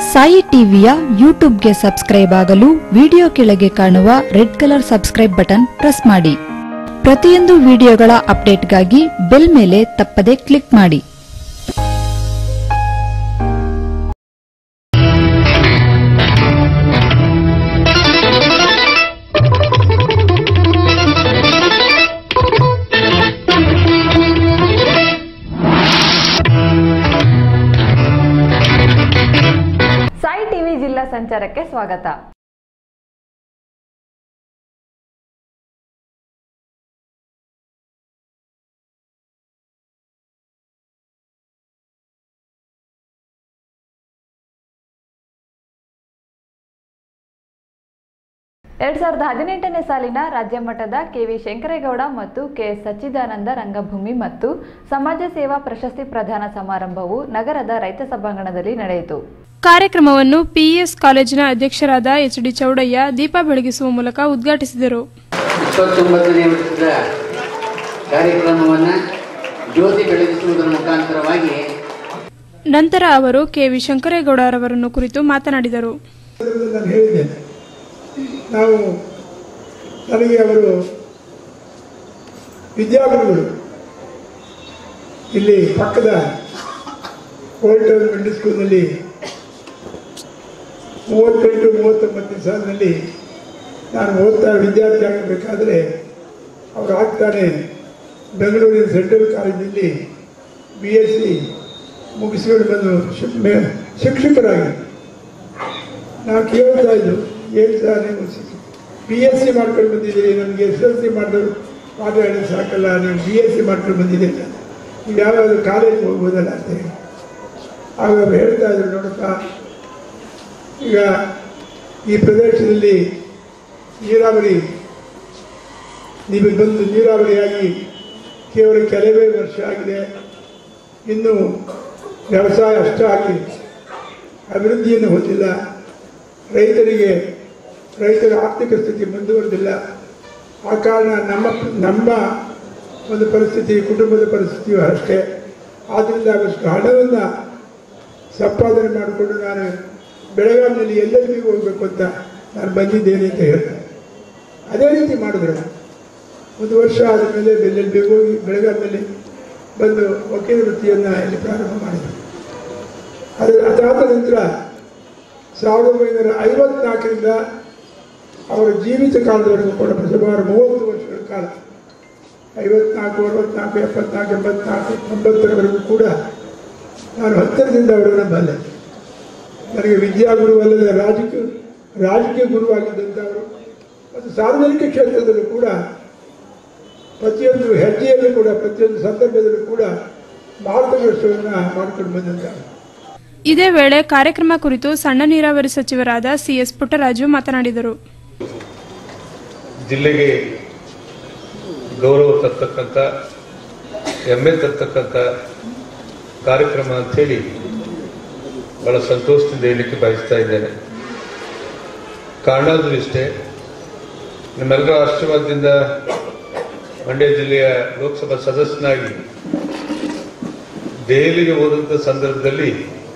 ಸಾಯಿ ಟಿವಿಯ ಯೂಟ್ಯೂಬ್ಗೆ ಸಬ್ಸ್ಕ್ರೈಬ್ ಆಗಲು ವಿಡಿಯೋ ಕೆಳಗೆ ಕಾಣುವ red colour subscribe button press ಮಾಡಿ ಪ್ರತಿಯೊಂದು ವಿಡಿಯೋಗಳ ಅಪ್ಡೇಟ್ಗಾಗಿ ಬೆಲ್ ಮೇಲೆ ತಪ್ಪದೆ ಕ್ಲಿಕ್ ಮಾಡಿ ಸಾಯಿ ಟಿವಿ ಜಿಲ್ಲಾ ಸಂಚಾರಕ್ಕೆ ಸ್ವಾಗತ ಎರಡ್ ಸಾವಿರದ ಹದಿನೆಂಟನೇ ಸಾಲಿನ ರಾಜ್ಯ ಮಟ್ಟದ ಕೆವಿ ಶಂಕರೇಗೌಡ ಮತ್ತು ಕೆಎಸ್ ಸಚ್ಚಿದಾನಂದ ರಂಗಭೂಮಿ ಮತ್ತು ಸಮಾಜ ಸೇವಾ ಪ್ರಶಸ್ತಿ ಪ್ರದಾನ ಸಮಾರಂಭವು ನಗರದ ರೈತ ಸಭಾಂಗಣದಲ್ಲಿ ನಡೆಯಿತು ಕಾರ್ಯಕ್ರಮವನ್ನು ಪಿಇಎಸ್ ಕಾಲೇಜಿನ ಅಧ್ಯಕ್ಷರಾದ ಎಚ್ ಡಿ ಚೌಡಯ್ಯ ದೀಪ ಬೆಳಗಿಸುವ ಮೂಲಕ ಉದ್ಘಾಟಿಸಿದರು ಇಪ್ಪತ್ತೊಂಬತ್ತನೇ ವರ್ಷದ ಕಾರ್ಯಕ್ರಮವನ್ನು ಜ್ಯೋತಿ ಬೆಳಗಿಸುವುದರ ಮುಖಾಂತರವಾಗಿ ನಂತರ ಅವರು ಕೆವಿ ಶಂಕರೇಗೌಡರವರನ್ನು ಕುರಿತು ಮಾತನಾಡಿದರು ಸಂದರ್ಭದಲ್ಲಿ ನಾನು ಹೇಳಿದ್ದೇನೆ ನಾವು ನನಗೆ ಅವರು ವಿದ್ಯಾಗುರುಗಳು ಇಲ್ಲಿ ಪಕ್ಕದ ಓಲ್ಡ್ ಟೌನ್ ಮಿಡ್ಲ್ ಸ್ಕೂಲ್ನಲ್ಲಿ ಮೂವತ್ತೆಂಟು ಮೂವತ್ತೊಂಬತ್ತನೇ ಸಾಲಿನಲ್ಲಿ ನಾನು ಓದ್ತಾ ವಿದ್ಯಾರ್ಥಿ ಆಗಬೇಕಾದ್ರೆ ಅವರು ಆಗ್ತಾನೆ ಬೆಂಗಳೂರಿನ ಸೆಂಟ್ರಲ್ ಕಾಲೇಜಿನಲ್ಲಿ ಬಿ ಎಸ್ ಸಿ ಮುಗಿಸಿಕೊಂಡು ಬಂದು ಶಿಕ್- ಮೇ- ಶಿಕ್ಷಕರಾಗಿ ನಾವು ಕೇಳ್ತಾ ಇದ್ದು ಏನು ಸರ್ ನೀವು ಬಿ ಎಸ್ ಸಿ ಮಾಡ್ಕೊಂಡು ಬಂದಿದ್ದೀರಿ ನನಗೆ ಎಸ್ ಎಲ್ ಸಿ ಮಾಡಿದ್ರು ಪಾಠ ಹೇಳೋದು ಸಾಕಲ್ಲ ನೀವು ಬಿ ಎಸ್ ಸಿ ಮಾಡ್ಕೊಂಡು ಬಂದಿದ್ದೀರಿ ನೀವು ಯಾವ್ದಾದ್ರು ಕಾಲೇಜ್ಗೆ ಹೋಗ್ಬೋದಲ್ಲ ಅಂತ ಹೇಳಿ ಆಗ ಅವ್ರು ಹೇಳ್ತಾ ಇದ್ರು ನೋಡಪ್ಪ ಈಗ ಈ ಪ್ರದೇಶದಲ್ಲಿ ನೀರಾವರಿ ನಿಮಗೆ ಬಂದು ನೀರಾವರಿಯಾಗಿ ಕೇವಲ ಕೆಲವೇ ವರ್ಷ ಆಗಿದೆ ಇನ್ನು ವ್ಯವಸಾಯ ಅಷ್ಟಾಗಿ ಅಭಿವೃದ್ಧಿಯನ್ನು ಹೊಂದಿಲ್ಲ ರೈತರಿಗೆ ರೈತರ ಆರ್ಥಿಕ ಸ್ಥಿತಿ ಮುಂದುವರೆದಿಲ್ಲ ಆ ಕಾರಣ ನಮ್ಮ ನಮ್ಮ ಒಂದು ಪರಿಸ್ಥಿತಿ ಕುಟುಂಬದ ಪರಿಸ್ಥಿತಿಯು ಅಷ್ಟೇ ಆದ್ದರಿಂದ ಅವಷ್ಟು ಹಣವನ್ನು ಸಂಪಾದನೆ ಮಾಡಿಕೊಂಡು ನಾನು ಬೆಳಗಾವಿನಲ್ಲಿ ಎಲ್ಲರಿಗೂ ಹೋಗಬೇಕು ಅಂತ ನಾನು ಬಂದಿದ್ದೇನೆ ಅಂತ ಹೇಳ್ತಾರೆ ಅದೇ ರೀತಿ ಮಾಡಿದ್ರು ಒಂದು ವರ್ಷ ಆದ ಮೇಲೆ ಬೆಲ್ಲಲ್ಲಿ ಹೋಗಿ ಬೆಳಗಾವಿನಲ್ಲಿ ಬಂದು ವಕೀಲ ವೃತ್ತಿಯನ್ನು ಇಲ್ಲಿ ಪ್ರಾರಂಭ ಮಾಡಿದರು ಅದು ಅದಾದ ನಂತರ ಸಾವಿರದ ಒಂಬೈನೂರ ಐವತ್ನಾಲ್ಕರಿಂದ ಅವರ ಜೀವಿತ ಕಾಲದವರೆಗೂ ಕೂಡ ಸುಮಾರು ಮೂವತ್ತು ವರ್ಷಗಳ ಕಾಲ ಐವತ್ನಾಲ್ಕು ಅರವತ್ನಾಲ್ಕು ಎಪ್ಪತ್ನಾಲ್ಕು ಎಂಬತ್ನಾಲ್ಕು ತೊಂಬತ್ತರವರೆಗೂ ಕೂಡ ನಾನು ಹತ್ತಿರದಿಂದ ಅವರನ್ನು ಬಲ್ಲೆ ನನಗೆ ವಿದ್ಯಾಗುರು ಅಲ್ಲದೆ ರಾಜಕೀಯ ರಾಜಕೀಯ ಗುರುವಾಗಿದ್ದಂಥವರು ಮತ್ತು ಸಾರ್ವಜನಿಕ ಕ್ಷೇತ್ರದಲ್ಲೂ ಕೂಡ ಪ್ರತಿಯೊಂದು ಹೆಜ್ಜೆಯಲ್ಲೂ ಕೂಡ ಪ್ರತಿಯೊಂದು ಸಂದರ್ಭದಲ್ಲೂ ಕೂಡ ಮಾರ್ಗದರ್ಶನವನ್ನು ಮಾಡಿಕೊಂಡು ಬಂದಂಥವರು ಇದೇ ವೇಳೆ ಕಾರ್ಯಕ್ರಮ ಕುರಿತು ಸಣ್ಣ ನೀರಾವರಿ ಸಚಿವರಾದ ಸಿಎಸ್ ಪುಟ್ಟರಾಜು ಮಾತನಾಡಿದರು ಜಿಲ್ಲೆಗೆ ಗೌರವ ತರ್ತಕ್ಕಂಥ ಹೆಮ್ಮೆ ತರ್ತಕ್ಕಂಥ ಕಾರ್ಯಕ್ರಮ ಅಂಥೇಳಿ ಬಹಳ ಸಂತೋಷದಿಂದ ಹೇಳಲಿಕ್ಕೆ ಬಯಸ್ತಾ ಇದ್ದೇನೆ ಕಾರಣ ಆದ್ರೂ ಇಷ್ಟೇ ನಿಮ್ಮೆಲ್ಲರ ಆಶೀರ್ವಾದದಿಂದ ಮಂಡ್ಯ ಜಿಲ್ಲೆಯ ಲೋಕಸಭಾ ಸದಸ್ಯನಾಗಿ ದೆಹಲಿಗೆ ಹೋದಂಥ ಸಂದರ್ಭದಲ್ಲಿ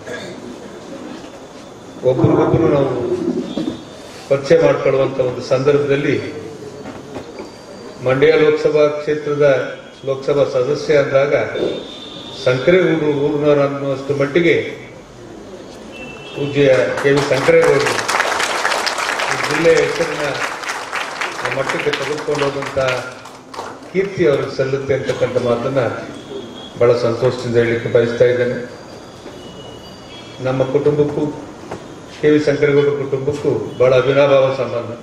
ಒಬ್ರಿಗೊಬ್ಬರು ನಾವು ಪರಿಚಯ ಮಾಡಿಕೊಳ್ಳುವಂಥ ಒಂದು ಸಂದರ್ಭದಲ್ಲಿ ಮಂಡ್ಯ ಲೋಕಸಭಾ ಕ್ಷೇತ್ರದ ಲೋಕಸಭಾ ಸದಸ್ಯ ಅಂದಾಗ ಸಂಕರೇಗೌಡರು ಊರಿನವರು ಅನ್ನುವಷ್ಟು ಮಟ್ಟಿಗೆ ಪೂಜ್ಯ ಕೆ ವಿ ಸಂಕರೇಗೌಡರು ಈ ಜಿಲ್ಲೆಯ ಹೆಸರಿನ ಆ ಮಟ್ಟಕ್ಕೆ ತೆಗೆದುಕೊಂಡು ಹೋದಂಥ ಕೀರ್ತಿ ಅವ್ರಿಗೆ ಸಲ್ಲುತ್ತೆ ಅಂತಕ್ಕಂಥ ಮಾತನ್ನ ಬಹಳ ಸಂತೋಷದಿಂದ ಹೇಳಲಿಕ್ಕೆ ಬಯಸ್ತಾ ಇದ್ದೇನೆ ನಮ್ಮ ಕುಟುಂಬಕ್ಕೂ ಕೆ ವಿ ಶಂಕರಗೌಡ ಕುಟುಂಬಕ್ಕೂ ಬಹಳ ಅವಿನಾಭಾವ ಸಂಬಂಧ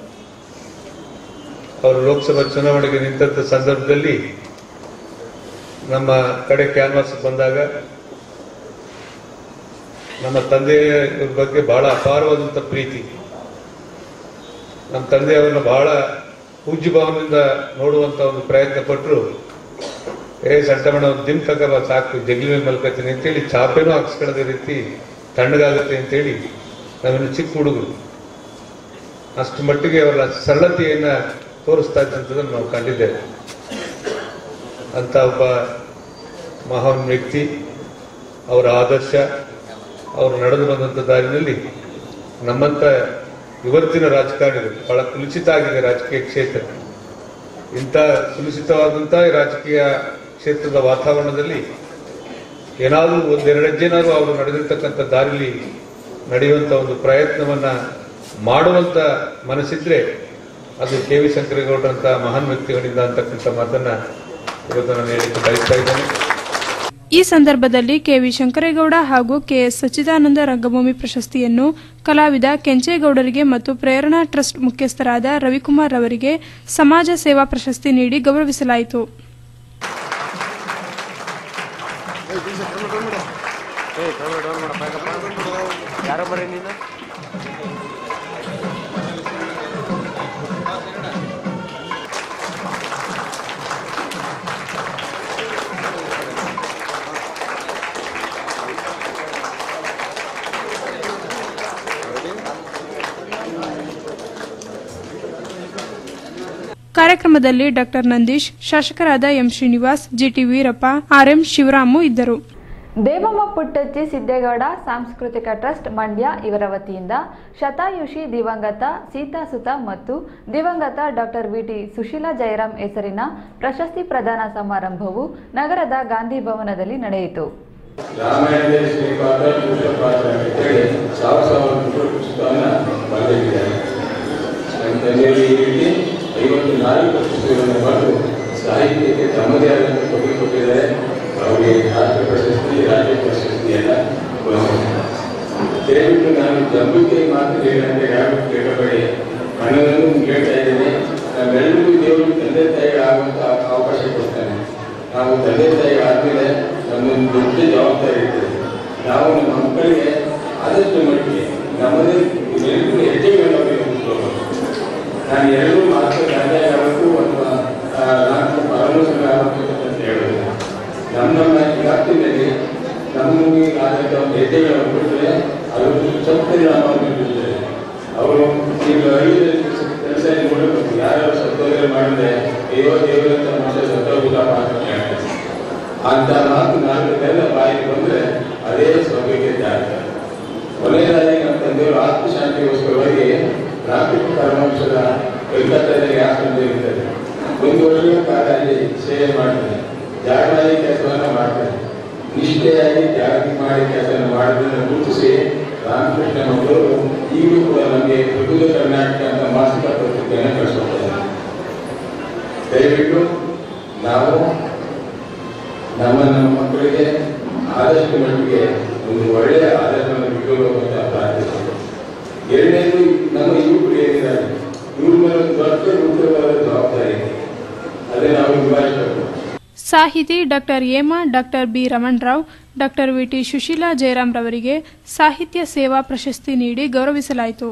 ಅವರು ಲೋಕಸಭಾ ಚುನಾವಣೆಗೆ ನಿಂತ ಸಂದರ್ಭದಲ್ಲಿ ನಮ್ಮ ಕಡೆ ಕ್ಯಾನ್ವಾಸ್ ಬಂದಾಗ ನಮ್ಮ ತಂದೆಯ ಬಗ್ಗೆ ಬಹಳ ಅಪಾರವಾದಂಥ ಪ್ರೀತಿ ನಮ್ಮ ತಂದೆಯವರನ್ನು ಬಹಳ ಪೂಜ್ಯ ಭಾವನೆಯಿಂದ ನೋಡುವಂತ ಒಂದು ಪ್ರಯತ್ನ ಪಟ್ಟರು ಏ ಸಂಟಮಣ ಒಂದು ದಿಮ್ ತಗಬ ಸಾಕು ಜಗ್ಲಿ ಮೇಲೆ ಮಲ್ಕತ್ತೀನಿ ಅಂತೇಳಿ ಚಾಪೇನೂ ಹಾಕ್ಸ್ಕೊಳ್ಳೋದೇ ರೀತಿ ತಣ್ಣಗಾಗುತ್ತೆ ಅಂತೇಳಿ ನಾವಿನ್ನು ಚಿಕ್ಕ ಹುಡುಗರು ಅಷ್ಟು ಮಟ್ಟಿಗೆ ಅವರ ಸರಳತೆಯನ್ನ ತೋರಿಸ್ತಾ ಇದ್ದಂಥದ್ದನ್ನು ನಾವು ಕಂಡಿದ್ದೇವೆ ಅಂತ ಒಬ್ಬ ಮಹಾನ್ ವ್ಯಕ್ತಿ ಅವರ ಆದರ್ಶ ಅವರು ನಡೆದು ಬಂದಂಥ ದಾರಿನಲ್ಲಿ ನಮ್ಮಂತ ಇವತ್ತಿನ ರಾಜಕಾರಣಿಗಳು ಬಹಳ ಕುಲುಷಿತ ಆಗಿದೆ ರಾಜಕೀಯ ಕ್ಷೇತ್ರ ಇಂಥ ಸುಲುಷಿತವಾದಂಥ ಈ ರಾಜಕೀಯ ಕ್ಷೇತ್ರದ ವಾತಾವರಣದಲ್ಲಿ ಏನಾದರೂ ಒಂದೆರಡು ಹೆಜ್ಜೆನಾದ್ರು ಅವರು ನಡೆದಿರ್ತಕ್ಕಂಥ ದಾರಿಲಿ ನಡೆಯುವಂಥ ಒಂದು ಪ್ರಯತ್ನವನ್ನ ಮಾಡುವಂತ ಮನಸ್ಸಿದ್ರೆ ಅದು ಕೆ ವಿ ಶಂಕರೇಗೌಡರಂತ ಮಹಾನ್ ವ್ಯಕ್ತಿಗಳಿಂದ ಅಂತಕ್ಕಂಥ ಮಾತನ್ನ ಇವತ್ತು ನಾನು ಹೇಳಿಕ್ಕೆ ಬಯಸ್ತಾ ಇದ್ದೇನೆ ಈ ಸಂದರ್ಭದಲ್ಲಿ ಕೆವಿ ಶಂಕರೇಗೌಡ ಹಾಗೂ ಕೆಎಸ್ ಸಚ್ಚಿದಾನಂದ ರಂಗಭೂಮಿ ಪ್ರಶಸ್ತಿಯನ್ನು ಕಲಾವಿದ ಕೆಂಚೇಗೌಡರಿಗೆ ಮತ್ತು ಪ್ರೇರಣಾ ಟ್ರಸ್ಟ್ ಮುಖ್ಯಸ್ಥರಾದ ರವಿಕುಮಾರ್ ಅವರಿಗೆ ಸಮಾಜ ಸೇವಾ ಪ್ರಶಸ್ತಿ ನೀಡಿ ಗೌರವಿಸಲಾಯಿತು ಕಾರ್ಯಕ್ರಮದಲ್ಲಿ ಡಾಕ್ಟರ್ ನಂದೀಶ್ ಶಾಸಕರಾದ M Srinivas G T Veerappa R M Shivaramu ಇದ್ದರು ದೇವಮ್ಮ ಪುಟ್ಟಜ್ಜಿ ಸಿದ್ದೇಗೌಡ ಸಾಂಸ್ಕೃತಿಕ ಟ್ರಸ್ಟ್ ಮಂಡ್ಯ ಇವರ ವತಿಯಿಂದ ಶತಾಯುಷಿ ದಿವಂಗತ ಸೀತಾಸುತ ಮತ್ತು ದಿವಂಗತ ಡಾಕ್ಟರ್ ವಿಟಿ ಸುಶೀಲಾ ಜಯರಾಮ್ ಹೆಸರಿನ ಪ್ರಶಸ್ತಿ ಪ್ರದಾನ ಸಮಾರಂಭವು ನಗರದ ಗಾಂಧಿ ಭವನದಲ್ಲಿ ನಡೆಯಿತು ರಾಮಾಯಣದಲ್ಲಿ ಶ್ರೀಪಾದ ಪುಷ್ಪಪಾತ್ರ ಅಂತೇಳಿ ಸಾವಿರ ಸಾವಿರ ಪುಸ್ತಕ ಪುಸ್ತಕವನ್ನ ಬರೆದಿದ್ದಾರೆ ನನ್ನ ತಂದೆಯಲ್ಲಿ ಈ ರೀತಿ ಐವತ್ತು ನಾಲ್ಕು ಪುಸ್ತಕಗಳನ್ನು ಬರೆದು ಸಾಹಿತ್ಯಕ್ಕೆ ತಮ್ಮದೇ ಆದಂಥ ಕೊಡುಗೆ ಕೊಟ್ಟಿದ್ದಾರೆ ಅವರಿಗೆ ರಾಷ್ಟ್ರ ಪ್ರಶಸ್ತಿ ರಾಜ್ಯ ಪ್ರಶಸ್ತಿಯನ್ನ ಬಂದಿದೆ ದಯವಿಟ್ಟು ನಾನು ನಂಬಿಕೆ ಮಾತು ಹೇಳಂತೆ ಯಾರು ಕೇಳಬೇಡಿ ಮನದಲ್ಲೂ ಹೇಳ್ತಾ ಇದ್ದೇನೆ ನಾವೆಲ್ಲರಿಗೂ ದೇವರು ತಂದೆ ತಾಯಿಗೆ ಆಗುವಂತ ಅವಕಾಶ ಕೊಡ್ತಾನೆ ನಾವು ತಂದೆ ತಾಯಿಗೆ ಆದ್ಮೇಲೆ ನಮ್ಮೊಂದು ದೊಡ್ಡ ಜವಾಬ್ದಾರಿ ಇರ್ತದೆ ನಾವು ನಮ್ಮ ಮಕ್ಕಳಿಗೆ ಆದಷ್ಟು ಮಟ್ಟಿಗೆ ನಮ್ಮದೇ ಎಲ್ಲರಿಗೂ ಹೆಜ್ಜೆಗಳನ್ನು ಅವರಿಗೆ ಮುಗಿಸ್ಕೋಬೇಕು ನಾನು ಎರಡು ಮಾತ್ರ ತಂದೆ ಆಗಬೇಕು ಅಥವಾ ಆ, ನಾಲ್ಕು ಪರಮೋಷಣ ಆಗಬೇಕು ಅಂತ ಹೇಳೋದು ನಮ್ಮ ನಮ್ಮ ಇಲಾಖೆಯಲ್ಲಿ ನಮಗೆ ಆದಂಥ ಒಂದು ಹೆಜ್ಜೆಗಳನ್ನು ಕೊಟ್ಟರೆ ಅದು ಸ್ವಲ್ಪ ಪರಿಣಾಮವನ್ನು ಬೀರುತ್ತದೆ ಅವರು ಈಗ ಐದು ಕೆಲಸ ನೋಡಬೇಕು ಯಾರು ಸತ್ತೋದ್ರೆ ಮಾಡಿದ್ರೆ ಅಯ್ಯೋ ದೇವರಂತ ಮನುಷ್ಯ ಸತ್ತೋಗುತ್ತಪ್ಪ ಅಂತ ಹೇಳ್ತಾರೆ ಅಂತ ಮಾತು ನಾಲ್ಕು ಕೈಲ ಬಾಯಿಗೆ ಬಂದ್ರೆ ಅದೇ ಸ್ವರ್ಗಕ್ಕೆ ದಾರಿ ಕೊನೆಯದಾಗಿ ನಮ್ಮ ತಂದೆಯವರು ಆತ್ಮಶಾಂತಿಗೋಸ್ಕರವಾಗಿ ನಾಲ್ಕು ಪರಮಾಂಶದ ಕಲ್ಕತ್ತಾದಲ್ಲಿ ಆಶ್ರಮ ಇರ್ತದೆ ಒಂದು ವರ್ಷಗಳ ಕಾಲ ಅಲ್ಲಿ ಸೇವೆ ಮಾಡ್ತಾರೆ ಜಾಗವಾಗಿ ಕೆಲಸವನ್ನ ಮಾಡ್ತಾರೆ ನಿಷ್ಠೆಯಾಗಿ ಜಾಗೃತಿ ಮಾಡಿ ಕೆಲಸವನ್ನು ಮಾಡೋದನ್ನು ಗುರುತಿಸಿ ರಾಮಕೃಷ್ಣ ಅವರು ಈಗಲೂ ಕೂಡ ನಮಗೆ ಪ್ರಬುದ್ಧ ಕರ್ನಾಟಕ ಅಂತ ಮಾಸಿಕ ಪತ್ರಿಕೆಯನ್ನು ಕಳಿಸ್ಕೊಡ್ತಾರೆ ದಯವಿಟ್ಟು ನಾವು ನಮ್ಮ ನಮ್ಮ ಮಕ್ಕಳಿಗೆ ಆದಷ್ಟು ಮಟ್ಟಿಗೆ ಒಂದು ಒಳ್ಳೆಯ ಆದರ್ಶವನ್ನು ಬಿಟ್ಟು ಅಂತ ಪ್ರಾರ್ಥಿಸ್ತೇವೆ ಎರಡನೇದು ನಮ್ಮ ಯುವಕರು ಏನಿದ್ದಾರೆ ಇವ್ರ ಮೇಲೆ ಒಂದು ದೊಡ್ಡ ಗುರುತರವಾದ ಜವಾಬ್ದಾರಿ ಇದೆ ಅದೇ ನಾವು ನಿಭಾಯಿಸಬೇಕು ಸಾಹಿತಿ doctor Hema doctor B Ramanarao doctor V T Sushila Jayaram ರವರಿಗೆ ಸಾಹಿತ್ಯ ಸೇವಾ ಪ್ರಶಸ್ತಿ ನೀಡಿ ಗೌರವಿಸಲಾಯಿತು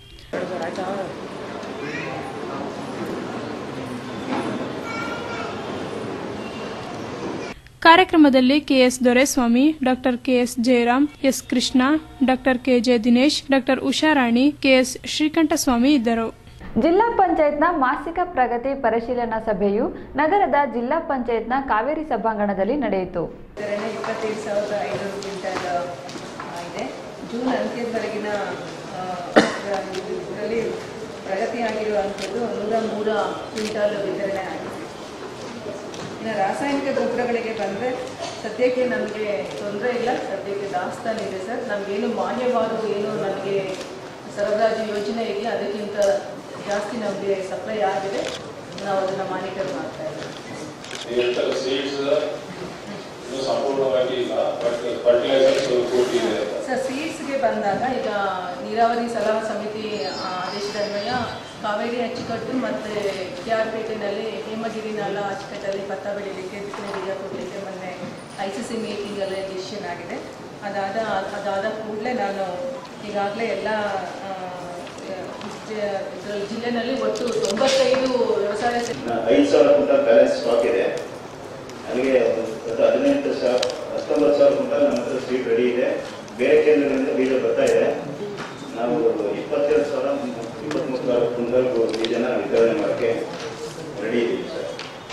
ಕಾರ್ಯಕ್ರಮದಲ್ಲಿ K S Doreswamy doctor K S Jayaram S Krishna doctor K J Dinesh doctor Usharani K S Srikanthaswamy ಇದ್ದರು ಜಿಲ್ಲಾ ಪಂಚಾಯತ್ನ ಮಾಸಿಕ ಪ್ರಗತಿ ಪರಿಶೀಲನಾ ಸಭೆಯು ನಗರದ ಜಿಲ್ಲಾ ಪಂಚಾಯತ್ನ ಕಾವೇರಿ ಸಭಾಂಗಣದಲ್ಲಿ ನಡೆಯಿತು ವಿತರಣೆ ಇಪ್ಪತ್ತೈದು ಸಾವಿರದ ಐನೂರು ಕ್ವಿಂಟಲ್ ಆ, ಇದೆ ಜೂನ್ ಅಂತ್ಯದವರೆಗಿನ ಇದರಲ್ಲಿ ಪ್ರಗತಿ ಆಗಿರುವಂಥದ್ದು ನೂರ ಮೂರ ಕ್ವಿಂಟಾಲ್ ವಿತರಣೆ ಆಗಿದೆ ಇನ್ನು ರಾಸಾಯನಿಕ ಗೊಬ್ಬರಗಳಿಗೆ ಬಂದರೆ ಸದ್ಯಕ್ಕೆ ನಮಗೆ ತೊಂದರೆ ಇಲ್ಲ ಸದ್ಯಕ್ಕೆ ದಾಸ್ತಾನಿದೆ ಸರ್ ನಮಗೇನು ಮಾನ್ಯವಾದವು ಏನು ನಮಗೆ ಸರಬರಾಜು ಯೋಜನೆ ಇದೆ ಅದಕ್ಕಿಂತ ಜಾಸ್ತಿ ನಮಗೆ ಸಪ್ಲೈ ಆಗಿದೆ ನಾವು ಅದನ್ನು ಮಾನಿಟರ್ ಮಾಡ್ತಾ ಇದ್ದೀವಿ ಸೀಡ್ಸ್ ಇದು ಸಂಪೂರ್ಣವಾಗಿ ಇಲ್ಲ ಬಟ್ ಫರ್ಟಿಲೈಸರ್ಸ್ ಪೂರ್ತಿ ಇದೆ ಅಂತ ಸರ್ ಸೀಡ್ಸ್ಗೆ ಬಂದಾಗ ಈಗ ನೀರಾವರಿ ಸಲಹಾ ಸಮಿತಿ ಆ, ಆದೇಶದ ಅನ್ವಯ ಕಾವೇರಿ ಅಚ್ಚುಕಟ್ಟು ಮತ್ತು ಕೆ ಆರ್ ಪೇಟೆನಲ್ಲಿ ಹೇಮಗಿರಿ ನಾಲ ಅಚ್ಚುಕಟ್ಟಲ್ಲಿ ಭತ್ತ ಬೆಳಿಲಿಕ್ಕೆ ಬಿತ್ತನೆ ಬೀಜ ಕೊಡಲಿಕ್ಕೆ ಮೊನ್ನೆ ಐ ಸಿ ಸಿ ಮೀಟಿಂಗಲ್ಲೇ ಡಿಸಿಷನ್ ಆಗಿದೆ ಅದಾದ ಅದಾದ ಕೂಡಲೇ ನಾನು ಈಗಾಗಲೇ ಎಲ್ಲ ಆ, ಜ- ಇದ್ರಲ್ಲಿ ಜಿಲ್ಲೆನಲ್ಲಿ ಒಟ್ಟು ತೊಂಬತ್ತೈದು ವ್ಯವಸಾಯ ಸೆ- ಐದು ಸಾವಿರ ಕ್ವಿಂಟಲ್ ಬ್ಯಾಲೆನ್ಸ್ ಸ್ಟಾಕ್ ಇದೆ ಅಲ್ಲಿಗೆ ಒಂದು ಹದಿನೆಂಟು ಸಾವಿರ ಹತ್ತೊಂಬತ್ತು ಸಾವಿರ ಕ್ವಿಂಟಲ್ ನಮ್ಮ ಹತ್ರ ಸೀಟ್ ರೆಡಿ ಇದೆ ಬೇರೆ ಕೇಂದ್ರಗಳಿಂದ ಬೀಜ ಬರ್ತಾ ಇದೆ ನಾವು ಇಪ್ಪತ್ತೆರಡು ಸಾವಿರ ಇಪ್ಪತ್ತ್ಮೂರು ಸಾವಿರ ಕ್ವಿಂಟಲ್ ಬೀಜನ ವಿತರಣೆ ಮಾಡೋಕ್ಕೆ ರೆಡಿ ಇದ್ದೀವಿ ಸರ್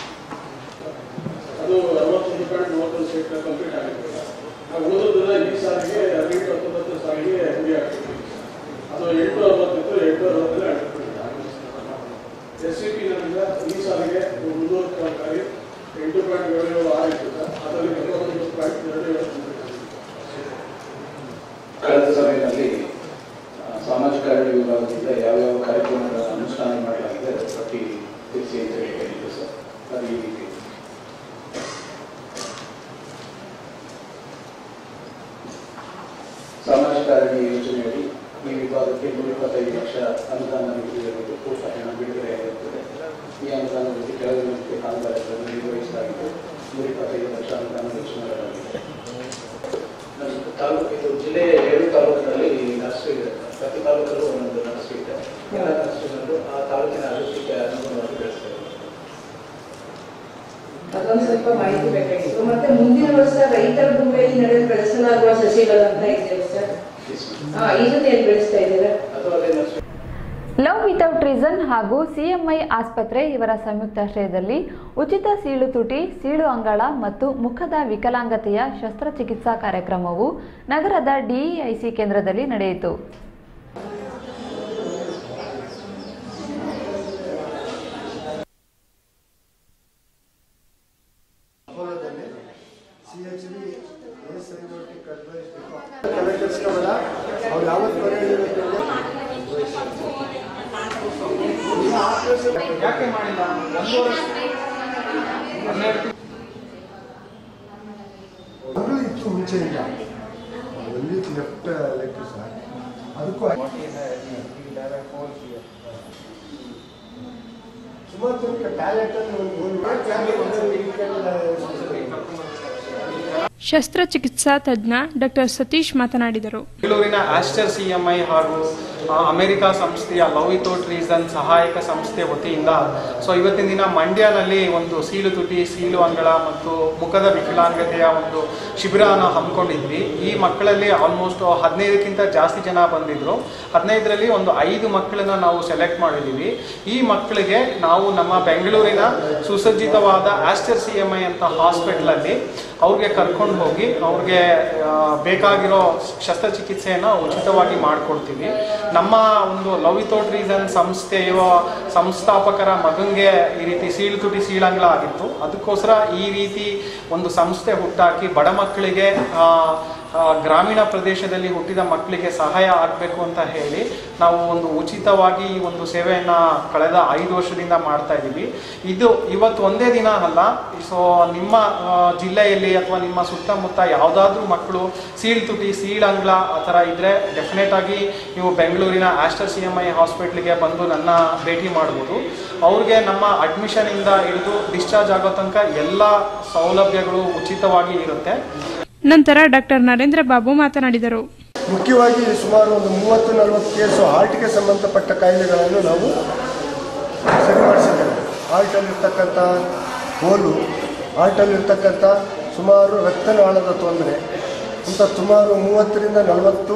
ಅದು ಅರವತ್ತೊಂದು ಪಾಯಿಂಟ್ ಮೂವತ್ತೊಂದು ಸೀಟ್ ಕಂಪ್ಲೀಟ್ ಆಗಿದೆ ನಾವು ಓದೋದನ್ನ ಈ ಸಾರಿಗೆ ಹದಿನೆಂಟು ಹತ್ತೊಂಬತ್ತು ಸಮಾಜಕಾರಣಿ ಯೋಜನೆಯಡಿ ಈ ವಿಭಾಗಕ್ಕೆ ನೂರ ಇಪ್ಪತ್ತೈದು ಲಕ್ಷ ಅನುದಾನ ನೀಡಿರುವುದು ಪೂರ್ಣ ಹಣ ಬಿಡುಗಡೆಯಾಗಿರುತ್ತದೆ ಈ ಅನುದಾನದಲ್ಲಿ ಕೆಳಗಿನಂತೆ ಕಾಮಗಾರಿಗಳನ್ನು ನಿರ್ವಹಿಸಲಾಗಿದೆ ನೂರ ಇಪ್ಪತ್ತೈದು ಲಕ್ಷ ಅನುದಾನ ವೆಚ್ಚ ಮಾಡಲಾಗಿದೆ ನಮ್ಮ ತಾಲೂಕು ಇದು ಜಿಲ್ಲೆಯ ಏಳು ತಾಲೂಕಿನಲ್ಲಿ ನರ್ಸರಿ ಇದೆ ಪ್ರತಿ ತಾಲೂಕಲ್ಲೂ ಒಂದೊಂದು ನರ್ಸರಿ ಇದೆ ಎಲ್ಲ ನರ್ಸರಿಗಳು ಆ ತಾಲೂಕಿನ ಅಭಿವೃದ್ಧಿಗೆ ಅನುಗುಣವಾಗಿ ಬೆಳೆಸ್ತಾರೆ ಅದೊಂದು ಸ್ವಲ್ಪ ಮಾಹಿತಿ ಬೇಕಾಗಿತ್ತು ಮತ್ತೆ ಮುಂದಿನ ವರ್ಷ ರೈತರ ಭೂಮಿಯಲ್ಲಿ ನಡೆದು ಬೆಳೆಸಲಾಗುವ ಸಸಿಗಳಂತ ಇದೆಯಲ್ಲ ಸರ್ ಹಾ ಇದನ್ನ ಏನ್ ಬೆಳೆಸ್ತಾ ಇದ್ದೀರಾ ಅದು ಅದೇ ನರ್ಸರಿ ಲವ್ ವಿತೌಟ್ ರೀಸನ್ ಹಾಗೂ ಸಿಎಂಐ ಆಸ್ಪತ್ರೆ ಇವರ ಸಂಯುಕ್ತಾಶ್ರಯದಲ್ಲಿ ಉಚಿತ ಸೀಳು ತುಟಿ ಸೀಳು ಅಂಗಳ ಮತ್ತು ಮುಖದ ವಿಕಲಾಂಗತೆಯ ಶಸ್ತ್ರಚಿಕಿತ್ಸಾ ಕಾರ್ಯಕ್ರಮವು ನಗರದ ಡಿಇಐಸಿ ಕೇಂದ್ರದಲ್ಲಿ ನಡೆಯಿತು ಅಪೋಲೋದಲ್ಲಿ ಸಿ ಎಚ್ ಬಿ ಎಸ್ ಐನೋಟಿಕ್ ಅಡ್ವೈಸ್ ತಲೆ ಕೆಡಿಸ್ಕೋಬೇಡ ಅವ್ರು ಯಾವತ್ತು ಬರೆಯಲಿರುತ್ತೆ ಯಾಕೆ ಮಾಡಿಲ್ಲ ಒಂದು ವರ್ಷ ಮಗಳು ಇತ್ತು ಮುಂಚೆಯಿಂದ ಒಂದು ಲೆಫ್ಟ್ ಲೆಗ್ ಸರ್ ಅದಕ್ಕೂ ಸುಮಾರು ಜನಕ್ಕೆ ಟ್ಯಾಲೆಂಟ್ ಅಲ್ಲಿ ಒಂದು ಶಸ್ತ್ರಚಿಕಿತ್ಸಾ ತಜ್ಞ ಡಾಕ್ಟರ್ ಸತೀಶ್ ಮಾತನಾಡಿದರು ಬೆಂಗಳೂರಿನ ಆಸ್ಟರ್ ಸಿಎಂಐ ಹಾಗೂ ಆ, ಅಮೆರಿಕ ಸಂಸ್ಥೆಯ ಲವ್ ವಿತೌಟ್ ರೀಸನ್ ಸಹಾಯಕ ಸಂಸ್ಥೆ ವತಿಯಿಂದ ಸೊ ಇವತ್ತಿನ ದಿನ ಮಂಡ್ಯನಲ್ಲಿ ಒಂದು ಸೀಳು ತುಟಿ ಸೀಳು ಅಂಗಳ ಮತ್ತು ಮುಖದ ವಿಕಲಾಂಗತೆಯ ಒಂದು ಶಿಬಿರನ ಹಮ್ಮಿಕೊಂಡಿದ್ವಿ ಈ ಮಕ್ಕಳಲ್ಲಿ ಆಲ್ಮೋಸ್ಟ್ ಹದಿನೈದಕ್ಕಿಂತ ಜಾಸ್ತಿ ಜನ ಬಂದಿದ್ರು ಹದಿನೈದರಲ್ಲಿ ಒಂದು ಐದು ಮಕ್ಕಳನ್ನ ನಾವು ಸೆಲೆಕ್ಟ್ ಮಾಡಿದ್ದೀವಿ ಈ ಮಕ್ಕಳಿಗೆ ನಾವು ನಮ್ಮ ಬೆಂಗಳೂರಿನ ಸುಸಜ್ಜಿತವಾದ ಆಸ್ಟರ್ ಸಿ ಎಮ್ ಐ ಅಂತ ಹಾಸ್ಪಿಟ್ಲಲ್ಲಿ ಅವ್ರಿಗೆ ಕರ್ಕೊಂಡು ಹೋಗಿ ಅವ್ರಿಗೆ ಆ, ಬೇಕಾಗಿರೋ ಶಸ್ತ್ರಚಿಕಿತ್ಸೆಯನ್ನು ಉಚಿತವಾಗಿ ಮಾಡಿಕೊಡ್ತೀವಿ ನಮ್ಮ ಒಂದು ಲವ್ ವಿತೌಟ್ ರೀಸನ್ ಸಂಸ್ಥೆಯ ಸಂಸ್ಥಾಪಕರ ಮಗನಿಗೆ ಈ ರೀತಿ ಸೀಳು ತುಟಿ ಸೀಳಂಗ್ಲ ಆಗಿತ್ತು ಅದಕ್ಕೋಸ್ಕರ ಈ ರೀತಿ ಒಂದು ಸಂಸ್ಥೆ ಹುಟ್ಟಾಕಿ ಬಡ ಮಕ್ಕಳಿಗೆ ಆ, ಆ, ಗ್ರಾಮೀಣ ಪ್ರದೇಶದಲ್ಲಿ ಹುಟ್ಟಿದ ಮಕ್ಕಳಿಗೆ ಸಹಾಯ ಆಗಬೇಕು ಅಂತ ಹೇಳಿ ನಾವು ಒಂದು ಉಚಿತವಾಗಿ ಈ ಒಂದು ಸೇವೆಯನ್ನು ಕಳೆದ ಐದು ವರ್ಷದಿಂದ ಮಾಡ್ತಾ ಇದ್ದೀವಿ ಇದು ಇವತ್ತು ಒಂದೇ ದಿನ ಅಲ್ಲ ಸೊ ನಿಮ್ಮ ಆ, ಜಿಲ್ಲೆಯಲ್ಲಿ ಅಥವಾ ನಿಮ್ಮ ಸುತ್ತಮುತ್ತ ಯಾವುದಾದ್ರೂ ಮಕ್ಕಳು ಸೀಳ್ ತುಟಿ ಸೀಳಂಗ್ಲ ಆ ಥರ ಇದ್ದರೆ ಡೆಫಿನೆಟ್ ಆಗಿ ನೀವು ಬೆಂಗಳೂರಿನ ಆಸ್ಟರ್ ಸಿ ಎಮ್ ಐ ಹಾಸ್ಪಿಟ್ಲಿಗೆ ಬಂದು ನನ್ನ ಭೇಟಿ ಮಾಡ್ಬೋದು ಅವ್ರಿಗೆ ನಮ್ಮ ಅಡ್ಮಿಷನಿಂದ ಹಿಡಿದು ಡಿಸ್ಚಾರ್ಜ್ ಆಗೋ ತನಕ ಎಲ್ಲ ಸೌಲಭ್ಯಗಳು ಉಚಿತವಾಗಿ ಇರುತ್ತೆ ನಂತರ ಡಾಕ್ಟರ್ ನರೇಂದ್ರ ಬಾಬು ಮಾತನಾಡಿದರು ಮುಖ್ಯವಾಗಿ ಸುಮಾರು ಒಂದು ಮೂವತ್ತು ನಲವತ್ತು ಕೇಸು ಹಾರ್ಟ್ಗೆ ಸಂಬಂಧಪಟ್ಟ ಕಾಯಿಲೆಗಳನ್ನು ನಾವು ಸರಿ ಮಾಡಿಸಿದ್ದೇವೆ ಹಾರ್ಟಲ್ಲಿರ್ತಕ್ಕಂಥ ಹೋಲು ಹಾರ್ಟಲ್ಲಿರ್ತಕ್ಕಂಥ ಸುಮಾರು ರಕ್ತನಾಳದ ತೊಂದರೆ ಇಂಥ ಸುಮಾರು ಮೂವತ್ತರಿಂದ ನಲವತ್ತು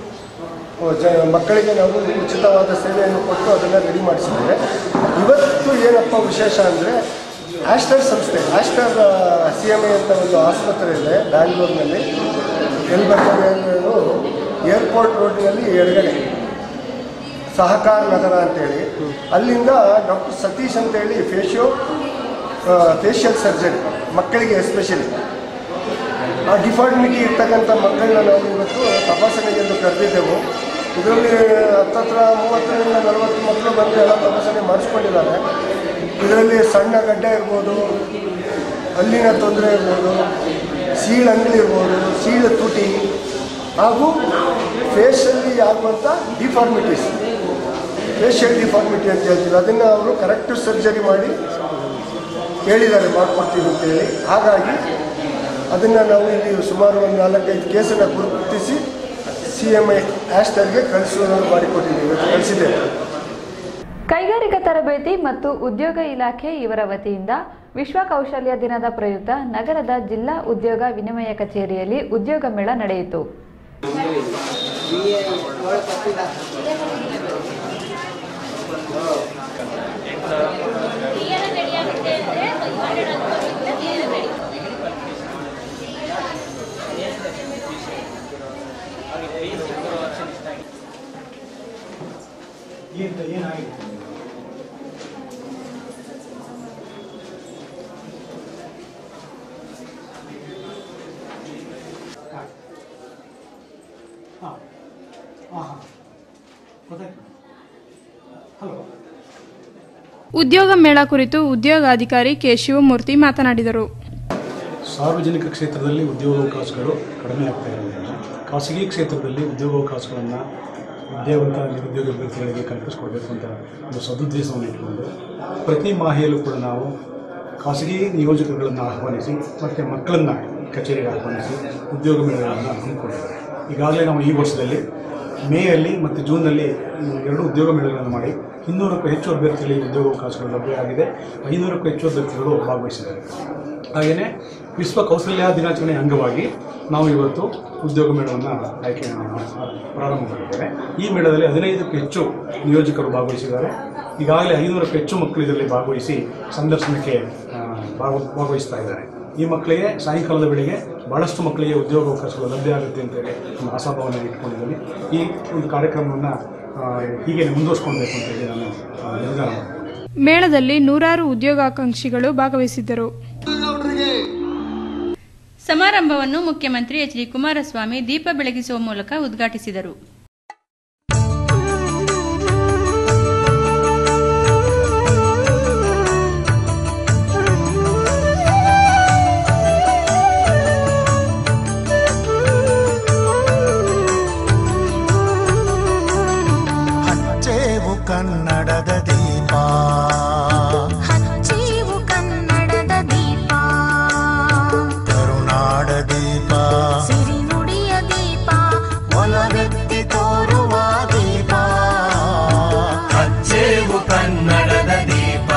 ಜ ಮಕ್ಕಳಿಗೆ ನಾವು ಉಚಿತವಾದ ಸೇವೆಯನ್ನು ಕೊಟ್ಟು ಅದನ್ನು ರೆಡಿ ಮಾಡಿಸಿದ್ದೇವೆ ಇವತ್ತು ಏನಪ್ಪ ವಿಶೇಷ ಅಂದರೆ ಆಸ್ಟರ್ ಸಂಸ್ಥೆ ಆಸ್ಟರ್ ಸಿ ಎಮ್ ಐ ಅಂತ ಒಂದು ಆಸ್ಪತ್ರೆ ಇದೆ ಬ್ಯಾಂಗ್ಳೂರಿನಲ್ಲಿ ಎಲ್ಲಿ ಬರ್ತದೆ ಅಂದರೆ ಏರ್ಪೋರ್ಟ್ ರೋಡ್ನಲ್ಲಿ ಎಡಗಡೆ ಸಹಕಾರ ನಗರ ಅಂತೇಳಿ ಅಲ್ಲಿಂದ ಡಾಕ್ಟರ್ ಸತೀಶ್ ಅಂತೇಳಿ ಫೇಶಿಯೋ ಫೇಶಿಯಲ್ ಸರ್ಜರಿ ಮಕ್ಕಳಿಗೆ ಎಸ್ಪೆಷಲಿ ಆ ಡಿಫಾರ್ಮಿಟಿ ಇರ್ತಕ್ಕಂಥ ಮಕ್ಕಳನ್ನ ನಾವು ಇವತ್ತು ತಪಾಸಣೆಗೆಂದು ಕರೆದಿದ್ದೆವು ಇದರಲ್ಲಿ ಹತ್ತತ್ರ ಮೂವತ್ತರಿಂದ ನಲವತ್ತು ಮಕ್ಕಳು ಬಂದು ಎಲ್ಲ ತಪಾಸಣೆ ಮಾಡಿಸ್ಕೊಂಡಿದ್ದಾರೆ ಇದರಲ್ಲಿ ಸಣ್ಣ ಗಡ್ಡೆ ಇರ್ಬೋದು ಹಲ್ಲಿನ ತೊಂದರೆ ಇರ್ಬೋದು ಸೀಳು ಅಂಗಡಿ ಇರ್ಬೋದು ಸೀಳು ತುಟಿ ಹಾಗೂ ಫೇಶಲ್ಲಿ ಆಗುವಂಥ ಡಿಫಾರ್ಮಿಟೀಸ್ ಫೇಶಿಯಲ್ ಡಿಫಾರ್ಮಿಟಿ ಅಂತ ಹೇಳ್ತೀವಿ ಅದನ್ನು ಅವರು ಕರೆಕ್ಟ್ ಸರ್ಜರಿ ಮಾಡಿ ಹೇಳಿದ್ದಾರೆ ಮಾಡಿಕೊಡ್ತೀವಿ ಅಂತೇಳಿ ಹಾಗಾಗಿ ಅದನ್ನು ನಾವು ಇಲ್ಲಿ ಸುಮಾರು ಒಂದು ನಾಲ್ಕೈದು ಕೇಸನ್ನು ಗುರುತಿಸಿ ಸಿ ಎಮ್ ಐ ಆಸ್ಟರ್ಗೆ ಕಳಿಸುವುದನ್ನು ಮಾಡಿಕೊಟ್ಟಿದ್ದೀವಿ ಕಳಿಸಿದ್ದೇವೆ ಕೈಗಾರಿಕಾ ತರಬೇತಿ ಮತ್ತು ಉದ್ಯೋಗ ಇಲಾಖೆ ಇವರ ವತಿಯಿಂದ ವಿಶ್ವ ಕೌಶಲ್ಯ ದಿನದ ಪ್ರಯುಕ್ತ ನಗರದ ಜಿಲ್ಲಾ ಉದ್ಯೋಗ ವಿನಿಮಯ ಕಚೇರಿಯಲ್ಲಿ ಉದ್ಯೋಗ ಮೇಳ ನಡೆಯಿತು ಉದ್ಯೋಗ ಮೇಳ ಕುರಿತು ಉದ್ಯೋಗಾಧಿಕಾರಿ ಕೆ ಶಿವಮೂರ್ತಿ ಮಾತನಾಡಿದರು ಸಾರ್ವಜನಿಕ ಕ್ಷೇತ್ರದಲ್ಲಿ ಉದ್ಯೋಗಾವಕಾಶಗಳು ಕಡಿಮೆ ಆಗ್ತಾ ಇರೋದ್ರಿಂದ ಖಾಸಗಿ ಕ್ಷೇತ್ರದಲ್ಲಿ ಉದ್ಯೋಗಾವಕಾಶಗಳನ್ನು ವಿದ್ಯಾವಂತ ನಿರುದ್ಯೋಗ ಅಭ್ಯರ್ಥಿಗಳಿಗೆ ಕಲ್ಪಿಸ್ಕೊಡ್ಬೇಕು ಅಂತ ಒಂದು ಸದುದ್ದೇಶವನ್ನು ಇಟ್ಕೊಂಡು ಪ್ರತಿ ಮಾಹೆಯಲ್ಲೂ ಕೂಡ ನಾವು ಖಾಸಗಿ ನಿಯೋಜಕರುಗಳನ್ನು ಆಹ್ವಾನಿಸಿ ಮತ್ತು ಮಕ್ಕಳನ್ನು ಕಚೇರಿಗೆ ಆಹ್ವಾನಿಸಿ ಉದ್ಯೋಗ ಮೇಳಗಳನ್ನು ಹಮ್ಮಿಕೊಂಡಿದ್ದಾರೆ ಈಗಾಗಲೇ ನಾವು ಈ ವರ್ಷದಲ್ಲಿ ಮೇಯಲ್ಲಿ ಮತ್ತು ಜೂನ್ನಲ್ಲಿ ಈ ಎರಡು ಉದ್ಯೋಗ ಮೇಳಗಳನ್ನು ಮಾಡಿ ಇನ್ನೂರಕ್ಕೂ ಹೆಚ್ಚು ಅಭ್ಯರ್ಥಿಗಳಿಗೆ ಉದ್ಯೋಗಾವಕಾಶಗಳು ಲಭ್ಯ ಆಗಿದೆ ಐನೂರಕ್ಕೂ ಹೆಚ್ಚು ಅಭ್ಯರ್ಥಿಗಳು ಭಾಗವಹಿಸಿದ್ದಾರೆ ಹಾಗೆಯೇ ವಿಶ್ವ ಕೌಶಲ್ಯ ದಿನಾಚರಣೆ ಅಂಗವಾಗಿ ನಾವು ಇವತ್ತು ಉದ್ಯೋಗ ಮೇಳವನ್ನು ಆಯ್ಕೆ ಪ್ರಾರಂಭ ಮಾಡಿದ್ದೇವೆ ಈ ಮೇಳದಲ್ಲಿ ಹದಿನೈದಕ್ಕೂ ಹೆಚ್ಚು ನಿಯೋಜಕರು ಭಾಗವಹಿಸಿದ್ದಾರೆ ಈಗಾಗಲೇ ಐನೂರಕ್ಕೂ ಹೆಚ್ಚು ಮಕ್ಕಳು ಇದರಲ್ಲಿ ಭಾಗವಹಿಸಿ ಸಂದರ್ಶನಕ್ಕೆ ಆ, ಭಾಗ ಭಾಗವಹಿಸ್ತಾ ಇದ್ದಾರೆ ಈ ಮಕ್ಕಳಿಗೆ ಸಾಯಂಕಾಲದ ವೇಳೆಗೆ ಭಾಳಷ್ಟು ಮಕ್ಕಳಿಗೆ ಉದ್ಯೋಗಾವಕಾಶಗಳು ಲಭ್ಯ ಆಗುತ್ತೆ ಅಂತೇಳಿ ಒಂದು ಆಶಾಭಾವನೆ ಇಟ್ಕೊಂಡಿದ್ದೀನಿ ಈ ಒಂದು ಕಾರ್ಯಕ್ರಮವನ್ನು ಹೀಗೆ ಮುಂದುವರ್ಸ್ಕೊಳ್ಬೇಕು ಅಂತೇಳಿ ನಾನು ಆ, ನಿರ್ಧಾರ ಮಾಡಿದೆ ಮೇಳದಲ್ಲಿ ನೂರಾರು ಉದ್ಯೋಗಾಕಾಂಕ್ಷಿಗಳು ಭಾಗವಹಿಸಿದ್ದರು ಸಮಾರಂಭವನ್ನು ಮುಖ್ಯಮಂತ್ರಿ ಎಚ್ ಡಿ ಕುಮಾರಸ್ವಾಮಿ ದೀಪ ಬೆಳಗಿಸುವ ಮೂಲಕ ಉದ್ಘಾಟಿಸಿದರು ಹಚ್ಚೇವು ಕನ್ನಡದ ದೀಪ ಹಚ್ಚೇವು ಕನ್ನಡದ ದೀಪ ಕರುನಾಡ ದೀಪ ಸಿರಿನುಡಿಯ ದೀಪ ಒಲವೆತ್ತಿ ತೋರುವ ದೀಪ ಹಚ್ಚೇವು ಕನ್ನಡದ ದೀಪ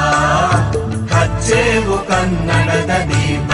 ಹಚ್ಚೇವು ಕನ್ನಡದ ದೀಪ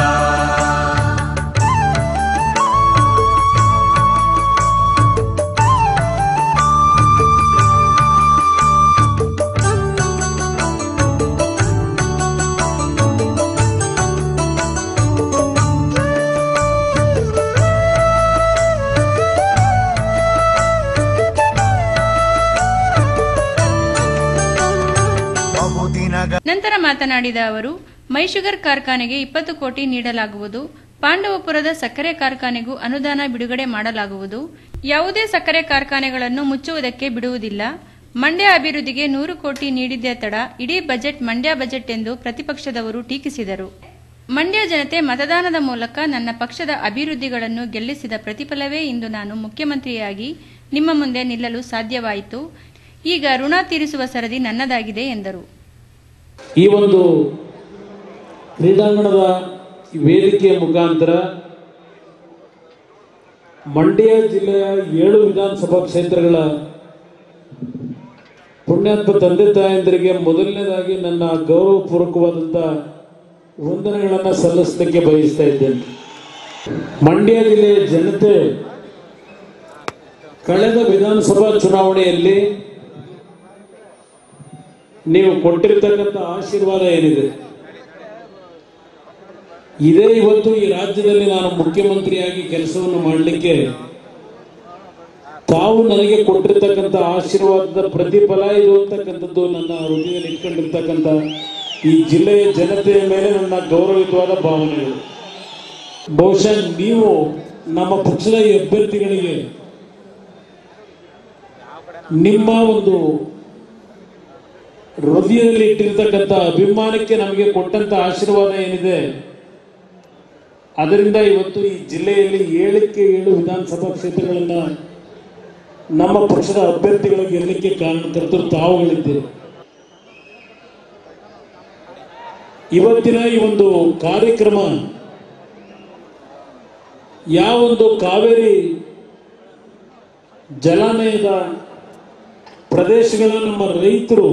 ಬಹುದಿನಗಳ ನಂತರ ಮಾತನಾಡಿದ ಅವರು ಮೈಶುಗರ್ ಕಾರ್ಖಾನೆಗೆ ಇಪ್ಪತ್ತು ಕೋಟಿ ನೀಡಲಾಗುವುದು ಪಾಂಡವಪುರದ ಸಕ್ಕರೆ ಕಾರ್ಖಾನೆಗೂ ಅನುದಾನ ಬಿಡುಗಡೆ ಮಾಡಲಾಗುವುದು ಯಾವುದೇ ಸಕ್ಕರೆ ಕಾರ್ಖಾನೆಗಳನ್ನು ಮುಚ್ಚುವುದಕ್ಕೆ ಬಿಡುವುದಿಲ್ಲ ಮಂಡ್ಯ ಅಭಿವೃದ್ಧಿಗೆ ನೂರು ಕೋಟಿ ನೀಡಿದ್ದೇ ತಡ ಇಡೀ ಬಜೆಟ್ ಮಂಡ್ಯ ಬಜೆಟ್ ಎಂದು ಪ್ರತಿಪಕ್ಷದವರು ಟೀಕಿಸಿದರು ಮಂಡ್ಯ ಜನತೆ ಮತದಾನದ ಮೂಲಕ ನನ್ನ ಪಕ್ಷದ ಅಭಿವೃದ್ಧಿಗಳನ್ನು ಗೆಲ್ಲಿಸಿದ ಪ್ರತಿಫಲವೇ ಇಂದು ನಾನು ಮುಖ್ಯಮಂತ್ರಿಯಾಗಿ ನಿಮ್ಮ ಮುಂದೆ ನಿಲ್ಲಲು ಸಾಧ್ಯವಾಯಿತು ಈಗ ಋಣ ತೀರಿಸುವ ಸರದಿ ನನ್ನದಾಗಿದೆ ಎಂದರು ಈ ಒಂದು ಕ್ರೀಡಾಂಗಣದ ವೇದಿಕೆಯ ಮುಖಾಂತರ ಮಂಡ್ಯ ಜಿಲ್ಲೆಯ ಏಳು ವಿಧಾನಸಭಾ ಕ್ಷೇತ್ರಗಳ ಪುಣ್ಯಾತ್ಮ ತಂದೆ ತಾಯಂದಿರಿಗೆ ಮೊದಲನೇದಾಗಿ ನನ್ನ ಗೌರವಪೂರ್ವಕವಾದಂಥ ವಂದನೆಗಳನ್ನು ಸಲ್ಲಿಸಲಿಕ್ಕೆ ಬಯಸ್ತಾ ಇದ್ದೇನೆ ಮಂಡ್ಯ ಜಿಲ್ಲೆಯ ಜನತೆ ಕಳೆದ ವಿಧಾನಸಭಾ ಚುನಾವಣೆಯಲ್ಲಿ ನೀವು ಕೊಟ್ಟಿರ್ತಕ್ಕಂಥ ಆಶೀರ್ವಾದ ಏನಿದೆ ಇದೇ ಇವತ್ತು ಈ ರಾಜ್ಯದಲ್ಲಿ ನಾನು ಮುಖ್ಯಮಂತ್ರಿಯಾಗಿ ಕೆಲಸವನ್ನು ಮಾಡಲಿಕ್ಕೆ ತಾವು ನನಗೆ ಕೊಟ್ಟಿರ್ತಕ್ಕಂಥ ಆಶೀರ್ವಾದದ ಪ್ರತಿಫಲ ಇದು ಅಂತಕ್ಕಂಥದ್ದು ನನ್ನ ಹೃದಯದಲ್ಲಿ ಇಟ್ಕೊಂಡಿರ್ತಕ್ಕಂಥ ಈ ಜಿಲ್ಲೆಯ ಜನತೆಯ ಮೇಲೆ ನನ್ನ ಗೌರವಿತವಾದ ಭಾವನೆಗಳು ಬಹುಶಃ ನೀವು ನಮ್ಮ ಪಕ್ಷದ ಈ ಅಭ್ಯರ್ಥಿಗಳಿಗೆ ನಿಮ್ಮ ಒಂದು ಹೃದಯದಲ್ಲಿ ಇಟ್ಟಿರ್ತಕ್ಕಂಥ ಅಭಿಮಾನಕ್ಕೆ ನಮಗೆ ಕೊಟ್ಟಂತ ಆಶೀರ್ವಾದ ಏನಿದೆ ಅದರಿಂದ ಇವತ್ತು ಈ ಜಿಲ್ಲೆಯಲ್ಲಿ ಏಳಕ್ಕೆ ಏಳು ವಿಧಾನಸಭಾ ಕ್ಷೇತ್ರಗಳನ್ನ ನಮ್ಮ ಪಕ್ಷದ ಅಭ್ಯರ್ಥಿಗಳ ಗೆಲ್ಲಕ್ಕೆ ಕಾರಣಕರ್ತರು ತಾವುಗಳಿದ್ದೀರಿ ಇವತ್ತಿನ ಈ ಒಂದು ಕಾರ್ಯಕ್ರಮ ಯಾವೊಂದು ಕಾವೇರಿ ಜಲಾನಯದ ಪ್ರದೇಶಗಳ ನಮ್ಮ ರೈತರು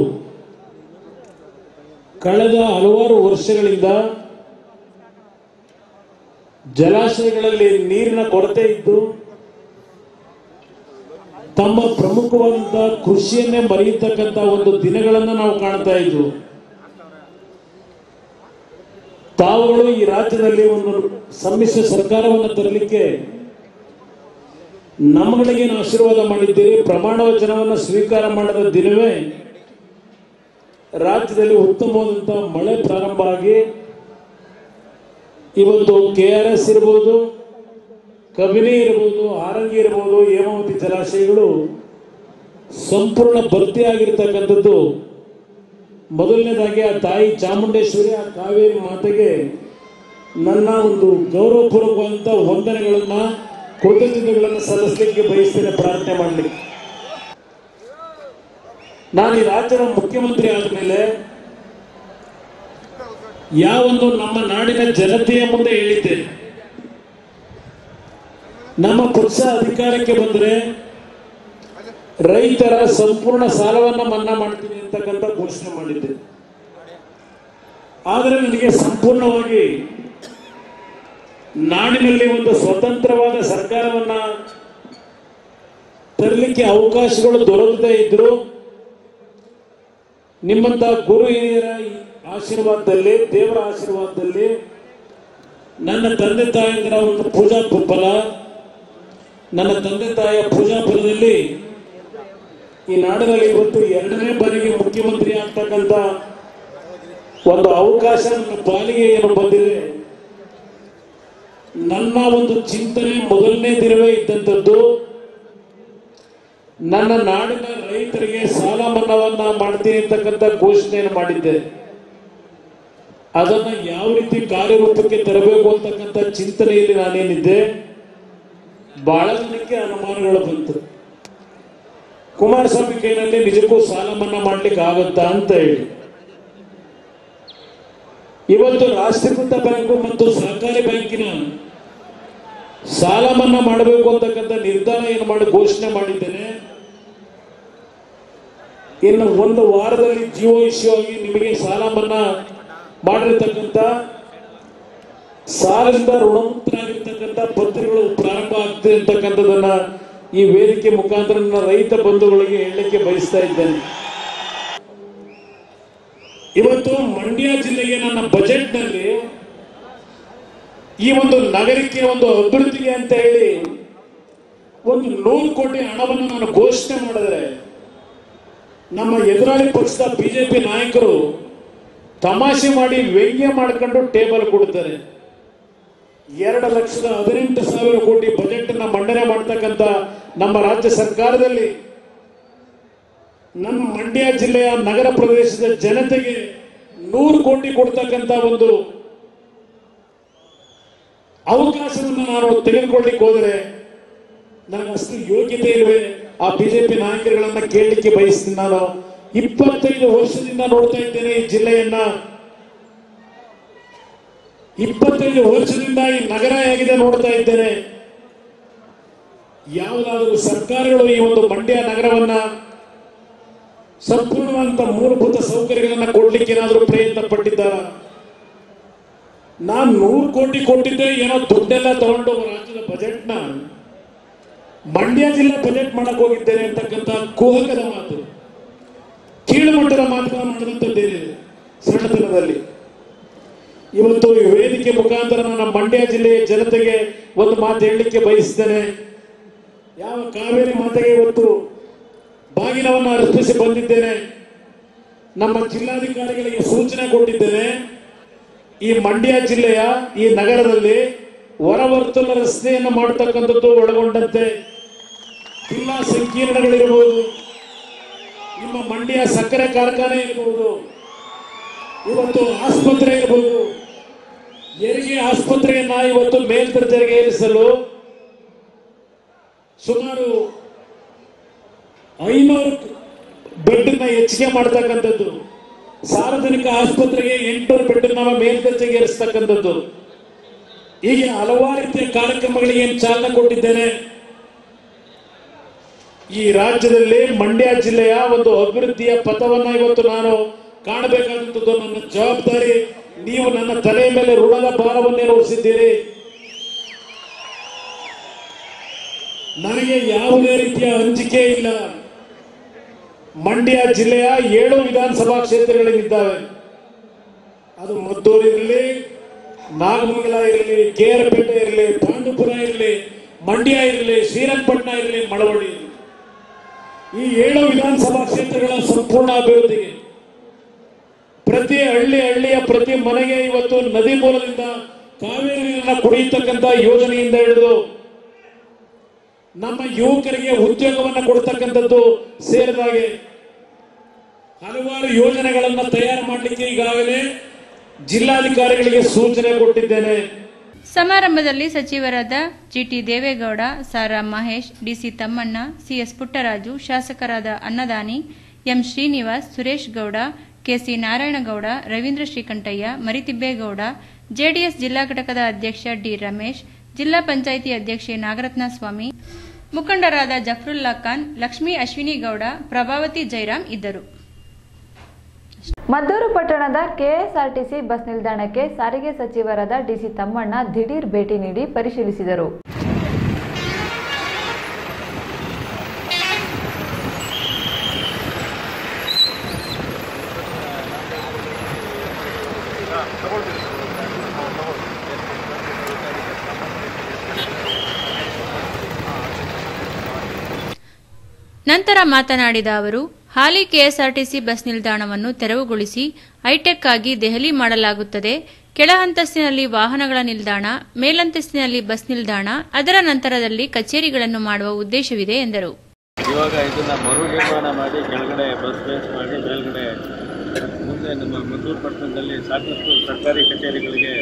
ಕಳೆದ ಹಲವಾರು ವರ್ಷಗಳಿಂದ ಜಲಾಶಯಗಳಲ್ಲಿ ನೀರಿನ ಕೊರತೆ ಇದ್ದು ತಮ್ಮ ಪ್ರಮುಖವಾದಂತಹ ಕೃಷಿಯನ್ನೇ ಮರೆಯತಕ್ಕಂತ ಒಂದು ದಿನಗಳನ್ನು ನಾವು ಕಾಣ್ತಾ ಇದ್ವು ತಾವುಗಳು ಈ ರಾಜ್ಯದಲ್ಲಿ ಒಂದು ಸಮ್ಮಿಶ್ರ ಸರ್ಕಾರವನ್ನು ತರಲಿಕ್ಕೆ ನಮ್ಮಗಳಿಗೇನು ಆಶೀರ್ವಾದ ಮಾಡಿದ್ದೀರಿ ಪ್ರಮಾಣ ವಚನವನ್ನು ಸ್ವೀಕಾರ ಮಾಡಿದ ದಿನವೇ ರಾಜ್ಯದಲ್ಲಿ ಉತ್ತಮವಾದಂತಹ ಮಳೆ ಪ್ರಾರಂಭ ಆಗಿ ಇವತ್ತು ಕೆ ಆರ್ ಎಸ್ ಇರ್ಬೋದು ಕಬಿನಿ ಇರ್ಬೋದು ಆರಂಗಿ ಇರ್ಬೋದು ಹೇಮಾವತಿ ಜಲಾಶಯಗಳು ಸಂಪೂರ್ಣ ಭರ್ತಿಯಾಗಿರ್ತಕ್ಕಂಥದ್ದು ಮೊದಲನೇದಾಗಿ ಆ ತಾಯಿ ಚಾಮುಂಡೇಶ್ವರಿ ಆ ಕಾವೇರಿ ಮಾತೆಗೆ ನನ್ನ ಒಂದು ಗೌರವಪೂರ್ವಕವಾದಂಥ ವಂದನೆಗಳನ್ನ ಕೃತಜ್ಞತೆಗಳನ್ನು ಸಲ್ಲಿಸಲಿಕ್ಕೆ ಬಯಸ್ತೇನೆ ಪ್ರಾರ್ಥನೆ ಮಾಡಲಿಕ್ಕೆ ನಾನು ಈ ರಾಜ್ಯದ ಮುಖ್ಯಮಂತ್ರಿ ಆದಮೇಲೆ ಯಾವೊಂದು ನಮ್ಮ ನಾಡಿನ ಜನತೆಯ ಮುಂದೆ ಹೇಳಿದ್ದೆ ನಮ್ಮ ಪಕ್ಷ ಅಧಿಕಾರಕ್ಕೆ ಬಂದರೆ ರೈತರ ಸಂಪೂರ್ಣ ಸಾಲವನ್ನ ಮನ್ನಾ ಮಾಡ್ತೀನಿ ಅಂತಕ್ಕಂಥ ಘೋಷಣೆ ಮಾಡಿದ್ದೆ ಆದರೆ ನನಗೆ ಸಂಪೂರ್ಣವಾಗಿ ನಾಡಿನಲ್ಲಿ ಒಂದು ಸ್ವತಂತ್ರವಾದ ಸರ್ಕಾರವನ್ನ ತರಲಿಕ್ಕೆ ಅವಕಾಶಗಳು ದೊರಕದೇ ಇದ್ರು ನಿಮ್ಮಂತ ಗುರು ಹಿರಿಯರ ಆಶೀರ್ವಾದದಲ್ಲಿ ದೇವರ ಆಶೀರ್ವಾದದಲ್ಲಿ ನನ್ನ ತಂದೆ ತಾಯಿಯರ ಒಂದು ಪೂಜಾ ಫಲ ನನ್ನ ತಂದೆ ತಾಯಿಯ ಪೂಜಾ ಫಲದಲ್ಲಿ ಈ ನಾಡಿನಲ್ಲಿ ಇವತ್ತು ಎರಡನೇ ಬಾರಿಗೆ ಮುಖ್ಯಮಂತ್ರಿ ಆಗ್ತಕ್ಕಂಥ ಒಂದು ಅವಕಾಶ ನನ್ನ ಪಾಲಿಗೆ ಏನು ಬಂದಿದೆ ನನ್ನ ಒಂದು ಚಿಂತನೆ ಮೊದಲನೇ ದಿನವೇ ಇದ್ದಂಥದ್ದು ನನ್ನ ನಾಡಿನ ರೈತರಿಗೆ ಸಾಲ ಮನ್ನಾವನ್ನ ಮಾಡ್ತೀನಿ ಅಂತಕ್ಕಂಥ ಘೋಷಣೆಯನ್ನು ಮಾಡಿದ್ದೆ ಅದನ್ನ ಯಾವ ರೀತಿ ಕಾರ್ಯರೂಪಕ್ಕೆ ತರಬೇಕು ಅಂತಕ್ಕಂಥ ಚಿಂತನೆಯಲ್ಲಿ ನಾನೇನಿದ್ದೆ ಬಹಳ ಜನಕ್ಕೆ ಅನುಮಾನಗಳು ಬಂತು ಕುಮಾರಸ್ವಾಮಿ ಕೈನಲ್ಲಿ ನಿಜಕ್ಕೂ ಸಾಲ ಮನ್ನಾ ಮಾಡ್ಲಿಕ್ಕೆ ಆಗುತ್ತಾ ಅಂತ ಹೇಳಿ ಇವತ್ತು ರಾಷ್ಟ್ರೀಕೃತ ಬ್ಯಾಂಕು ಮತ್ತು ಸಹಕಾರಿ ಬ್ಯಾಂಕಿನ ಸಾಲ ಮನ್ನಾ ಮಾಡಬೇಕು ಅಂತಕ್ಕಂಥ ನಿರ್ಧಾರ ಏನು ಮಾಡಿ ಘೋಷಣೆ ಮಾಡಿದ್ದೇನೆ ಇನ್ನು ಒಂದು ವಾರದಲ್ಲಿ ಜಿಯೋ ಇಶ್ಯೂ ಆಗಿ ನಿಮಗೆ ಸಾಲ ಮನ್ನಾ ಮಾಡಿರ್ತಕ್ಕಂಥ ಸಾಲದಿಂದ ಋಣಮುಕ್ತರಾಗಿರ್ತಕ್ಕಂಥ ಪತ್ರಗಳು ಪ್ರಾರಂಭ ಆಗ್ತದೆ ಅಂತಕ್ಕಂಥದ್ದನ್ನ ಈ ವೇದಿಕೆ ಮುಖಾಂತರ ನನ್ನ ರೈತ ಬಂಧುಗಳಿಗೆ ಹೇಳಲಿಕ್ಕೆ ಬಯಸ್ತಾ ಇದ್ದೇನೆ ಇವತ್ತು ಮಂಡ್ಯ ಜಿಲ್ಲೆಗೆ ನನ್ನ ಬಜೆಟ್ ನಲ್ಲಿ ಈ ಒಂದು ನಗರಕ್ಕೆ ಒಂದು ಅಭಿವೃದ್ಧಿಗೆ ಅಂತ ಹೇಳಿ ಒಂದು ನೂರು ಕೋಟಿ ಹಣವನ್ನು ನಾನು ಘೋಷಣೆ ಮಾಡಿದ್ರೆ ನಮ್ಮ ಎದುರಾಳಿ ಪಕ್ಷದ ಬಿಜೆಪಿ ನಾಯಕರು ತಮಾಷೆ ಮಾಡಿ ವ್ಯಂಗ್ಯ ಮಾಡ್ಕೊಂಡು ಟೇಬಲ್ ಕೊಡ್ತಾರೆ ಎರಡು ಲಕ್ಷದ ಹದಿನೆಂಟು ಸಾವಿರ ಕೋಟಿ ಬಜೆಟ್ ಅನ್ನ ಮಂಡನೆ ಮಾಡ್ತಕ್ಕಂಥ ನಮ್ಮ ರಾಜ್ಯ ಸರ್ಕಾರದಲ್ಲಿ ನಮ್ಮ ಮಂಡ್ಯ ಜಿಲ್ಲೆಯ ನಗರ ಪ್ರದೇಶದ ಜನತೆಗೆ ನೂರು ಕೋಟಿ ಕೊಡ್ತಕ್ಕಂಥ ಒಂದು ಅವಕಾಶವನ್ನು ನಾನು ತೆಗೆದುಕೊಳ್ಳಿಕ್ಕೆ ಹೋದರೆ ನನಗೆ ಅಷ್ಟು ಯೋಗ್ಯತೆ ಇರುವೆ ಆ ಬಿಜೆಪಿ ನಾಯಕರುಗಳನ್ನ ಕೇಳಲಿಕ್ಕೆ ಬಯಸ್ತೀನಿ ನಾನು ಇಪ್ಪತ್ತೈದು ವರ್ಷದಿಂದ ನೋಡ್ತಾ ಇದ್ದೇನೆ ಈ ಜಿಲ್ಲೆಯನ್ನ ಇಪ್ಪತ್ತೈದು ವರ್ಷದಿಂದ ಈ ನಗರ ಹೇಗಿದೆ ನೋಡ್ತಾ ಇದ್ದೇನೆ ಯಾವುದಾದರೂ ಸರ್ಕಾರಗಳು ಈ ಒಂದು ಮಂಡ್ಯ ನಗರವನ್ನ ಸಂಪೂರ್ಣವಾದಂತ ಮೂಲಭೂತ ಸೌಕರ್ಯಗಳನ್ನ ಕೊಡ್ಲಿಕ್ಕೆ ಏನಾದರೂ ಪ್ರಯತ್ನ ಪಟ್ಟಿದ್ದಾರ ನಾನು ನೂರು ಕೋಟಿ ಕೊಟ್ಟಿದ್ದೆ ಏನೋ ದುಡ್ಡೆಲ್ಲ ತಗೊಂಡು ರಾಜ್ಯದ ಬಜೆಟ್ನ ಮಂಡ್ಯ ಜಿಲ್ಲೆ ಬಜೆಟ್ ಮಾಡಕ್ ಹೋಗಿದ್ದೇನೆ ಅಂತಕ್ಕಂಥ ಕುಹಕದ ಮಾತು ಕೀಳು ಮಟ್ಟದ ಮಾತುಗಳನ್ನು ಮಾಡಿದಂಥದ್ದೇನಿದೆ ಸಣ್ಣತನದಲ್ಲಿ ಇವತ್ತು ಈ ವೇದಿಕೆ ಮುಖಾಂತರ ನನ್ನ ಮಂಡ್ಯ ಜಿಲ್ಲೆಯ ಜನತೆಗೆ ಒಂದು ಮಾತು ಹೇಳಲಿಕ್ಕೆ ಬಯಸ್ತೇನೆ ಯಾವ ಕಾವೇರಿ ಮಾತೆಗೆ ಇವತ್ತು ಬಾಗಿಲವನ್ನು ಅರ್ಪಿಸಿ ಬಂದಿದ್ದೇನೆ ನಮ್ಮ ಜಿಲ್ಲಾಧಿಕಾರಿಗಳಿಗೆ ಸೂಚನೆ ಕೊಟ್ಟಿದ್ದೇನೆ ಈ ಮಂಡ್ಯ ಜಿಲ್ಲೆಯ ಈ ನಗರದಲ್ಲಿ ಹೊರವರ್ತುಲ ರಸ್ತೆಯನ್ನು ಮಾಡತಕ್ಕಂಥದ್ದು ಒಳಗೊಂಡಂತೆ ಜಿಲ್ಲಾ ಸಂಕೀರ್ಣಗಳಿರಬಹುದು ನಿಮ್ಮ ಮಂಡ್ಯ ಸಕ್ಕರೆ ಕಾರ್ಖಾನೆ ಇರಬಹುದು ಇವತ್ತು ಆಸ್ಪತ್ರೆ ಇರಬಹುದು ಹೆರಿಗೆ ಆಸ್ಪತ್ರೆಯನ್ನ ಇವತ್ತು ಮೇಲ್ದರ್ಜೆಗೆ ಏರಿಸಲು ಸುಮಾರು ಐನೂರು ಬೆಡ್ ಹೆಚ್ಚಿಗೆ ಮಾಡ್ತಕ್ಕಂಥದ್ದು ಸಾರ್ವಜನಿಕ ಆಸ್ಪತ್ರೆಗೆ ಎಂಟುನೂರು ಬೆಡ್ ನಾವು ಮೇಲ್ದರ್ಜೆಗೆ ಏರಿಸ್ತಕ್ಕಂಥದ್ದು ಹೀಗೆ ಹಲವಾರು ರೀತಿಯ ಕಾರ್ಯಕ್ರಮಗಳಿಗೆ ಏನು ಚಾಲನೆ ಕೊಟ್ಟಿದ್ದೇನೆ ಈ ರಾಜ್ಯದಲ್ಲಿ ಮಂಡ್ಯ ಜಿಲ್ಲೆಯ ಒಂದು ಅಭಿವೃದ್ಧಿಯ ಪಥವನ್ನ ಇವತ್ತು ನಾನು ಕಾಣಬೇಕಾದಂಥದ್ದು ನನ್ನ ಜವಾಬ್ದಾರಿ ನೀವು ನನ್ನ ತಲೆಯ ಮೇಲೆ ಋಣದ ಭಾರವನ್ನೇ ಹೊರಿಸಿದ್ದೀರಿ ನನಗೆ ಯಾವುದೇ ರೀತಿಯ ಅಂಜಿಕೆ ಇಲ್ಲ ಮಂಡ್ಯ ಜಿಲ್ಲೆಯ ಏಳು ವಿಧಾನಸಭಾ ಕ್ಷೇತ್ರಗಳಿದ್ದಾವೆ ಅದು ಮದ್ದೂರು ಇರಲಿ ನಾಗಮಂಗಲ ಇರಲಿ ಕೇರಪೇಟೆ ಇರಲಿ ಪಾಂಡುಪುರ ಇರಲಿ ಮಂಡ್ಯ ಇರಲಿ ಶ್ರೀರಂಗಪಟ್ಟಣ ಇರಲಿ ಮಳವಳ್ಳಿ ಇರಲಿ ಈ ಏಳು ವಿಧಾನಸಭಾ ಕ್ಷೇತ್ರಗಳ ಸಂಪೂರ್ಣ ಅಭಿವೃದ್ಧಿಗೆ ಪ್ರತಿ ಹಳ್ಳಿ ಹಳ್ಳಿಯ ಪ್ರತಿ ಮನೆಗೆ ಇವತ್ತು ನದಿ ಮೂಲದಿಂದ ಕಾವೇರಿ ನೀರನ್ನ ಕುಡಿಯತಕ್ಕಂತ ಯೋಜನೆಯಿಂದ ಹಿಡಿದು ನಮ್ಮ ಯುವಕರಿಗೆ ಉದ್ಯೋಗವನ್ನು ಕೊಡ್ತಕ್ಕಂಥದ್ದು ಸೇರಿದಾಗೆ ಹಲವಾರು ಯೋಜನೆಗಳನ್ನ ತಯಾರು ಮಾಡಲಿಕ್ಕೆ ಈಗಾಗಲೇ ಜಿಲ್ಲಾಧಿಕಾರಿಗಳಿಗೆ ಸೂಚನೆ ಕೊಟ್ಟಿದ್ದೇನೆ ಸಮಾರಂಭದಲ್ಲಿ ಸಚಿವರಾದ G T Deve Gowda Sara Mahesh D C Thammanna C S Puttaraju ಶಾಸಕರಾದ Annadani M Srinivas Suresh Gowda K C Narayanagowda Ravindra Srikantaiah Marithibbegowda J D S ಜಿಲ್ಲಾ ಘಟಕದ ಅಧ್ಯಕ್ಷ ಡಿ ರಮೇಶ್ ಜಿಲ್ಲಾ ಪಂಚಾಯಿತಿ ಅಧ್ಯಕ್ಷೆ ನಾಗರತ್ನ ಸ್ವಾಮಿ ಮುಖಂಡರಾದ ಜಫರುಲ್ಲಾ ಖಾನ್ ಲಕ್ಷ್ಮೀ ಅಶ್ವಿನಿ ಗೌಡ ಪ್ರಭಾವತಿ ಜೈರಾಮ್ ಇದ್ದರು ಮದ್ದೂರು ಪಟ್ಟಣದ ಕೆಎಸ್ಆರ್ಟಿಸಿ ಬಸ್ ನಿಲ್ದಾಣಕ್ಕೆ ಸಾರಿಗೆ ಸಚಿವರಾದ ಡಿಸಿ ತಮ್ಮಣ್ಣ ದಿಢೀರ್ ಭೇಟಿ ನೀಡಿ ಪರಿಶೀಲಿಸಿದರು ನಂತರ ಮಾತನಾಡಿದ ಅವರು ಹಾಲಿ ಕೆಎಸ್ಆರ್ಟಿಸಿ ಬಸ್ ನಿಲ್ದಾಣವನ್ನು ತೆರವುಗೊಳಿಸಿ ಹೈಟೆಕ್ ಆಗಿ ದೆಹಲಿ ಮಾಡಲಾಗುತ್ತದೆ ಕೆಳ ಹಂತಸ್ತಿನಲ್ಲಿ ವಾಹನಗಳ ನಿಲ್ದಾಣ ಮೇಲಂತಸ್ತಿನಲ್ಲಿ ಬಸ್ ನಿಲ್ದಾಣ ಅದರ ನಂತರದಲ್ಲಿ ಕಚೇರಿಗಳನ್ನು ಮಾಡುವ ಉದ್ದೇಶವಿದೆ ಎಂದರು ಇವಾಗ ಇದನ್ನ ಮರು ನಿರ್ಮಾಣ ಮಾಡಿ ಕೆಳಗಡೆ ಬಸ್ ಬೇಸ್ ಮಾಡಿ ಮೇಲ್ಗಡೆ ಮುಂದೆ ನಮ್ಮ ಮದ್ದೂರು ಪಟ್ಟಣದಲ್ಲಿ ಸಾಕಷ್ಟು ಸರ್ಕಾರಿ ಕಚೇರಿಗಳಿಗೆ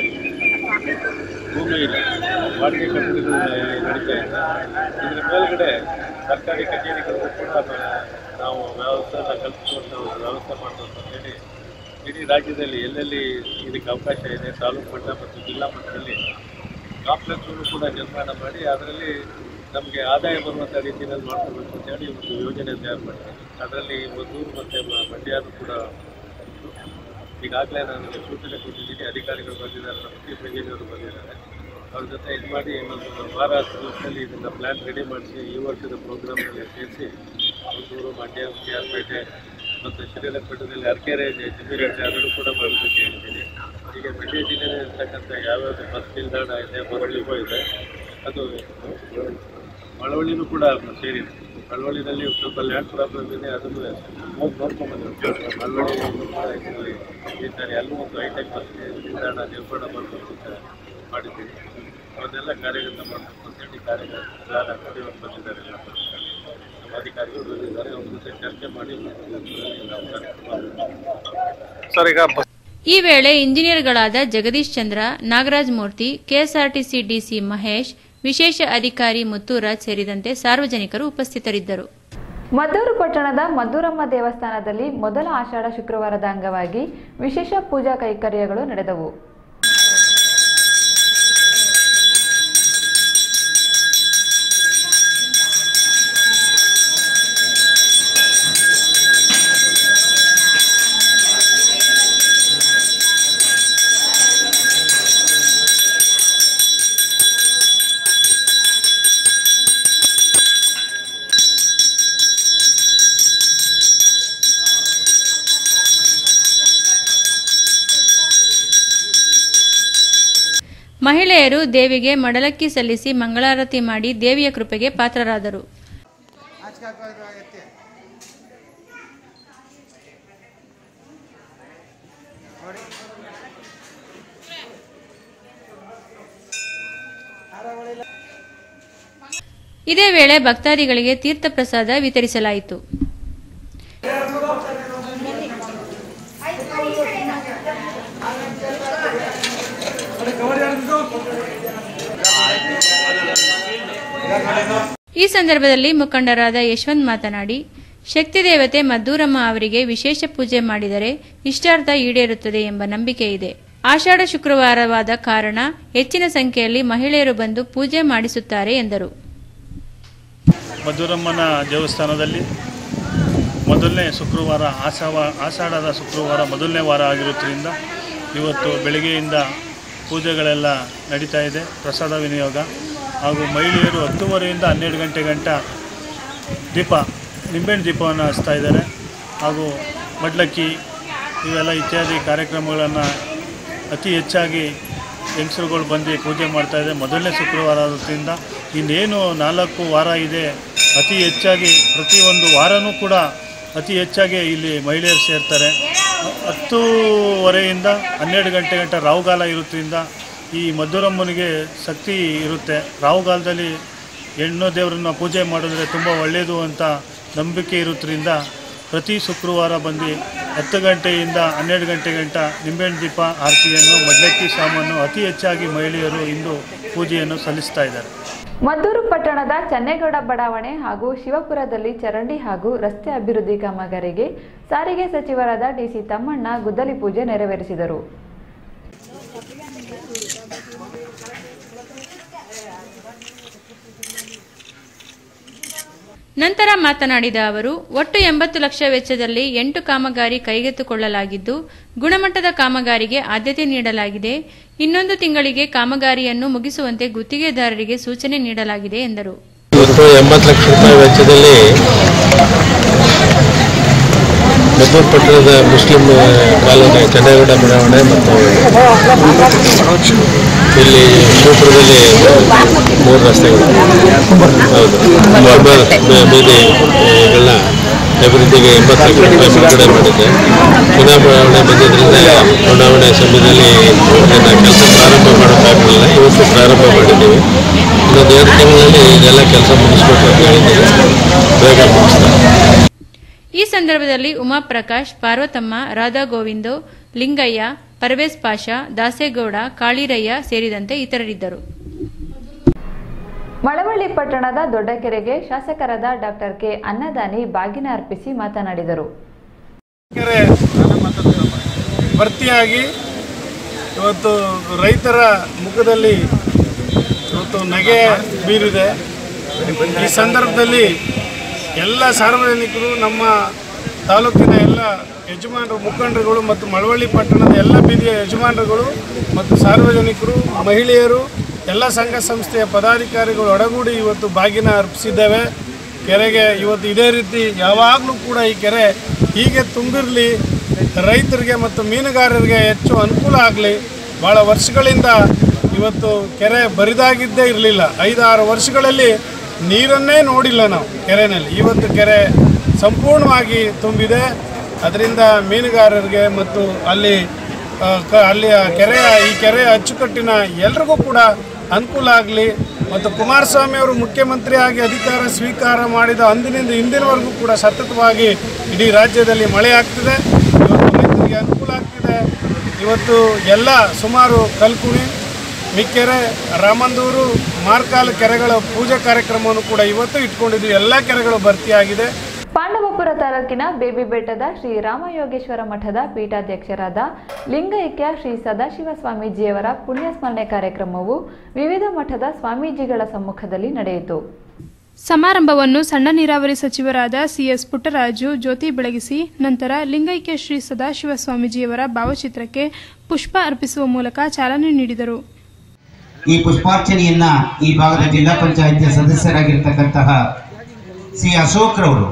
ಭೂಮಿ ಇದೆ ಬಾಡಿಗೆ ಕಟ್ಟಡಗಳು ನಡೀತಾ ಇದೆ ಇದರ ಮೇಲ್ಗಡೆ ಸರ್ಕಾರಿ ಕಚೇರಿಗಳಿಗೂ ಕೂಡ ನಾವು ವ್ಯವಸ್ಥೆನ ಕಲ್ಪಿಸುವಂಥ ಒಂದು ವ್ಯವಸ್ಥೆ ಮಾಡಬೇಕು ಅಂತೇಳಿ ಇಡೀ ರಾಜ್ಯದಲ್ಲಿ ಎಲ್ಲೆಲ್ಲಿ ಇದಕ್ಕೆ ಅವಕಾಶ ಇದೆ ತಾಲೂಕು ಮಟ್ಟ ಮತ್ತು ಜಿಲ್ಲಾ ಮಟ್ಟದಲ್ಲಿ ಕಾಂಪ್ಲೆಕ್ಸ್ಗಳು ಕೂಡ ನಿರ್ಮಾಣ ಮಾಡಿ ಅದರಲ್ಲಿ ನಮಗೆ ಆದಾಯ ಬರುವಂಥ ರೀತಿಯಲ್ಲಿ ಮಾಡ್ಕೋಬೇಕು ಅಂತೇಳಿ ಒಂದು ಯೋಜನೆ ತಯಾರು ಮಾಡಿದೆ ಅದರಲ್ಲಿ ಮದ್ದೂರು ಮತ್ತು ಮ- ಮಂಡ್ಯನೂ ಕೂಡ ಉಂಟು. ಈಗಾಗಲೇ ನನಗೆ ಸೂಚನೆ ಕೊಟ್ಟಿದ್ದೀನಿ ಅಧಿಕಾರಿಗಳು ಬಂದಿದ್ದಾರೆ ನಮ್ಮ ಚೀಫ್ ಇಂಜಿನಿಯರ್ ಬಂದಿದ್ದಾರೆ ಅವ್ರ ಜೊತೆ ಇದು ಮಾಡಿ ಇನ್ನೊಂದು ವಾರ ಹತ್ತು ದಿವಸದಲ್ಲಿ ಇದನ್ನು ಪ್ಲ್ಯಾನ್ ರೆಡಿ ಮಾಡಿಸಿ ಈ ವರ್ಷದ ಪ್ರೋಗ್ರಾಮ್ನಲ್ಲಿ ಸೇರಿಸಿ ಮದ್ದೂರು ಮಂಡ್ಯ ಕೆ ಆರ್ ಪೇಟೆ ಮತ್ತು ಶ್ರೀರಂಗಪಟ್ಟಣದಲ್ಲಿ ಅರಕೆರೆ ಜಮೀರಟ್ಟೆ ಅದನ್ನು ಕೂಡ ಮಾಡಲಿಕ್ಕೆ ಹೇಳಿದ್ದೀನಿ ಈಗ ಮಂಡ್ಯ ಜಿಲ್ಲೆಯಲ್ಲಿ ಇರ್ತಕ್ಕಂಥ ಯಾವ್ಯಾವ ಬಸ್ ನಿಲ್ದಾಣ ಇದೆ ಮರಳಿಗೂ ಇದೆ ಅದು ಮಳವಳ್ಳಿನೂ ಕೂಡ ಸೇರಿದೆ ಮಳವಳ್ಳಿನಲ್ಲಿ ಸ್ವಲ್ಪ ಲ್ಯಾಂಡ್ ಪ್ರಾಬ್ಲಮ್ ಇದೆ ಅದನ್ನು ಹೋಗಿ ನೋಡ್ಕೊಂಡ್ಬಂದಿರ್ತೀವಿ ಮಳವಳ್ಳಿ ಕೂಡ ಇದರಲ್ಲಿ ಇದ್ದಾರೆ ಅಲ್ಲೂ ಒಂದು ಹೈಟೆಕ್ ಬಸ್ ನಿಲ್ದಾಣ ನಿರ್ಮಾಣ ಮಾಡಬೇಕು ಅಂತ ಮಾಡಿದ್ದೀವಿ ಅವನ್ನೆಲ್ಲ ಕಾರ್ಯಗತ ಮಾಡಬೇಕು ಅಂತೇಳಿ ಕಾರ್ಯಗತ ಪ್ಲಾನ್ ಹಾಕಿ ಇವತ್ತು ಬಂದಿದ್ದಾರೆ ಎಲ್ಲ ನಮ್ಮ ಅಧಿಕಾರಿಗಳು ಬಂದಿದ್ದಾರೆ ಅವ್ರ ಜೊತೆ ಚರ್ಚೆ ಮಾಡಿ ನಾವು ಕಾರ್ಯಕ್ರಮ ಸರ್ ಈಗ ಬಸ್ ಈ ವೇಳೆ ಇಂಜಿನಿಯರ್ಗಳಾದ ಜಗದೀಶ್ ಚಂದ್ರ ನಾಗರಾಜ್ ಮೂರ್ತಿ ಕೆಎಸ್ಆರ್ಟಿಸಿ ಡಿಸಿ ಮಹೇಶ್ ವಿಶೇಷ ಅಧಿಕಾರಿ ಮುತ್ತೂರಾಜ್ ಸೇರಿದಂತೆ ಸಾರ್ವಜನಿಕರು ಉಪಸ್ಥಿತರಿದ್ದರು ಮದ್ದೂರು ಪಟ್ಟಣದ ಮದ್ದೂರಮ್ಮ ದೇವಸ್ಥಾನದಲ್ಲಿ ಮೊದಲ ಆಷಾಢ ಶುಕ್ರವಾರದ ಅಂಗವಾಗಿ ವಿಶೇಷ ಪೂಜಾ ಕೈಂಕರ್ಯಗಳು ನಡೆದವು ಮಹಿಳೆಯರು ದೇವಿಗೆ ಮಡಲಕ್ಕಿ ಸಲ್ಲಿಸಿ ಮಂಗಳಾರತಿ ಮಾಡಿ ದೇವಿಯ ಕೃಪೆಗೆ ಪಾತ್ರರಾದರು ಇದೇ ವೇಳೆ ಭಕ್ತಾದಿಗಳಿಗೆ ತೀರ್ಥ ಪ್ರಸಾದ ವಿತರಿಸಲಾಯಿತು ಈ ಸಂದರ್ಭದಲ್ಲಿ ಮುಖಂಡರಾದ ಯಶವಂತ್ ಮಾತನಾಡಿ ಶಕ್ತಿ ದೇವತೆ ಮದ್ದೂರಮ್ಮ ಅವರಿಗೆ ವಿಶೇಷ ಪೂಜೆ ಮಾಡಿದರೆ ಇಷ್ಟಾರ್ಥ ಈಡೇರುತ್ತದೆ ಎಂಬ ನಂಬಿಕೆ ಇದೆ ಆಷಾಢ ಶುಕ್ರವಾರವಾದ ಕಾರಣ ಹೆಚ್ಚಿನ ಸಂಖ್ಯೆಯಲ್ಲಿ ಮಹಿಳೆಯರು ಬಂದು ಪೂಜೆ ಮಾಡಿಸುತ್ತಾರೆ ಎಂದರು ಮಧುರಮ್ಮನ ದೇವಸ್ಥಾನದಲ್ಲಿ ಮೊದಲನೇ ಶುಕ್ರವಾರ ಆಷಾವ ಆಷಾಢದ ಶುಕ್ರವಾರ ಮೊದಲನೇ ವಾರ ಆಗಿರುವುದರಿಂದ ಇವತ್ತು ಬೆಳಗ್ಗೆಯಿಂದ ಪೂಜೆಗಳೆಲ್ಲ ನಡೀತಾ ಇದೆ ಪ್ರಸಾದ ವಿನಿಯೋಗ ಹಾಗೂ ಮಹಿಳೆಯರು ಹತ್ತುವರೆಯಿಂದ ಹನ್ನೆರಡು ಗಂಟೆ ಗಂಟ ದೀಪ ನಿಂಬೆಹಣ್ಣು ದೀಪವನ್ನು ಹಚ್ತಾ ಇದ್ದಾರೆ ಹಾಗೂ ಮಡ್ಲಕ್ಕಿ ಇವೆಲ್ಲ ಇತ್ಯಾದಿ ಕಾರ್ಯಕ್ರಮಗಳನ್ನು ಅತಿ ಹೆಚ್ಚಾಗಿ ಹೆಂಗಸರುಗಳು ಬಂದು ಪೂಜೆ ಮಾಡ್ತಾ ಇದೆ ಮೊದಲನೇ ಶುಕ್ರವಾರ ಆದ್ರಿಂದ ಇನ್ನೇನು ನಾಲ್ಕು ವಾರ ಇದೆ ಅತಿ ಹೆಚ್ಚಾಗಿ ಪ್ರತಿಯೊಂದು ವಾರನೂ ಕೂಡ ಅತಿ ಹೆಚ್ಚಾಗಿ ಇಲ್ಲಿ ಮಹಿಳೆಯರು ಸೇರ್ತಾರೆ ಹತ್ತೂವರೆಯಿಂದ ಹನ್ನೆರಡು ಗಂಟೆ ಗಂಟ ರಾಹುಗಾಲ ಇರೋದ್ರಿಂದ ಈ ಮಧುರಮ್ಮನಿಗೆ ಶಕ್ತಿ ಇರುತ್ತೆ ರಾಹುಗಾಲದಲ್ಲಿ ಹೆಣ್ಣು ದೇವರನ್ನ ಪೂಜೆ ಮಾಡಿದ್ರೆ ತುಂಬ ಒಳ್ಳೆಯದು ಅಂತ ನಂಬಿಕೆ ಇರೋದ್ರಿಂದ ಪ್ರತಿ ಶುಕ್ರವಾರ ಬಂದು ಹತ್ತು ಗಂಟೆಯಿಂದ ಹನ್ನೆರಡು ಗಂಟೆ ಗಂಟ ನಿಂಬೆಹಣ್ಣು ದೀಪ ಆರತಿಯನ್ನು ಮಡ್ಲಕ್ಕಿ ಸಾಮಾನು ಅತಿ ಹೆಚ್ಚಾಗಿ ಮಹಿಳೆಯರು ಇಂದು ಪೂಜೆಯನ್ನು ಸಲ್ಲಿಸ್ತಾ ಇದ್ದಾರೆ ಮದ್ದೂರು ಪಟ್ಟಣದ ಚನ್ನೇಗೌಡ ಬಡಾವಣೆ ಹಾಗೂ ಶಿವಪುರದಲ್ಲಿ ಚರಂಡಿ ಹಾಗೂ ರಸ್ತೆ ಅಭಿವೃದ್ಧಿ ಕಾಮಗಾರಿಗೆ ಸಾರಿಗೆ ಸಚಿವರಾದ ಡಿಸಿ ತಮ್ಮಣ್ಣ ಗುದ್ದಲಿ ಪೂಜೆ ನೆರವೇರಿಸಿದರು ನಂತರ ಮಾತನಾಡಿದ ಅವರು ಒಟ್ಟು ಎಂಬತ್ತು ಲಕ್ಷ ವೆಚ್ಚದಲ್ಲಿ ಎಂಟು ಕಾಮಗಾರಿ ಕೈಗೆತ್ತಿಕೊಳ್ಳಲಾಗಿದ್ದು ಗುಣಮಟ್ಟದ ಕಾಮಗಾರಿಗೆ ಆದ್ಯತೆ ನೀಡಲಾಗಿದೆ ಇನ್ನೊಂದು ತಿಂಗಳಿಗೆ ಕಾಮಗಾರಿಯನ್ನು ಮುಗಿಸುವಂತೆ ಗುತ್ತಿಗೆದಾರರಿಗೆ ಸೂಚನೆ ನೀಡಲಾಗಿದೆ ಎಂದರು ಇವತ್ತು ಎಂಬತ್ತು ಲಕ್ಷ ರೂಪಾಯಿ ವೆಚ್ಚದಲ್ಲಿ ಮದ್ದೂರು ಪಟ್ಟಣದ ಮುಸ್ಲಿಂ ಕಾಲೋನಿ ಚಂದೇಗೌಡ ಬಡಾವಣೆ ಮತ್ತು ಇಲ್ಲಿ ಶಿವಪುರದಲ್ಲಿ ಮೂರು ರಸ್ತೆಗಳು ಹೌದು ಮೊಬೈಲ್ ಬೀದಿಗಳನ್ನ ಅಭಿವೃದ್ಧಿಗೆ ಎಂಬತ್ತು ಲಕ್ಷ ರೂಪಾಯಿ ಬಿಡುಗಡೆ ಮಾಡಿದೆ ಚುನಾವಣೆ ಬಂದಿದ್ದರಿಂದ ಚುನಾವಣೆ ಸಮಯದಲ್ಲಿ ಇದನ್ನು ಕೆಲಸ ಪ್ರಾರಂಭ ಮಾಡೋಕ್ಕಾಗಲಿಲ್ಲ ಇವತ್ತು ಪ್ರಾರಂಭ ಮಾಡಿದ್ದೀವಿ ಇನ್ನೊಂದು ಎರಡು ತಿಂಗಳಲ್ಲಿ ಇದೆಲ್ಲ ಕೆಲಸ ಮುಗಿಸ್ಬೇಕು ಅಂತ ಹೇಳಿದ್ದೀವಿ ಬೇಗ ಮುಗಿಸ್ತಾರೆ ಈ ಸಂದರ್ಭದಲ್ಲಿ ಉಮಾಪ್ರಕಾಶ್ ಪಾರ್ವತಮ್ಮ ರಾಧಾ ಗೋವಿಂದು ಲಿಂಗಯ್ಯ ಪರ್ವೇಸ್ ಪಾಷಾ ದಾಸೇಗೌಡ ಕಾಳಿರಯ್ಯ ಸೇರಿದಂತೆ ಇತರರಿದ್ದರು ಮಳವಳ್ಳಿ ಪಟ್ಟಣದ ದೊಡ್ಡಕೆರೆಗೆ ಶಾಸಕರಾದ ಡಾಕ್ಟರ್ ಕೆ ಅನ್ನದಾನಿ ಬಾಗಿನ ಅರ್ಪಿಸಿ ಮಾತನಾಡಿದರು ಕೆರೆ ಭರ್ತಿಯಾಗಿ ಇವತ್ತು ರೈತರ ಮುಖದಲ್ಲಿ ಇವತ್ತು ನಗೆ ಬೀರಿದೆ ಈ ಸಂದರ್ಭದಲ್ಲಿ ಎಲ್ಲ ಸಾರ್ವಜನಿಕರು ನಮ್ಮ ತಾಲೂಕಿನ ಎಲ್ಲ ಯಜಮಾನರು ಮುಖಂಡರುಗಳು ಮತ್ತು ಮಳವಳ್ಳಿ ಪಟ್ಟಣದ ಎಲ್ಲ ಬೀದಿಯ ಯಜಮಾನರುಗಳು ಮತ್ತು ಸಾರ್ವಜನಿಕರು ಮಹಿಳೆಯರು ಎಲ್ಲ ಸಂಘ ಸಂಸ್ಥೆಯ ಪದಾಧಿಕಾರಿಗಳು ಒಡಗೂಡಿ ಇವತ್ತು ಬಾಗಿನ ಅರ್ಪಿಸಿದ್ದೇವೆ ಕೆರೆಗೆ ಇವತ್ತು ಇದೇ ರೀತಿ ಯಾವಾಗಲೂ ಕೂಡ ಈ ಕೆರೆ ಹೀಗೆ ತುಂಬಿರಲಿ ರೈತರಿಗೆ ಮತ್ತು ಮೀನುಗಾರರಿಗೆ ಹೆಚ್ಚು ಅನುಕೂಲ ಆಗಲಿ ಭಾಳ ವರ್ಷಗಳಿಂದ ಇವತ್ತು ಕೆರೆ ಬರಿದಾಗಿದ್ದೇ ಇರಲಿಲ್ಲ ಐದಾರು ವರ್ಷಗಳಲ್ಲಿ ನೀರನ್ನೇ ನೋಡಿಲ್ಲ ನಾವು ಕೆರೆಯಲ್ಲಿ ಇವತ್ತು ಕೆರೆ ಸಂಪೂರ್ಣವಾಗಿ ತುಂಬಿದೆ ಅದರಿಂದ ಮೀನುಗಾರರಿಗೆ ಮತ್ತು ಅಲ್ಲಿ ಆ, ಕ ಅಲ್ಲಿಯ ಕೆರೆಯ ಈ ಕೆರೆಯ ಅಚ್ಚುಕಟ್ಟಿನ ಎಲ್ರಿಗೂ ಕೂಡ ಅನುಕೂಲ ಆಗಲಿ ಮತ್ತು ಕುಮಾರಸ್ವಾಮಿ ಅವರು ಮುಖ್ಯಮಂತ್ರಿಯಾಗಿ ಅಧಿಕಾರ ಸ್ವೀಕಾರ ಮಾಡಿದ ಅಂದಿನಿಂದ ಇಂದಿನವರೆಗೂ ಕೂಡ ಸತತವಾಗಿ ಇಡೀ ರಾಜ್ಯದಲ್ಲಿ ಮಳೆ ಆಗ್ತಿದೆ ಇವತ್ತು ರೈತರಿಗೆ ಅನುಕೂಲ ಆಗ್ತಿದೆ ಇವತ್ತು ಎಲ್ಲ ಸುಮಾರು ಕಲ್ಕುಣಿ ಮಿಕ್ಕೆರೆ ರಾಮಂದೂರು ಮಾರ್ಕಾಲ್ ಕೆರೆಗಳ ಪೂಜಾ ಕಾರ್ಯಕ್ರಮವನ್ನು ಕೂಡ ಇವತ್ತು ಇಟ್ಕೊಂಡಿದ್ವಿ ಎಲ್ಲ ಕೆರೆಗಳು ಭರ್ತಿಯಾಗಿದೆ ಪಾಂಡವಪುರ ತಾಲೂಕಿನ ಬೇಬಿ ಬೆಟ್ಟದ ಶ್ರೀ ರಾಮಯೋಗೇಶ್ವರ ಮಠದ ಪೀಠಾಧ್ಯಕ್ಷರಾದ ಲಿಂಗೈಕ್ಯ ಶ್ರೀ ಸದಾಶಿವ ಸ್ವಾಮೀಜಿಯವರ ಪುಣ್ಯಸ್ಮರಣೆ ಕಾರ್ಯಕ್ರಮವು ವಿವಿಧ ಮಠದ ಸ್ವಾಮೀಜಿಗಳ ಸಮ್ಮುಖದಲ್ಲಿ ನಡೆಯಿತು ಸಮಾರಂಭವನ್ನು ಸಣ್ಣ ನೀರಾವರಿ ಸಚಿವರಾದ ಸಿಎಸ್ ಪುಟ್ಟರಾಜು ಜ್ಯೋತಿ ಬೆಳಗಿಸಿ ನಂತರ ಲಿಂಗೈಕ್ಯ ಶ್ರೀ ಸದಾಶಿವ ಸ್ವಾಮೀಜಿಯವರ ಭಾವಚಿತ್ರಕ್ಕೆ ಪುಷ್ಪ ಅರ್ಪಿಸುವ ಮೂಲಕ ಚಾಲನೆ ನೀಡಿದರು ಈ ಪುಷ್ಪಾರ್ಚನೆಯನ್ನ ಈ ಭಾಗದ ಜಿಲ್ಲಾ ಪಂಚಾಯತ್ ಸದಸ್ಯರಾಗಿರ್ತಕ್ಕಂತಹ ಸಿ ಅಶೋಕ್ ರವರು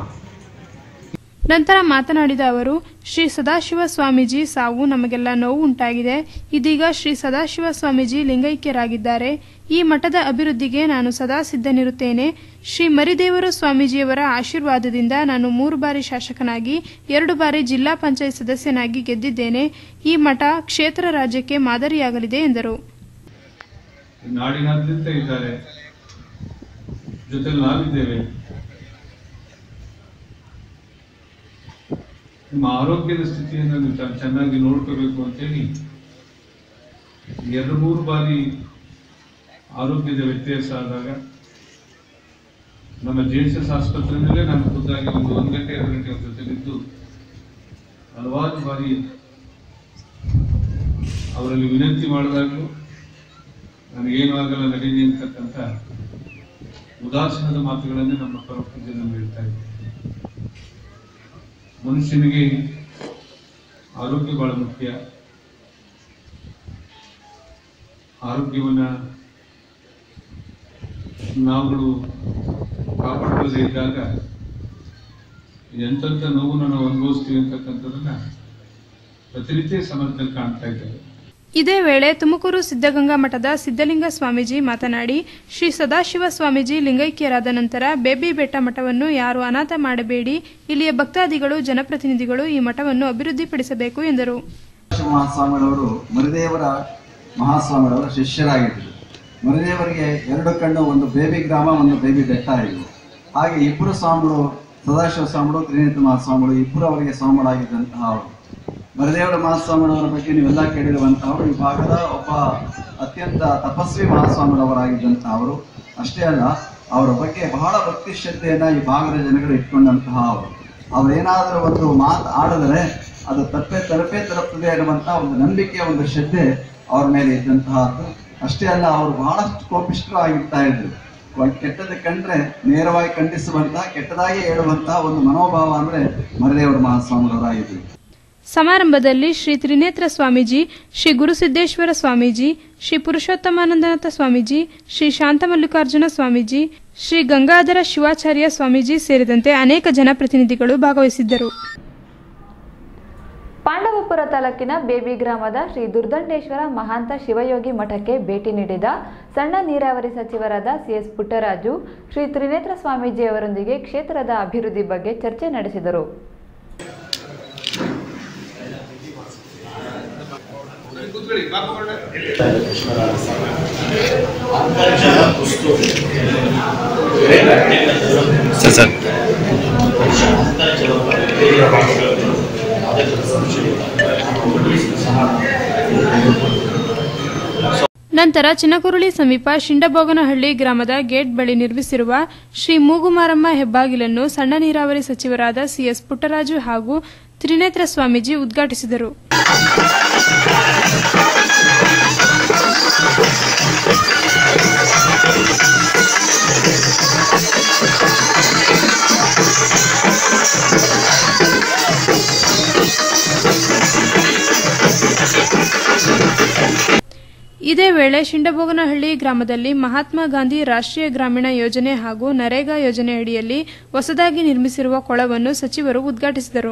ನಂತರ ಮಾತನಾಡಿದ ಅವರು ಶ್ರೀ ಸದಾಶಿವ ಸ್ವಾಮೀಜಿ ಸಾವು ನಮಗೆಲ್ಲ ನೋವು ಉಂಟಾಗಿದೆ ಇದೀಗ ಶ್ರೀ ಸದಾಶಿವ ಸ್ವಾಮೀಜಿ ಲಿಂಗೈಕ್ಯರಾಗಿದ್ದಾರೆ ಈ ಮಠದ ಅಭಿವೃದ್ಧಿಗೆ ನಾನು ಸದಾ ಸಿದ್ಧನಿರುತ್ತೇನೆ ಶ್ರೀ ಮರಿದೇವರು ಸ್ವಾಮೀಜಿಯವರ ಆಶೀರ್ವಾದದಿಂದ ನಾನು ಮೂರು ಬಾರಿ ಶಾಸಕನಾಗಿ ಎರಡು ಬಾರಿ ಜಿಲ್ಲಾ ಪಂಚಾಯತ್ ಸದಸ್ಯನಾಗಿ ಗೆದ್ದಿದ್ದೇನೆ ಈ ಮಠ ಕ್ಷೇತ್ರ ರಾಜ್ಯಕ್ಕೆ ಮಾದರಿಯಾಗಲಿದೆ ಎಂದರು ನಾಡಿನಾದ್ಯಂತ ಇದ್ದಾರೆ ಜೊತೆಲಿ ನಾವಿದ್ದೇವೆ ನಿಮ್ಮ ಆರೋಗ್ಯದ ಸ್ಥಿತಿಯನ್ನು ನೀವು ಚ- ಚೆನ್ನಾಗಿ ನೋಡ್ಕೋಬೇಕು ಅಂತೇಳಿ ಎರಡು ಮೂರು ಬಾರಿ ಆರೋಗ್ಯದ ವ್ಯತ್ಯಾಸ ಆದಾಗ ನಮ್ಮ ಜೆ ಎಸ್ ಎಸ್ ಆಸ್ಪತ್ರೆಯಲ್ಲೇ ನಾನು ಖುದ್ದಾಗಿ ಒಂದು ಒಂದು ಗಂಟೆ ಎರಡು ಗಂಟೆ ಅವ್ರ ಜೊತೆಲಿದ್ದು ಹಲವಾರು ಬಾರಿ ಅವರಲ್ಲಿ ವಿನಂತಿ ಮಾಡಿದಾಗಲೂ ನನಗೇನು ಆಗಲ್ಲ ನಡೀನಿ ಅಂತಕ್ಕಂಥ ಉದಾಸೀನದ ಮಾತುಗಳನ್ನೇ ನಮ್ಮ ಪರೋಕ್ಷ ನಮ್ಮ ಹೇಳ್ತಾ ಇದ್ದಾರೆ ಮನುಷ್ಯನಿಗೆ ಆರೋಗ್ಯ ಬಹಳ ಮುಖ್ಯ ಆರೋಗ್ಯವನ್ನ ನಾವುಗಳು ಕಾಪಾಡ್ಕೊಳ್ಳದೆ ಇದ್ದಾಗ ಎಂತೆಂಥ ನೋವನ್ನು ನಾವು ಅನುಭವಿಸ್ತೀವಿ ಅಂತಕ್ಕಂಥದ್ದನ್ನ ಪ್ರತಿನಿತ್ಯ ಸಮಾಜದಲ್ಲಿ ಕಾಣ್ತಾ ಇದ್ದೇವೆ ಇದೇ ವೇಳೆ ತುಮಕೂರು ಸಿದ್ಧಗಂಗಾ ಮಠದ ಸಿದ್ಧಲಿಂಗ ಸ್ವಾಮೀಜಿ ಮಾತನಾಡಿ ಶ್ರೀ ಸದಾಶಿವ ಸ್ವಾಮೀಜಿ ಲಿಂಗೈಕ್ಯರಾದ ನಂತರ ಬೇಬಿ ಬೆಟ್ಟ ಮಠವನ್ನು ಯಾರು ಅನಾಥ ಮಾಡಬೇಡಿ ಇಲ್ಲಿಯ ಭಕ್ತಾದಿಗಳು ಜನಪ್ರತಿನಿಧಿಗಳು ಈ ಮಠವನ್ನು ಅಭಿವೃದ್ಧಿಪಡಿಸಬೇಕು ಎಂದರು ಮಹಾಸ್ವಾಮಿಗಳವರು ಮರುದೇವರ ಮಹಾಸ್ವಾಮಿಗಳವರ ಶಿಷ್ಯರಾಗಿದ್ದರು ಮರುದೇವರಿಗೆ ಎರಡು ಕಣ್ಣು ಒಂದು ಬೇಬಿ ಗ್ರಾಮ ಒಂದು ಬೇಬಿ ಬೆಟ್ಟ ಇದ್ವು ಹಾಗೆ ಇಬ್ಬರು ಸ್ವಾಮಿಗಳು ಸದಾಶಿವ ಸ್ವಾಮಿಗಳು ತ್ರಿನೇತ್ರ ಮಹಾಸ್ವಾಮಿಗಳು ಇಬ್ಬರು ಅವರಿಗೆ ಸ್ವಾಮಿಗಳಾಗಿದ್ದಂತಹ ಅವರು ಮರದೇವರ ಮಹಾಸ್ವಾಮಿಗಳವರ ಬಗ್ಗೆ ನೀವೆಲ್ಲ ಕೇಳಿರುವಂತಹವರು ಈ ಭಾಗದ ಒಬ್ಬ ಅತ್ಯಂತ ತಪಸ್ವಿ ಮಹಾಸ್ವಾಮಿಗಳವರಾಗಿದ್ದಂತಹ ಅವರು ಅಷ್ಟೇ ಅಲ್ಲ ಅವರ ಬಗ್ಗೆ ಬಹಳ ಭಕ್ತಿ ಶ್ರದ್ಧೆಯನ್ನ ಈ ಭಾಗದ ಜನಗಳು ಇಟ್ಕೊಂಡಂತಹ ಅವರು ಅವರೇನಾದರೂ ಒಂದು ಮಾತು ಆಡಿದರೆ ಅದು ತಪ್ಪೇ ತಲುಪೇ ತಲುಪ್ತದೆ ಅನ್ನುವಂತಹ ಒಂದು ನಂಬಿಕೆ ಒಂದು ಶ್ರದ್ಧೆ ಅವ್ರ ಮೇಲೆ ಇದ್ದಂತಹದ್ದು ಅಷ್ಟೇ ಅಲ್ಲ ಅವರು ಬಹಳಷ್ಟು ಕೋಪಿಷ್ಠರು ಆಗಿರ್ತಾ ಇದ್ರು ಒಂದ್ ಕೆಟ್ಟದ್ದು ಕಂಡ್ರೆ ನೇರವಾಗಿ ಖಂಡಿಸುವಂತಹ ಕೆಟ್ಟದಾಗಿ ಹೇಳುವಂತಹ ಒಂದು ಮನೋಭಾವ ಅಂದ್ರೆ ಮರದೇವರ ಮಹಾಸ್ವಾಮಿಗಳವರಾಗಿದ್ರು ಸಮಾರಂಭದಲ್ಲಿ ಶ್ರೀ ತ್ರಿನೇತ್ರ ಸ್ವಾಮೀಜಿ ಶ್ರೀ ಗುರುಸಿದ್ದೇಶ್ವರ ಸ್ವಾಮೀಜಿ ಶ್ರೀ ಪುರುಷೋತ್ತಮಾನಂದನಾಥ ಸ್ವಾಮೀಜಿ ಶ್ರೀ ಶಾಂತಮಲ್ಲಿಕಾರ್ಜುನ ಸ್ವಾಮೀಜಿ ಶ್ರೀ ಗಂಗಾಧರ ಶಿವಾಚಾರ್ಯ ಸ್ವಾಮೀಜಿ ಸೇರಿದಂತೆ ಅನೇಕ ಜನಪ್ರತಿನಿಧಿಗಳು ಭಾಗವಹಿಸಿದ್ದರು ಪಾಂಡವಪುರ ತಾಲೂಕಿನ ಬೇಬಿ ಗ್ರಾಮದ ಶ್ರೀ ದುರ್ದಂಡೇಶ್ವರ ಮಹಾಂತ ಶಿವಯೋಗಿ ಮಠಕ್ಕೆ ಭೇಟಿ ನೀಡಿದ ಸಣ್ಣ ನೀರಾವರಿ ಸಚಿವರಾದ ಸಿಎಸ್ ಪುಟ್ಟರಾಜು ಶ್ರೀ ತ್ರಿನೇತ್ರ ಸ್ವಾಮೀಜಿಯವರೊಂದಿಗೆ ಕ್ಷೇತ್ರದ ಅಭಿವೃದ್ಧಿ ಬಗ್ಗೆ ಚರ್ಚೆ ನಡೆಸಿದರು ಸರ್ ಸರ್ ನಂತರ ಚಿನಕುರುಳಿ ಸಮೀಪ ಶಿಂಡಬೋಗನಹಳ್ಳಿ ಗ್ರಾಮದ ಗೇಟ್ ಬಳಿ ನಿರ್ಮಿಸಿರುವ ಶ್ರೀ ಮೂಗುಮಾರಮ್ಮ ಹೆಬ್ಬಾಗಿಲನ್ನು ಸಣ್ಣ ನೀರಾವರಿ ಸಚಿವರಾದ ಸಿಎಸ್ ಪುಟ್ಟರಾಜು ಹಾಗೂ ತ್ರಿನೇತ್ರ ಸ್ವಾಮೀಜಿ ಉದ್ಘಾಟಿಸಿದರು ಇದೇ ವೇಳೆ ಶಿಂಡಬೋಗನಹಳ್ಳಿ ಗ್ರಾಮದಲ್ಲಿ ಮಹಾತ್ಮ ಗಾಂಧಿ ರಾಷ್ಟ್ರೀಯ ಗ್ರಾಮೀಣ ಯೋಜನೆ ಹಾಗೂ ನರೇಗಾ ಯೋಜನೆ ಅಡಿಯಲ್ಲಿ ಹೊಸದಾಗಿ ನಿರ್ಮಿಸಿರುವ ಕೊಳವನ್ನು ಸಚಿವರು ಉದ್ಘಾಟಿಸಿದರು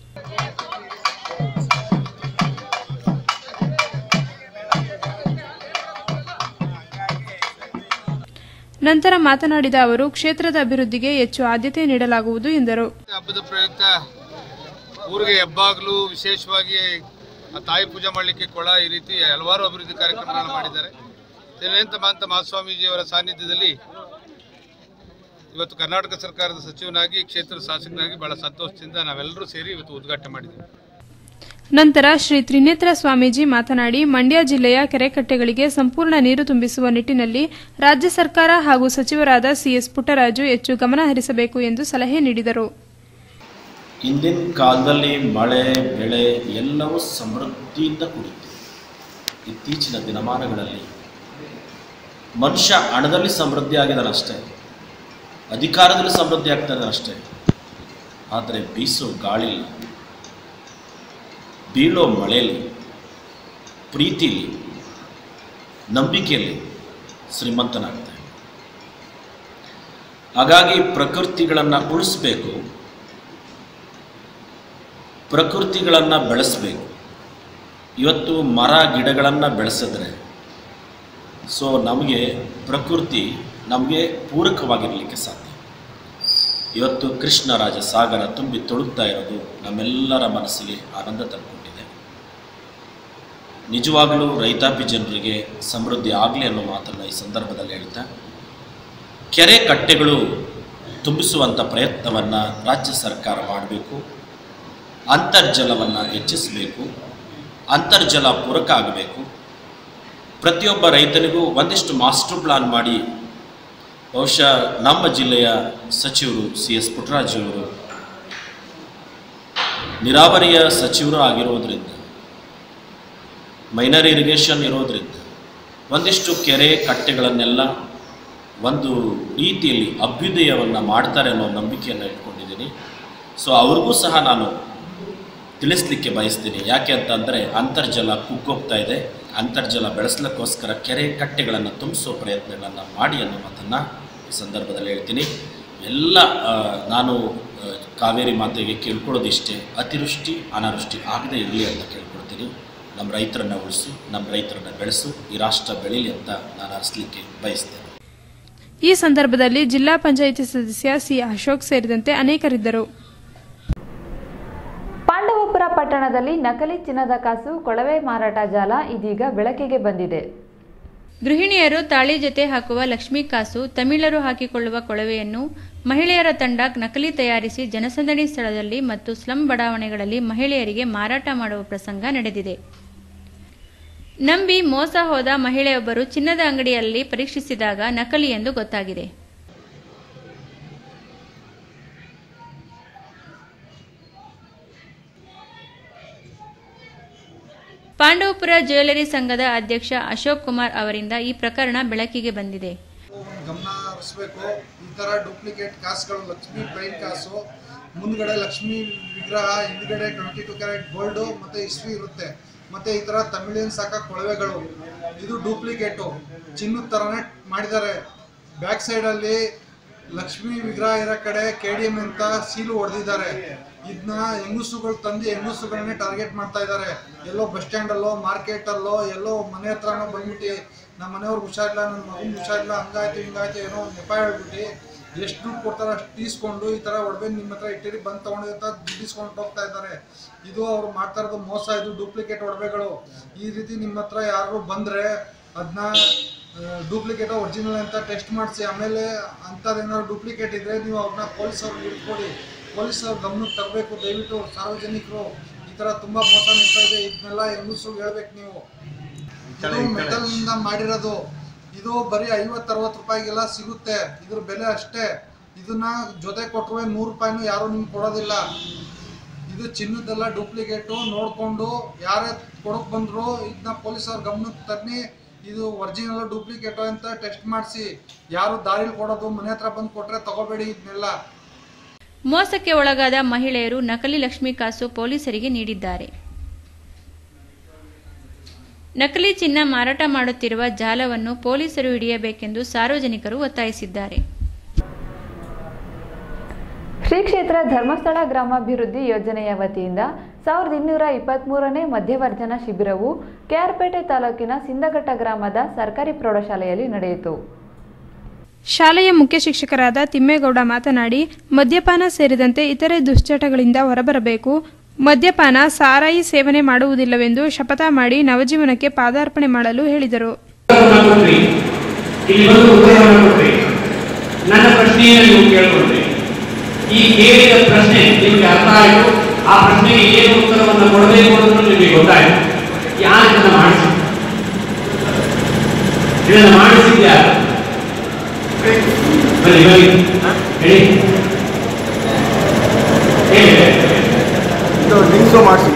ನಂತರ ಮಾತನಾಡಿದ ಅವರು ಕ್ಷೇತ್ರದ ಅಭಿವೃದ್ಧಿಗೆ ಹೆಚ್ಚು ಆದ್ಯತೆ ನೀಡಲಾಗುವುದು ಎಂದರು ಹಬ್ಬದ ಪ್ರಯುಕ್ತ ಊರಿಗೆ ಹೆಬ್ಬಾಗ್ಲು ವಿಶೇಷವಾಗಿ ಆ ತಾಯಿ ಪೂಜೆ ಮಾಡಲಿಕ್ಕೆ ಕೊಳ ಈ ರೀತಿ ಹಲವಾರು ಅಭಿವೃದ್ಧಿ ಕಾರ್ಯಕ್ರಮಗಳನ್ನು ಮಾಡಿದ್ದಾರೆ ತ್ರಿನೇಂದ್ರ ಮಹಂತ ಮಹಾಸ್ವಾಮೀಜಿಯವರ ಸಾನ್ನಿಧ್ಯದಲ್ಲಿ ಇವತ್ತು ಕರ್ನಾಟಕ ಸರ್ಕಾರದ ಸಚಿವನಾಗಿ ಕ್ಷೇತ್ರದ ಶಾಸಕನಾಗಿ ಬಹಳ ಸಂತೋಷದಿಂದ ನಾವೆಲ್ಲರೂ ಸೇರಿ ಇವತ್ತು ಉದ್ಘಾಟನೆ ಮಾಡಿದ್ದೀವಿ ನಂತರ ಶ್ರೀ ತ್ರಿನೇತ್ರ ಸ್ವಾಮೀಜಿ ಮಾತನಾಡಿ ಮಂಡ್ಯ ಜಿಲ್ಲೆಯ ಕೆರೆಕಟ್ಟೆಗಳಿಗೆ ಸಂಪೂರ್ಣ ನೀರು ತುಂಬಿಸುವ ನಿಟ್ಟಿನಲ್ಲಿ ರಾಜ್ಯ ಸರ್ಕಾರ ಹಾಗೂ ಸಚಿವರಾದ ಸಿಎಸ್ ಪುಟ್ಟರಾಜು ಹೆಚ್ಚು ಗಮನ ಹರಿಸಬೇಕು ಎಂದು ಸಲಹೆ ನೀಡಿದರು ಹಿಂದಿನ ಕಾಲದಲ್ಲಿ ಮಳೆ ಬೆಳೆ ಎಲ್ಲವೂ ಸಮೃದ್ಧಿಯಿಂದ ಕೂಡಿತ್ತು ಇತ್ತೀಚಿನ ದಿನಮಾನಗಳಲ್ಲಿ ಮನುಷ್ಯ ಹಣದಲ್ಲಿ ಸಮೃದ್ಧಿ ಆಗಿದ್ದಾನಷ್ಟೇ ಅಧಿಕಾರದಲ್ಲಿ ಸಮೃದ್ಧಿ ಆಗ್ತಾನೆ ಅಷ್ಟೇ ಆದರೆ ಬೀಸೋ ಗಾಳಿ ಬೀಳೋ ಮಳೆಯಲ್ಲಿ ಪ್ರೀತಿಲಿ ನಂಬಿಕೆಯಲ್ಲಿ ಶ್ರೀಮಂತನಾಗ್ತಾನೆ ಹಾಗಾಗಿ ಪ್ರಕೃತಿಗಳನ್ನು ಉಳಿಸ್ಬೇಕು ಪ್ರಕೃತಿಗಳನ್ನು ಬೆಳೆಸಬೇಕು ಇವತ್ತು ಮರ ಗಿಡಗಳನ್ನು ಬೆಳೆಸಿದ್ರೆ ಸೊ ನಮಗೆ ಪ್ರಕೃತಿ ನಮಗೆ ಪೂರಕವಾಗಿರಲಿಕ್ಕೆ ಸಾಧ್ಯ ಇವತ್ತು ಕೃಷ್ಣರಾಜ ಸಾಗರ ತುಂಬಿ ತುಳುಕ್ತಾ ಇರೋದು ನಮ್ಮೆಲ್ಲರ ಮನಸ್ಸಿಗೆ ಆನಂದ ತಂದುಕೊಟ್ಟಿದೆ ನಿಜವಾಗಲೂ ರೈತಾಪಿ ಜನರಿಗೆ ಸಮೃದ್ಧಿ ಆಗಲಿ ಅನ್ನೋ ಮಾತನ್ನು ಈ ಸಂದರ್ಭದಲ್ಲಿ ಹೇಳ್ತಾ ಕೆರೆ ಕಟ್ಟೆಗಳು ತುಂಬಿಸುವಂಥ ಪ್ರಯತ್ನವನ್ನು ರಾಜ್ಯ ಸರ್ಕಾರ ಮಾಡಬೇಕು ಅಂತರ್ಜಲವನ್ನು ಹೆಚ್ಚಿಸಬೇಕು ಅಂತರ್ಜಲ ಪೂರಕ ಆಗಬೇಕು ಪ್ರತಿಯೊಬ್ಬ ರೈತನಿಗೂ ಒಂದಿಷ್ಟು ಮಾಸ್ಟರ್ ಪ್ಲಾನ್ ಮಾಡಿ ಬಹುಶಃ ನಮ್ಮ ಜಿಲ್ಲೆಯ ಸಚಿವರು ಸಿ ಎಸ್ ಪುಟ್ಟರಾಜುವರು ನೀರಾವರಿಯ ಸಚಿವರು ಆಗಿರೋದ್ರಿಂದ ಮೈನರ್ ಇರಿಗೇಷನ್ ಇರೋದ್ರಿಂದ ಒಂದಿಷ್ಟು ಕೆರೆ ಕಟ್ಟೆಗಳನ್ನೆಲ್ಲ ಒಂದು ರೀತಿಯಲ್ಲಿ ಅಭ್ಯುದಯವನ್ನು ಮಾಡ್ತಾರೆ ಅನ್ನೋ ನಂಬಿಕೆಯನ್ನು ಇಟ್ಕೊಂಡಿದ್ದೀನಿ ಸೊ ಅವ್ರಿಗೂ ಸಹ ನಾನು ತಿಳಿಸ್ಲಿಕ್ಕೆ ಬಯಸ್ತೀನಿ ಯಾಕೆ ಅಂತಂದರೆ ಅಂತರ್ಜಲ ಕುಗ್ಗೋಗ್ತಾ ಇದೆ ಅಂತರ್ಜಲ ಬೆಳೆಸಲಿಕ್ಕೋಸ್ಕರ ಕೆರೆ ಕಟ್ಟೆಗಳನ್ನು ತುಂಬಿಸೋ ಪ್ರಯತ್ನಗಳನ್ನು ಮಾಡಿ ಅನ್ನೋ ಮಾತನ್ನು ಈ ಸಂದರ್ಭದಲ್ಲಿ ಹೇಳ್ತೀನಿ ಎಲ್ಲ ಆ, ನಾನು ಆ, ಕಾವೇರಿ ಮಾತೆಗೆ ಕೇಳ್ಕೊಳ್ಳೋದಿಷ್ಟೇ ಅತಿವೃಷ್ಟಿ ಅನಾವೃಷ್ಟಿ ಆಗದೇ ಇರಲಿ ಅಂತ ಕೇಳ್ಕೊಳ್ತೀನಿ ನಮ್ಮ ರೈತರನ್ನು ಉಳಿಸು ನಮ್ಮ ರೈತರನ್ನು ಬೆಳೆಸು ಈ ರಾಷ್ಟ್ರ ಬೆಳೀಲಿ ಅಂತ ನಾನು ಹರಿಸ್ಲಿಕ್ಕೆ ಬಯಸ್ತೇನೆ ಈ ಸಂದರ್ಭದಲ್ಲಿ ಜಿಲ್ಲಾ ಪಂಚಾಯಿತಿ ಸದಸ್ಯ ಸಿ ಅಶೋಕ್ ಸೇರಿದಂತೆ ಅನೇಕರಿದ್ದರು ಪಾಂಡವಪುರ ಪಟ್ಟಣದಲ್ಲಿ ನಕಲಿ ಚಿನ್ನದ ಕಾಸು ಕೊಳವೆ ಮಾರಾಟ ಜಾಲ ಇದೀಗ ಬೆಳಕಿಗೆ ಬಂದಿದೆ ಗೃಹಿಣಿಯರು ತಾಳಿ ಜೊತೆ ಹಾಕುವ ಲಕ್ಷ್ಮೀ ಕಾಸು ತಮಿಳರು ಹಾಕಿಕೊಳ್ಳುವ ಕೊಳವೆಯನ್ನು ಮಹಿಳೆಯರ ತಂಡ ನಕಲಿ ತಯಾರಿಸಿ ಜನಸಂದಣಿ ಸ್ಥಳದಲ್ಲಿ ಮತ್ತು ಸ್ಲಂ ಬಡಾವಣೆಗಳಲ್ಲಿ ಮಹಿಳೆಯರಿಗೆ ಮಾರಾಟ ಮಾಡುವ ಪ್ರಸಂಗ ನಡೆದಿದೆ ನಂಬಿ ಮೋಸ ಹೋದ ಮಹಿಳೆಯೊಬ್ಬರು ಚಿನ್ನದ ಅಂಗಡಿಯಲ್ಲಿ ಪರೀಕ್ಷಿಸಿದಾಗ ನಕಲಿ ಎಂದು ಗೊತ್ತಾಗಿದೆ ಪಾಂಡವಪುರ ಜ್ಯುವೆಲರಿ ಸಂಘದ ಅಧ್ಯಕ್ಷ ಅಶೋಕ್ ಕುಮಾರ್ ಅವರಿಂದ ಈ ಪ್ರಕರಣ ಬೆಳಕಿಗೆ ಬಂದಿದೆ ಗಮನ ಹರಿಸ್ಬೇಕು ಈ ಥರ ಡೂಪ್ಲಿಕೇಟ್ ಕಾಸುಗಳು ಲಕ್ಷ್ಮಿ ಪ್ರೈನ್ ಕಾಸು ಮುಂದ್ಗಡೆ ಲಕ್ಷ್ಮಿ ವಿಗ್ರಹ ಹಿಂದ್ಗಡೆ ಟ್ವೆಂಟಿ ಟು ಕ್ಯಾರೆಟ್ ಗೋಲ್ಡು ಮತ್ತು ಹಿಸ್ಟ್ರಿ ಇರುತ್ತೆ ಮತ್ತು ಈ ಥರ ತಮಿಳಿಯನ್ ಸಾಕ ಕೊಳವೆಗಳು ಇದು ಡೂಪ್ಲಿಕೇಟು ಚಿನ್ನದ ಥರನೇ ಮಾಡಿದ್ದಾರೆ ಬ್ಯಾಕ್ ಸೈಡಲ್ಲಿ ಲಕ್ಷ್ಮಿ ವಿಗ್ರಹ ಇರೋ ಕಡೆ ಕೆ ಡಿ ಎಮ್ ಅಂತ ಸೀಲು ಹೊಡೆದಿದ್ದಾರೆ ಇದನ್ನ ಹೆಂಗುಸುಗಳು ತಂದು ಹೆಂಗುಸುಗಳನ್ನೇ ಟಾರ್ಗೆಟ್ ಮಾಡ್ತಾ ಇದ್ದಾರೆ ಎಲ್ಲೋ ಬಸ್ ಸ್ಟ್ಯಾಂಡಲ್ಲೋ ಮಾರ್ಕೆಟಲ್ಲೋ ಎಲ್ಲೋ ಮನೆ ಹತ್ರನೋ ಬಂದ್ಬಿಟ್ಟು ನಮ್ಮ ಮನೆಯವ್ರಿಗೆ ಹುಷಾರಿಲ್ಲ ನನ್ನ ಮಗನಿಗೆ ಹುಷಾರಿಲ್ಲ ಹಂಗಾಯ್ತು ಹಿಂಗಾಯ್ತು ಏನೋ ಒಂದು ನೆಪ ಹೇಳ್ಬಿಟ್ಟು ಎಷ್ಟು ದುಡ್ಡು ಕೊಡ್ತಾರೋ ಅಷ್ಟು ಈಸ್ಕೊಂಡು ಈ ಥರ ಒಡವೆ ನಿಮ್ಮ ಹತ್ರ ಇಟ್ಟಿರಿ ಬಂದು ತೊಗೊಂಡು ಅಂತ ದುಡ್ಡು ಇಸ್ಕೊಂಡು ಹೋಗ್ತಾ ಇದ್ದಾರೆ ಇದು ಅವ್ರು ಮಾಡ್ತಾ ಇರೋದು ಮೋಸ ಇದು ಡೂಪ್ಲಿಕೇಟ್ ಒಡವೆಗಳು ಈ ರೀತಿ ನಿಮ್ಮ ಹತ್ರ ಯಾರು ಬಂದರೆ ಅದನ್ನ ಡೂಪ್ಲಿಕೇಟ್ ಒರಿಜಿನಲ್ ಅಂತ ಟೆಸ್ಟ್ ಮಾಡಿಸಿ ಆಮೇಲೆ ಅಂಥದ್ದೇನಾದ್ರು ಡೂಪ್ಲಿಕೇಟ್ ಇದ್ದರೆ ನೀವು ಅವ್ರನ್ನ ಪೊಲೀಸ್ ಅವ್ರಿಗೆ ಹಿಡ್ಕೊಡಿ ಪೊಲೀಸ್ ಅವ್ರ ಗಮನಕ್ಕೆ ತರಬೇಕು ದಯವಿಟ್ಟು ಸಾರ್ವಜನಿಕರು ಈ ಥರ ತುಂಬ ಮೋಸ ನಡೀತಾ ಇದೆ ಇದನ್ನೆಲ್ಲ ಹೆಂಗಸರು ಹೇಳ್ಬೇಕು ನೀವು ಇದು ಮೆಟಲ್ನಿಂದ ಮಾಡಿರೋದು ಇದು ಬರೀ ಐವತ್ತು ಅರವತ್ತು ರೂಪಾಯಿಗೆಲ್ಲ ಸಿಗುತ್ತೆ ಇದ್ರ ಬೆಲೆ ಅಷ್ಟೇ ಇದನ್ನ ಜೊತೆ ಕೊಟ್ಟರು ನೂರು ರೂಪಾಯಿನೂ ಯಾರು ನಿಮ್ಗೆ ಕೊಡೋದಿಲ್ಲ ಇದು ಚಿನ್ನದೆಲ್ಲ ಡೂಪ್ಲಿಕೇಟು ನೋಡಿಕೊಂಡು ಯಾರೇ ಕೊಡೋಕೆ ಬಂದರು ಇದನ್ನ ಪೊಲೀಸ್ ಅವ್ರ ಗಮನಕ್ಕೆ ತನ್ನಿ ಇದು ಒರಿಜಿನಲ್ ಡೂಪ್ಲಿಕೇಟು ಅಂತ ಟೆಸ್ಟ್ ಮಾಡಿಸಿ ಯಾರು ದಾರಿಲಿ ಕೊಡೋದು ಮನೆ ಹತ್ರ ಬಂದು ಕೊಟ್ಟರೆ ತಗೋಬೇಡಿ ಇದನ್ನೆಲ್ಲ ಮೋಸಕ್ಕೆ ಒಳಗಾದ ಮಹಿಳೆಯರು ನಕಲಿ ಲಕ್ಷ್ಮೀ ಕಾಸು ಪೊಲೀಸರಿಗೆ ನೀಡಿದ್ದಾರೆ ನಕಲಿ ಚಿನ್ನ ಮಾರಾಟ ಮಾಡುತ್ತಿರುವ ಜಾಲವನ್ನು ಪೊಲೀಸರು ಹಿಡಿಯಬೇಕೆಂದು ಸಾರ್ವಜನಿಕರು ಒತ್ತಾಯಿಸಿದ್ದಾರೆ ಶ್ರೀ ಕ್ಷೇತ್ರ ಧರ್ಮಸ್ಥಳ ಗ್ರಾಮಾಭಿವೃದ್ಧಿ ಯೋಜನೆಯ ವತಿಯಿಂದ ಸಾವಿರದ ಇನ್ನೂರ ಇಪ್ಪತ್ತ್ಮೂರನೇ ಮಧ್ಯವರ್ಜನ ಶಿಬಿರವು ಕೆಆರ್ಪೇಟೆ ತಾಲೂಕಿನ ಸಿಂದಘಟ್ಟ ಗ್ರಾಮದ ಸರ್ಕಾರಿ ಪ್ರೌಢಶಾಲೆಯಲ್ಲಿ ನಡೆಯಿತು ಶಾಲೆಯ ಮುಖ್ಯ ಶಿಕ್ಷಕರಾದ ತಿಮ್ಮೇಗೌಡ ಮಾತನಾಡಿ ಮದ್ಯಪಾನ ಸೇರಿದಂತೆ ಇತರೆ ದುಶ್ಚಟಗಳಿಂದ ಹೊರಬರಬೇಕು ಮದ್ಯಪಾನ ಸಾರಾಯಿ ಸೇವನೆ ಮಾಡುವುದಿಲ್ಲವೆಂದು ಶಪಥ ಮಾಡಿ ನವಜೀವನಕ್ಕೆ ಪಾದಾರ್ಪಣೆ ಮಾಡಲು ಹೇಳಿದರು ಇಲ್ಲಿ ಬಂದು ಉತ್ತರವನ್ನು ಕೊಟ್ರಿ ನನ್ನ ಪ್ರಶ್ನೆಯನ್ನು ನೀವು ಕೇಳ್ಕೊಂಡ್ರಿ ಈ ಕೇಳಿದ ಪ್ರಶ್ನೆ ನಿಮಗೆ ಅರ್ಥ ಆಯಿತು ಆ ಪ್ರಶ್ನೆಗೆ ಏನು ಉತ್ತರವನ್ನು ಕೊಡಬೇಕು ಅನ್ನೋದು ನಿಮಗೆ ಗೊತ್ತಾಯಿತು ಯಾರು ಇದನ್ನು ಮಾಡಿಸಿ ಇದನ್ನು ಮಾಡಿಸಿದ್ಯಾರು ಬನ್ನಿ ಬನ್ನಿ ಹೇಳಿ ಹೇಳಿ ಇದು ಡ್ರಿಂಕ್ಸು ಮಾಡಿಸಿ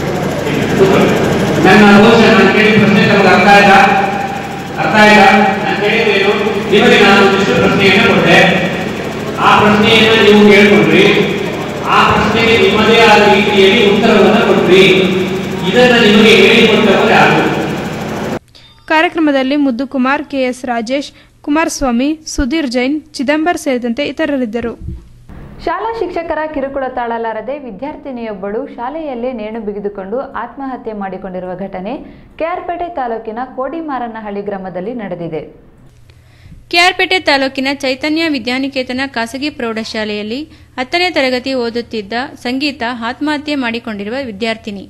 ನನ್ನ ದೋಷ ನಾನು ಕೇಳಿದ ಪ್ರಶ್ನೆ ನಮಗೆ ಅರ್ಥ ಆಯ್ತಾ ಅರ್ಥ ಆಯ್ತಾ ನಾನು ಕೇಳಿದ್ದೇನು ನಿಮಗೆ ನಾನು ಒಂದಿಷ್ಟು ಪ್ರಶ್ನೆಯನ್ನು ಕೊಟ್ಟೆ ಆ ಪ್ರಶ್ನೆಯನ್ನು ನೀವು ಕೇಳ್ಕೊಂಡ್ರಿ ಆ ಪ್ರಶ್ನೆಗೆ ನಿಮ್ಮದೇ ಆದ ರೀತಿಯಲ್ಲಿ ಉತ್ತರವನ್ನು ಕೊಟ್ರಿ ಇದನ್ನ ನಿಮಗೆ ಹೇಳಿಕೊಟ್ಟವರು ಯಾರು ಕಾರ್ಯಕ್ರಮದಲ್ಲಿ ಮುದ್ದುಕುಮಾರ್ ಕೆಎಸ್ ರಾಜೇಶ್ ಕುಮಾರಸ್ವಾಮಿ ಸುಧೀರ್ ಜೈನ್ ಚಿದಂಬರ್ ಸೇರಿದಂತೆ ಇತರರಿದ್ದರು ಶಾಲಾ ಶಿಕ್ಷಕರ ಕಿರುಕುಳ ತಾಳಲಾರದೆ ವಿದ್ಯಾರ್ಥಿನಿಯೊಬ್ಬಳು ಶಾಲೆಯಲ್ಲೇ ನೇಣು ಬಿಗಿದುಕೊಂಡು ಆತ್ಮಹತ್ಯೆ ಮಾಡಿಕೊಂಡಿರುವ ಘಟನೆ ಕೆಆರ್ಪೇಟೆ ತಾಲೂಕಿನ ಕೋಡಿಮಾರನಹಳ್ಳಿ ಗ್ರಾಮದಲ್ಲಿ ನಡೆದಿದೆ ಕೆಆರ್ಪೇಟೆ ತಾಲೂಕಿನ ಚೈತನ್ಯ ವಿದ್ಯಾನಿಕೇತನ ಖಾಸಗಿ ಪ್ರೌಢಶಾಲೆಯಲ್ಲಿ ಹತ್ತನೇ ತರಗತಿ ಓದುತ್ತಿದ್ದ ಸಂಗೀತ ಆತ್ಮಹತ್ಯೆ ಮಾಡಿಕೊಂಡಿರುವ ವಿದ್ಯಾರ್ಥಿನಿ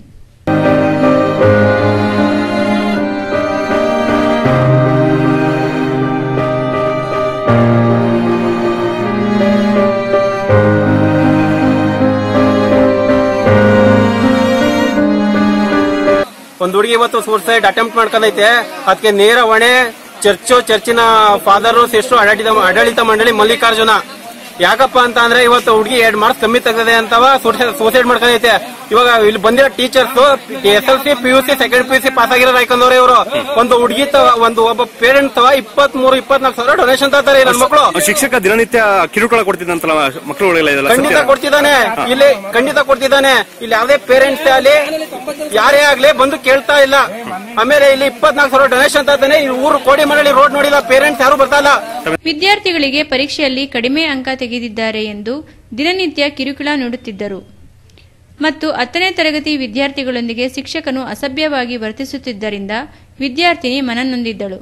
ಒಂದ್ ಹುಡುಗಿ ಇವತ್ತು ಸೂಸೈಡ್ ಅಟೆಂಪ್ಟ್ ಮಾಡ್ಕೊಂಡೈತೆ ಅದಕ್ಕೆ ನೇರ ಹೊಣೆ ಚರ್ಚು ಚರ್ಚಿನ ಫಾದರ್ ಸಿಸ್ಟರ್ ಆಡಳಿತ ಆಡಳಿತ ಮಂಡಳಿ ಮಲ್ಲಿಕಾರ್ಜುನ ಯಾಕಪ್ಪ ಅಂತ ಅಂದ್ರೆ ಇವತ್ತು ಹುಡುಗಿ ಎರಡ್ ಮಾರ್ಕ್ಸ್ ಕಮ್ಮಿ ತೆಗೆದಿದೆ ಅಂತವ ಸೂಸೈಡ್ ಮಾಡ್ಕೊಂಡೈತೆ ಇವಾಗ ಇಲ್ಲಿ ಬಂದಿರೋ teachers S L C P U C second P U C pass ಆಗಿರೋ ಯಾಕಂದ್ರೆ ಇವರು ಒಂದು ಹುಡುಗಿ ತವ ಒಂದು ಒಬ್ಬ ಪೇರೆಂಟ್ ತವ ಇಪ್ಪತ್ತ್ ಮೂರು ಇಪ್ಪತ್ನಾಲ್ಕು ಸಾವಿರ ಡೊನೇಷನ್ ತರ್ತಾರೆ ನನ್ನ ಮಕ್ಕಳು ಶಿಕ್ಷಕ ದಿನನಿತ್ಯ ಕಿರುಕುಳ ಕೊಡ್ತಿದ್ದಂತಲ್ಲ ಮಕ್ಕಳುಗಳಿಗೆಲ್ಲ ಇದೆಲ್ಲ ಖಂಡಿತ ಸತ್ಯನಾ? ಕೊಡ್ತಿದ್ದಾನೆ ಇಲ್ಲಿ ಖಂಡಿತ ಕೊಡ್ತಿದ್ದಾನೆ ಇಲ್ಲಿ ಯಾವುದೇ ಪೇರೆಂಟ್ಸ್ ಆಗಲಿ ಯಾರೇ ಆಗ್ಲಿ ಬಂದು ಕೇಳ್ತಾ ಇಲ್ಲ ಆಮೇಲೆ ಇಲ್ಲಿ ಇಪ್ಪತ್ನಾಲ್ಕು ಸಾವಿರ ಡೊನೇಷನ್ ತರ್ತಾನೆ ಈ ಊರು ಕೋಡಿಮರಳಿ ರೋಡ್ ನೋಡಿಲ್ಲ ಪೇರೆಂಟ್ಸ್ ಯಾರು ಬರ್ತಾ ಇಲ್ಲ ವಿದ್ಯಾರ್ಥಿಗಳಿಗೆ ಪರೀಕ್ಷೆಯಲ್ಲಿ ಕಡಿಮೆ ಅಂಕ ತೆಗೆದಿದ್ದಾರೆ ಎಂದು ದಿನನಿತ್ಯ ಕಿರುಕುಳ ನೀಡುತ್ತಿದ್ದರು ಮತ್ತು ಹತ್ತನೇ ತರಗತಿ ವಿದ್ಯಾರ್ಥಿಗಳೊಂದಿಗೆ ಶಿಕ್ಷಕನು ಅಸಭ್ಯವಾಗಿ ವರ್ತಿಸುತ್ತಿದ್ದರಿಂದ ವಿದ್ಯಾರ್ಥಿನಿ ಮನನೊಂದಿದ್ದಳು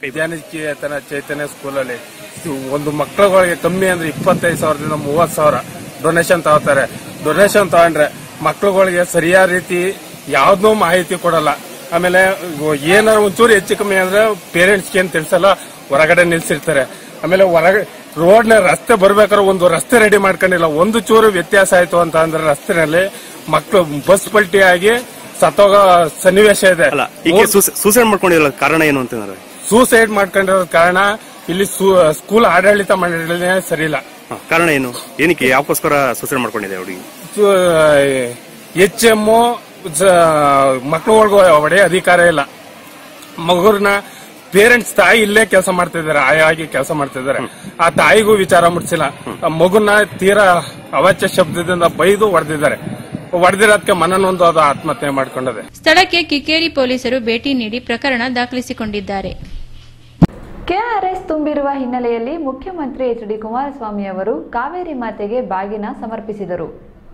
ವಿದ್ಯಾನಿಕೇತನ ಚೈತನ್ಯ ಸ್ಕೂಲಲ್ಲಿ ಇದು ಒಂದು ಮಕ್ಕಳುಗಳಿಗೆ ಕಮ್ಮಿ ಅಂದ್ರೆ ಇಪ್ಪತ್ತೈದು ಸಾವಿರದಿಂದ ಮೂವತ್ತು ಸಾವಿರ ಡೊನೇಷನ್ ತಗೋತಾರೆ ಡೊನೇಷನ್ ತಗೊಂಡ್ರೆ ಮಕ್ಕಳುಗಳಿಗೆ ಸರಿಯಾದ ರೀತಿ ಯಾವ್ದನ್ನೂ ಮಾಹಿತಿ ಕೊಡಲ್ಲ ಆಮೇಲೆ ಏನಾರು ಒಂಚೂರು ಹೆಚ್ಚು ಕಮ್ಮಿ ಅಂದ್ರೆ ಪೇರೆಂಟ್ಸ್ಗೆ ಏನ್ ತಿಳಿಸಲ್ಲ ಹೊರಗಡೆ ನಿಲ್ಸಿರ್ತಾರೆ ಆಮೇಲೆ ಹೊರಗಡೆ ರೋಡ್ನ ರಸ್ತೆ ಬರ್ಬೇಕಾದ್ರೆ ಒಂದು ರಸ್ತೆ ರೆಡಿ ಮಾಡ್ಕೊಂಡಿಲ್ಲ ಒಂದು ಚೂರು ವ್ಯತ್ಯಾಸ ಆಯ್ತು ಅಂತ ಅಂದ್ರೆ ರಸ್ತೆನಲ್ಲಿ ಮಕ್ಕಳು ಬಸ್ ಪಲ್ಟಿ ಆಗಿ ಸತ್ತೋಗೋ ಸನ್ನಿವೇಶ ಇದೆ ಅಲ್ಲ ಈಗ ಸೂಸೈಡ್ ಮಾಡ್ಕೊಂಡಿಲ್ಲ ಕಾರಣ ಏನು ಅಂತಂದ್ರೆ ಸೂಸೈಡ್ ಮಾಡ್ಕೊಂಡಿರೋ ಕಾರಣ ಇಲ್ಲಿ ಸ್ಕೂಲ್ ಆಡಳಿತ ಮಂಡಳಿನೇ ಸರಿ ಇಲ್ಲ ಹ, ಕಾರಣ ಏನು ಏನಕ್ಕೆ ಯಾಕೋಸ್ಕರ ಸೂಸೈಡ್ ಮಾಡ್ಕೊಂಡಿದೆ ಹುಡುಗಿ ಎಚ್ ಎಂ ಮಕ್ಕಳುಗಳಿಗೂ ಒಡೆ ಅಧಿಕಾರ ಇಲ್ಲ ಮಗುರ್ನ ಪೇರೆಂಟ್ಸ್ ತಾಯಿ ಇಲ್ಲೇ ಕೆಲಸ ಮಾಡ್ತಿದ್ದಾರೆ ಆಯಾಗಿ ಕೆಲಸ ಮಾಡ್ತಿದ್ದಾರೆ ಆ ತಾಯಿಗೂ ವಿಚಾರ ಮುಟ್ಸಿಲ್ಲ ಆ ಮಗುನ ತೀರಾ ಅವಾಚ್ಯ ಶಬ್ದದಿಂದ ಬೈದು ಹೊಡೆದಿದ್ದಾರೆ ಹೊಡೆದಿರೋದಕ್ಕೆ ಮನನೊಂದು ಅದು ಆತ್ಮಹತ್ಯೆ ಮಾಡ್ಕೊಂಡದೆ ಸ್ಥಳಕ್ಕೆ ಕಿಕ್ಕೇರಿ ಪೊಲೀಸರು ಭೇಟಿ ನೀಡಿ ಪ್ರಕರಣ ದಾಖಲಿಸಿಕೊಂಡಿದ್ದಾರೆ ಕೆಆರ್ಎಸ್ ತುಂಬಿರುವ ಹಿನ್ನೆಲೆಯಲ್ಲಿ ಮುಖ್ಯಮಂತ್ರಿ ಎಚ್ ಡಿ ಕುಮಾರಸ್ವಾಮಿ ಅವರು ಕಾವೇರಿ ಮಾತೆಗೆ ಬಾಗಿನ ಸಮರ್ಪಿಸಿದರು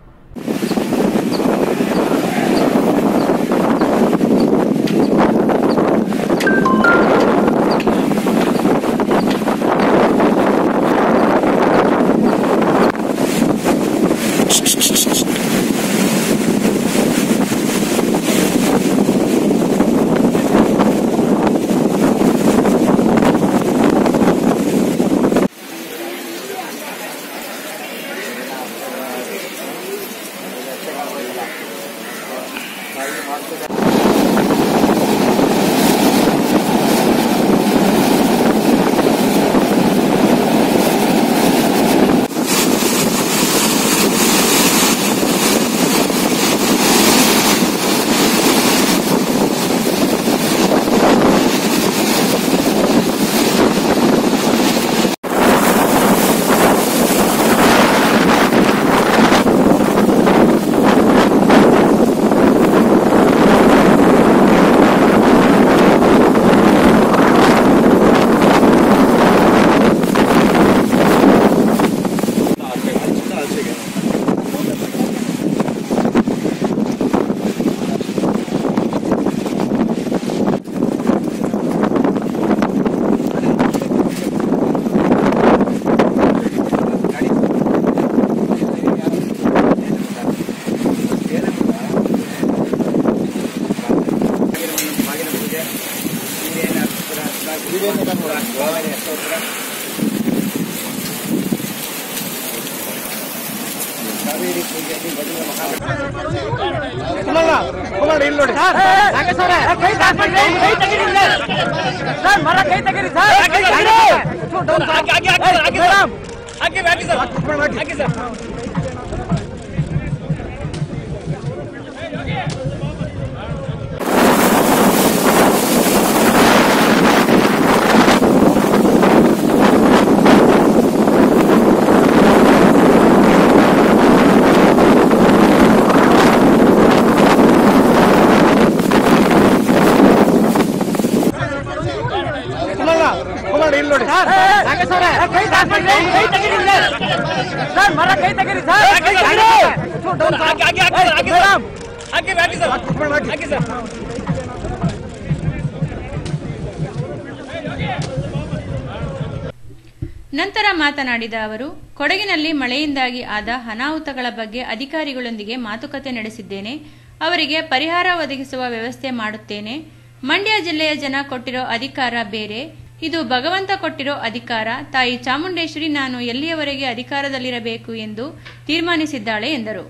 ನಂತರ ಮಾತನಾಡಿದ ಅವರು ಕೊಡಗಿನಲ್ಲಿ ಮಳೆಯಿಂದಾಗಿ ಆದ ಅನಾಹುತಗಳ ಬಗ್ಗೆ ಅಧಿಕಾರಿಗಳೊಂದಿಗೆ ಮಾತುಕತೆ ನಡೆಸಿದ್ದೇನೆ ಅವರಿಗೆ ಪರಿಹಾರ ಒದಗಿಸುವ ವ್ಯವಸ್ಥೆ ಮಾಡುತ್ತೇನೆ ಮಂಡ್ಯ ಜಿಲ್ಲೆಯ ಜನ ಕೊಟ್ಟಿರೋ ಅಧಿಕಾರ ಬೇರೆ ಇದು ಭಗವಂತ ಕೊಟ್ಟಿರೋ ಅಧಿಕಾರ ತಾಯಿ ಚಾಮುಂಡೇಶ್ವರಿ ನಾನು ಎಲ್ಲಿಯವರೆಗೆ ಅಧಿಕಾರದಲ್ಲಿರಬೇಕು ಎಂದು ತೀರ್ಮಾನಿಸಿದ್ದಾಳೆ ಎಂದರು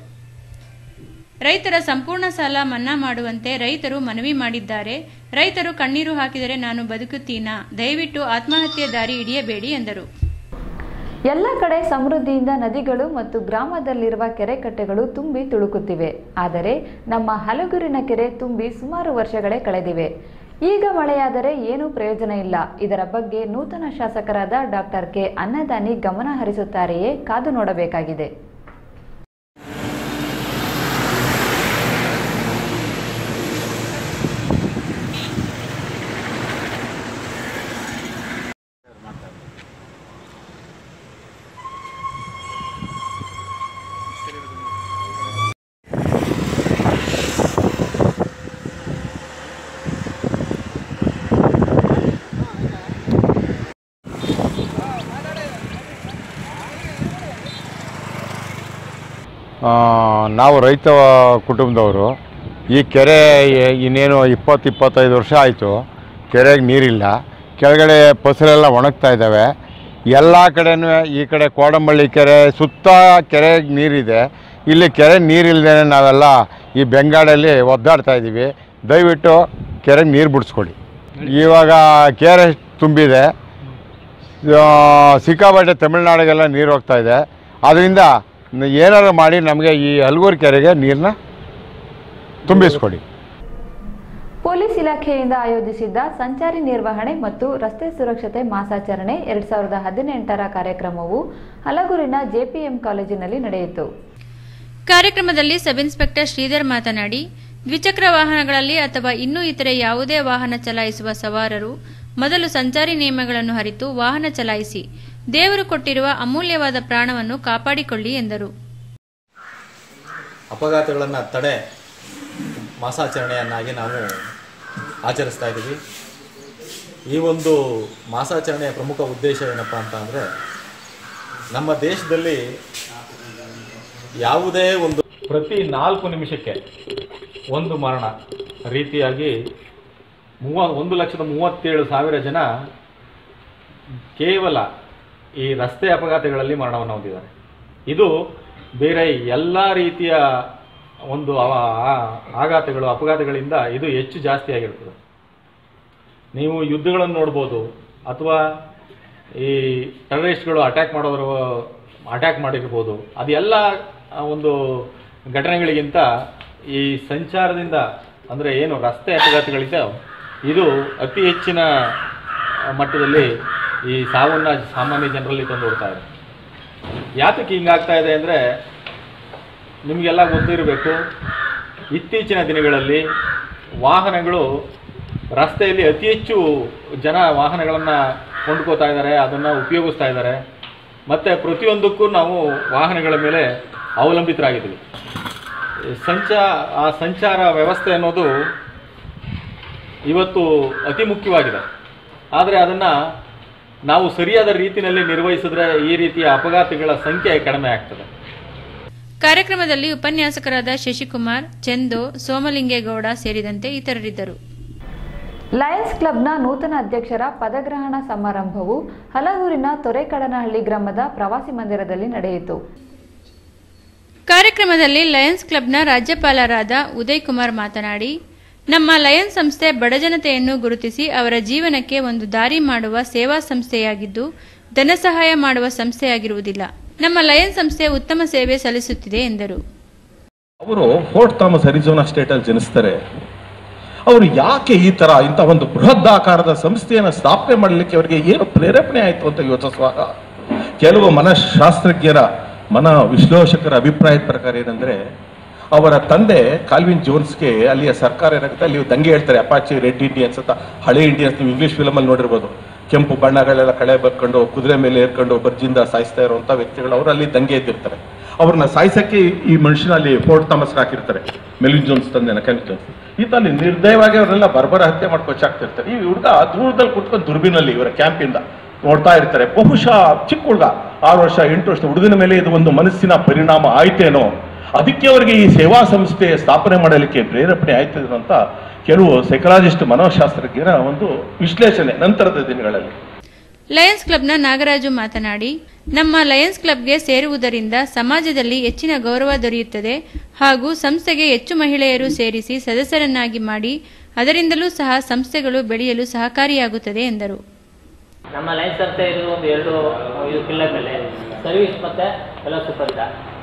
ರೈತರ ಸಂಪೂರ್ಣ ಸಾಲ ಮನ್ನಾ ಮಾಡುವಂತೆ ರೈತರು ಮನವಿ ಮಾಡಿದ್ದಾರೆ ರೈತರು ಕಣ್ಣೀರು ಹಾಕಿದರೆ ನಾನು ಬದುಕುತ್ತೀನಾ ದಯವಿಟ್ಟು ಆತ್ಮಹತ್ಯೆ ದಾರಿ ಹಿಡಿಯಬೇಡಿ ಎಂದರು ಎಲ್ಲ ಕಡೆ ಸಮೃದ್ಧಿಯಿಂದ ನದಿಗಳು ಮತ್ತು ಗ್ರಾಮದಲ್ಲಿರುವ ಕೆರೆ ಕಟ್ಟೆಗಳು ತುಂಬಿ ತುಳುಕುತ್ತಿವೆ ಆದರೆ ನಮ್ಮ ಹಲಗೂರಿನ ಕೆರೆ ತುಂಬಿ ಸುಮಾರು ವರ್ಷಗಳೇ ಕಳೆದಿವೆ ಈಗ ಮಳೆಯಾದರೆ ಏನೂ ಪ್ರಯೋಜನ ಇಲ್ಲ ಇದರ ಬಗ್ಗೆ ನೂತನ ಶಾಸಕರಾದ ಡಾಕ್ಟರ್ ಕೆ ಅನ್ನದಾನಿ ಗಮನ ಹರಿಸುತ್ತಾರೆಯೇ ಕಾದು ನೋಡಬೇಕಾಗಿದೆ ನಾವು ರೈತ ಕುಟುಂಬದವರು ಈ ಕೆರೆ ಇನ್ನೇನು ಇಪ್ಪತ್ತು ಇಪ್ಪತ್ತೈದು ವರ್ಷ ಆಯಿತು ಕೆರೆಗೆ ನೀರಿಲ್ಲ ಕೆಳಗಡೆ ಫಸಲೆಲ್ಲ ಒಣಗ್ತಾ ಇದ್ದಾವೆ ಎಲ್ಲ ಕಡೆನೂ ಈ ಕಡೆ ಕೋಡಂಬಳ್ಳಿ ಕೆರೆ ಸುತ್ತ ಕೆರೆಗೆ ನೀರಿದೆ ಇಲ್ಲಿ ಕೆರೆ ನೀರಿಲ್ಲದೆ ನಾವೆಲ್ಲ ಈ ಬೆಂಗಾಡಲ್ಲಿ ಒದ್ದಾಡ್ತಾ ಇದ್ದೀವಿ ದಯವಿಟ್ಟು ಕೆರೆಗೆ ನೀರು ಬಿಡಿಸ್ಕೊಡಿ ಇವಾಗ ಕೆರೆ ತುಂಬಿದೆ ಆ, ಸಿಕ್ಕಾಪಟ್ಟೆ ತಮಿಳ್ನಾಡಿಗೆಲ್ಲ ನೀರು ಹೋಗ್ತಾ ಇದೆ ಅದರಿಂದ ಏನಾರು ಮಾಡಿ ನಮಗೆ ಈ ಹಲಗೂರು ಕೆರೆಗೆ ನೀರನ್ನ ತುಂಬಿಸ್ಕೊಡಿ ಪೊಲೀಸ್ ಇಲಾಖೆಯಿಂದ ಆಯೋಜಿಸಿದ್ದ ಸಂಚಾರಿ ನಿರ್ವಹಣೆ ಮತ್ತು ರಸ್ತೆ ಸುರಕ್ಷತೆ ಮಾಸಾಚರಣೆ ಎರಡ್ ಸಾವಿರದ ಹದಿನೆಂಟರ ಕಾರ್ಯಕ್ರಮವು ಹಲಗೂರಿನ ಜೆಪಿಎಂ ಕಾಲೇಜಿನಲ್ಲಿ ನಡೆಯಿತು ಕಾರ್ಯಕ್ರಮದಲ್ಲಿ ಸಬ್ ಇನ್ಸ್ಪೆಕ್ಟರ್ ಶ್ರೀಧರ್ ಮಾತನಾಡಿ ದ್ವಿಚಕ್ರ ವಾಹನಗಳಲ್ಲಿ ಅಥವಾ ಇನ್ನೂ ಇತರೆ ಯಾವುದೇ ವಾಹನ ಚಲಾಯಿಸುವ ಸವಾರರು ಮೊದಲು ಸಂಚಾರಿ ನಿಯಮಗಳನ್ನು ಅರಿತು ವಾಹನ ಚಲಾಯಿಸಿ ದೇವರು ಕೊಟ್ಟಿರುವ ಅಮೂಲ್ಯವಾದ ಪ್ರಾಣವನ್ನು ಕಾಪಾಡಿಕೊಳ್ಳಿ ಎಂದರು ಅಪಘಾತಗಳನ್ನು ತಡೆ ಮಾಸಾಚರಣೆಯನ್ನಾಗಿ ನಾವು ಆಚರಿಸ್ತಾ ಇದ್ದೀವಿ ಈ ಒಂದು ಮಾಸಾಚರಣೆಯ ಪ್ರಮುಖ ಉದ್ದೇಶ ಏನಪ್ಪ ಅಂತ ಅಂದರೆ ನಮ್ಮ ದೇಶದಲ್ಲಿ ಯಾವುದೇ ಒಂದು ಪ್ರತಿ ನಾಲ್ಕು ನಿಮಿಷಕ್ಕೆ ಒಂದು ಮರಣ ರೀತಿಯಾಗಿ ಮೂವ ಒಂದು ಲಕ್ಷದ ಮೂವತ್ತೇಳು ಸಾವಿರ ಜನ ಕೇವಲ ಈ ರಸ್ತೆ ಅಪಘಾತಗಳಲ್ಲಿ ಮರಣವನ್ನು ಹೊಂದಿದ್ದಾರೆ ಇದು ಬೇರೆ ಎಲ್ಲ ರೀತಿಯ ಒಂದು ಅವ- ಆ- ಆಘಾತಗಳು ಅಪಘಾತಗಳಿಂದ ಇದು ಹೆಚ್ಚು ಜಾಸ್ತಿ ಆಗಿರ್ತದೆ ನೀವು ಯುದ್ಧಗಳನ್ನು ನೋಡ್ಬೋದು ಅಥವಾ ಈ ಟೆರರಿಸ್ಟ್ಗಳು ಅಟ್ಯಾಕ್ ಮಾಡೋದ್ರ ಅಟ್ಯಾಕ್ ಮಾಡಿರ್ಬೋದು ಅದೆಲ್ಲ ಆ, ಒಂದು ಘಟನೆಗಳಿಗಿಂತ ಈ ಸಂಚಾರದಿಂದ ಅಂದರೆ ಏನು ರಸ್ತೆ ಅಪಘಾತಗಳಿಂದ ಇದು ಅತಿ ಹೆಚ್ಚಿನ ಆ, ಮಟ್ಟದಲ್ಲಿ ಈ ಸಾವನ್ನ ಸಾಮಾನ್ಯ ಜನರಲ್ಲಿ ತಂದು ಕೊಡ್ತಾ ಇದೆ ಯಾತಕ್ಕೆ ಹಿಂಗಾಗ್ತಾ ಇದೆ ಅಂದರೆ ನಿಮಗೆಲ್ಲ ಗೊತ್ತಿರಬೇಕು ಇತ್ತೀಚಿನ ದಿನಗಳಲ್ಲಿ ವಾಹನಗಳು ರಸ್ತೆಯಲ್ಲಿ ಅತಿ ಹೆಚ್ಚು ಜನ ವಾಹನಗಳನ್ನು ಕೊಂಡ್ಕೋತಾ ಇದ್ದಾರೆ ಅದನ್ನು ಉಪಯೋಗಿಸ್ತಾ ಇದ್ದಾರೆ ಮತ್ತು ಪ್ರತಿಯೊಂದಕ್ಕೂ ನಾವು ವಾಹನಗಳ ಮೇಲೆ ಅವಲಂಬಿತರಾಗಿದ್ದೀವಿ ಸಂಚಾ ಆ ಸಂಚಾರ ವ್ಯವಸ್ಥೆ ಅನ್ನೋದು ಇವತ್ತು ಅತಿ ಮುಖ್ಯವಾಗಿದೆ ಆದರೆ ಅದನ್ನು ನಾವು ಸರಿಯಾದ ರೀತಿಯಲ್ಲಿ ನಿರ್ವಹಿಸಿದ್ರೆ ಈ ರೀತಿಯ ಅಪಘಾತಗಳ ಸಂಖ್ಯೆ ಕಡಿಮೆ ಆಗ್ತದೆ ಕಾರ್ಯಕ್ರಮದಲ್ಲಿ ಉಪನ್ಯಾಸಕರಾದ ಶಶಿಕುಮಾರ್ ಚಂದು ಸೋಮಲಿಂಗೇಗೌಡ ಸೇರಿದಂತೆ ಇತರರಿದ್ದರು ಲಯನ್ಸ್ ಕ್ಲಬ್ನ ನೂತನ ಅಧ್ಯಕ್ಷರ ಪದಗ್ರಹಣ ಸಮಾರಂಭವು ಹಲಗೂರಿನ ತೊರೆಕಡನಹಳ್ಳಿ ಗ್ರಾಮದ ಪ್ರವಾಸಿ ಮಂದಿರದಲ್ಲಿ ನಡೆಯಿತು ಕಾರ್ಯಕ್ರಮದಲ್ಲಿ ಲಯನ್ಸ್ ಕ್ಲಬ್ನ ರಾಜ್ಯಪಾಲರಾದ ಉದಯ್ ಕುಮಾರ್ ಮಾತನಾಡಿ ನಮ್ಮ ಲಯನ್ಸ್ ಸಂಸ್ಥೆ ಬಡಜನತೆಯನ್ನು ಗುರುತಿಸಿ ಅವರ ಜೀವನಕ್ಕೆ ಒಂದು ದಾರಿ ಮಾಡುವ ಸೇವಾ ಸಂಸ್ಥೆಯಾಗಿದ್ದು ಧನಸಹಾಯ ಮಾಡುವ ಸಂಸ್ಥೆಯಾಗಿರುವುದಿಲ್ಲ ನಮ್ಮ ಲಯನ್ಸ್ ಸಂಸ್ಥೆ ಉತ್ತಮ ಸೇವೆ ಸಲ್ಲಿಸುತ್ತಿದೆ ಎಂದರು ಅವರು ಫೋರ್ಟ್ ಥಾಮಸ್ ಅರಿಜೋನಾ ಸ್ಟೇಟಲ್ಲಿ ಜನಿಸ್ತಾರೆ ಅವರು ಯಾಕೆ ಈ ತರ ಇಂಥ ಒಂದು ಬೃಹದಾಕಾರದ ಸಂಸ್ಥೆಯನ್ನು ಸ್ಥಾಪನೆ ಮಾಡಲಿಕ್ಕೆ ಅವರಿಗೆ ಏನು ಪ್ರೇರೇಪಣೆ ಆಯಿತು ಅಂತ ಯೋಚಿಸುವಾಗ ಕೆಲವು ಮನಃಶಾಸ್ತ್ರಜ್ಞರ ಮನ ವಿಶ್ಲೇಷಕರ ಅಭಿಪ್ರಾಯದ ಪ್ರಕಾರ ಏನಂದ್ರೆ ಅವರ ತಂದೆ ಕಾಲ್ವಿನ್ ಜೋನ್ಸ್ಗೆ ಅಲ್ಲಿಯ ಸರ್ಕಾರ ಏನಾಗುತ್ತೆ ಅಲ್ಲಿ ದಂಗೆ ಹೇಳ್ತಾರೆ ಅಪಾಚಿ ರೆಡ್ ಇಂಡಿಯನ್ಸ್ ಅಂತ ಹಳೆ ಇಂಡಿಯನ್ಸ್ ನೀವು ಇಂಗ್ಲಿಷ್ ಫಿಲಮಲ್ಲಿ ನೋಡಿರ್ಬೋದು ಕೆಂಪು ಬಣ್ಣಗಳೆಲ್ಲ ಕಳೆ ಬರ್ಕೊಂಡು ಕುದುರೆ ಮೇಲೆ ಏರ್ಕೊಂಡು ಬರ್ಜಿಂದ ಸಾಯಿಸ್ತಾ ಇರುವಂತ ವ್ಯಕ್ತಿಗಳು ಅವರು ಅಲ್ಲಿ ದಂಗೆ ಎದ್ದಿರ್ತಾರೆ ಅವ್ರನ್ನ ಸಾಯಿಸಕ್ಕೆ ಈ ಮನುಷ್ಯನ ಅಲ್ಲಿ ಫೋರ್ಟ್ ಥಾಮಸ್ ಹಾಕಿರ್ತಾರೆ ಮೆಲಿನ್ ಜೋನ್ಸ್ ತಂದೆನ ಕೆಂಪ್ ಜೋನ್ಸ್ ಈತ ಅಲ್ಲಿ ನಿರ್ದಯವಾಗಿ ಅವರೆಲ್ಲ ಬರ್ಬರ ಹತ್ಯೆ ಮಾಡ್ಕೊಚ್ಚಾಕ್ತಿರ್ತಾರೆ ಈ ಹುಡುಗ ದೂರದಲ್ಲಿ ಕುತ್ಕೊಂಡು ದುರ್ಬಿನಲ್ಲಿ ಇವರ ಕ್ಯಾಂಪಿಂದ ನೋಡ್ತಾ ಇರ್ತಾರೆ ಬಹುಶಃ ಚಿಕ್ಕ ಹುಡುಗ ಆರು ವರ್ಷ ಎಂಟು ವರ್ಷ ಹುಡುಗನ ಮೇಲೆ ಇದು ಒಂದು ಮನಸ್ಸಿನ ಪರಿಣಾಮ ಆಯ್ತೇನೋ ಅದಕ್ಕೆ ಅವರಿಗೆ ಈ ಸೇವಾ ಸಂಸ್ಥೆ ಸ್ಥಾಪನೆ ಮಾಡಲಿಕ್ಕೆ ಪ್ರೇರೇಪಣೆ ಆಯ್ತದೇನೋ ಅಂತ ಕೆಲವು ಸೈಕಲಾಜಿಸ್ಟ್ ಮನೋಶಾಸ್ತ್ರಜ್ಞರ ಒಂದು ವಿಶ್ಲೇಷಣೆ ನಂತರದ ದಿನಗಳಲ್ಲಿ ಲಯನ್ಸ್ ಕ್ಲಬ್ನ ನಾಗರಾಜು ಮಾತನಾಡಿ ನಮ್ಮ ಲಯನ್ಸ್ ಕ್ಲಬ್ಗೆ ಸೇರುವುದರಿಂದ ಸಮಾಜದಲ್ಲಿ ಹೆಚ್ಚಿನ ಗೌರವ ದೊರೆಯುತ್ತದೆ ಹಾಗೂ ಸಂಸ್ಥೆಗೆ ಹೆಚ್ಚು ಮಹಿಳೆಯರು ಸೇರಿಸಿ ಸದಸ್ಯರನ್ನಾಗಿ ಮಾಡಿ ಅದರಿಂದಲೂ ಸಹ ಸಂಸ್ಥೆಗಳು ಬೆಳೆಯಲು ಸಹಕಾರಿಯಾಗುತ್ತದೆ ಎಂದರು ನಮ್ಮ ಲೈನ್ ಸಂಸ್ಥೆ ಇರೋದು ಒಂದು ಎರಡು ಇದು ಪಿಲ್ಲರ್ ಮೇಲೆ ಸರ್ವಿಸ್ ಮತ್ತೆ ಫೆಲೋಶಿಪ್ ಅಂತ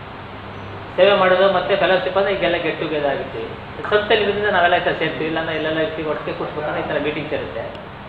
ಸೇವೆ ಮಾಡೋದು ಮತ್ತೆ ಫೆಲೋಶಿಪ್ ಅಂದ್ರೆ ಈಗೆಲ್ಲ ಗೆಟ್ ಟುಗೆದರ್ ಆಗಿರ್ತೀವಿ ಸಂಸ್ಥೆಯಲ್ಲಿ ಇರೋದ್ರಿಂದ ನಾವೆಲ್ಲ ಈ ಥರ ಸೇರ್ತೀವಿ ಇಲ್ಲಾಂದ್ರೆ ಇಲ್ಲೆಲ್ಲ ಇರ್ತೀವಿ ಒಟ್ಟಿಗೆ ಕೂಡ್ಸ್ಬೇಕಂದ್ರೆ ಈ ಥರ ಮೀಟಿಂಗ್ಸ್ ಇರುತ್ತೆ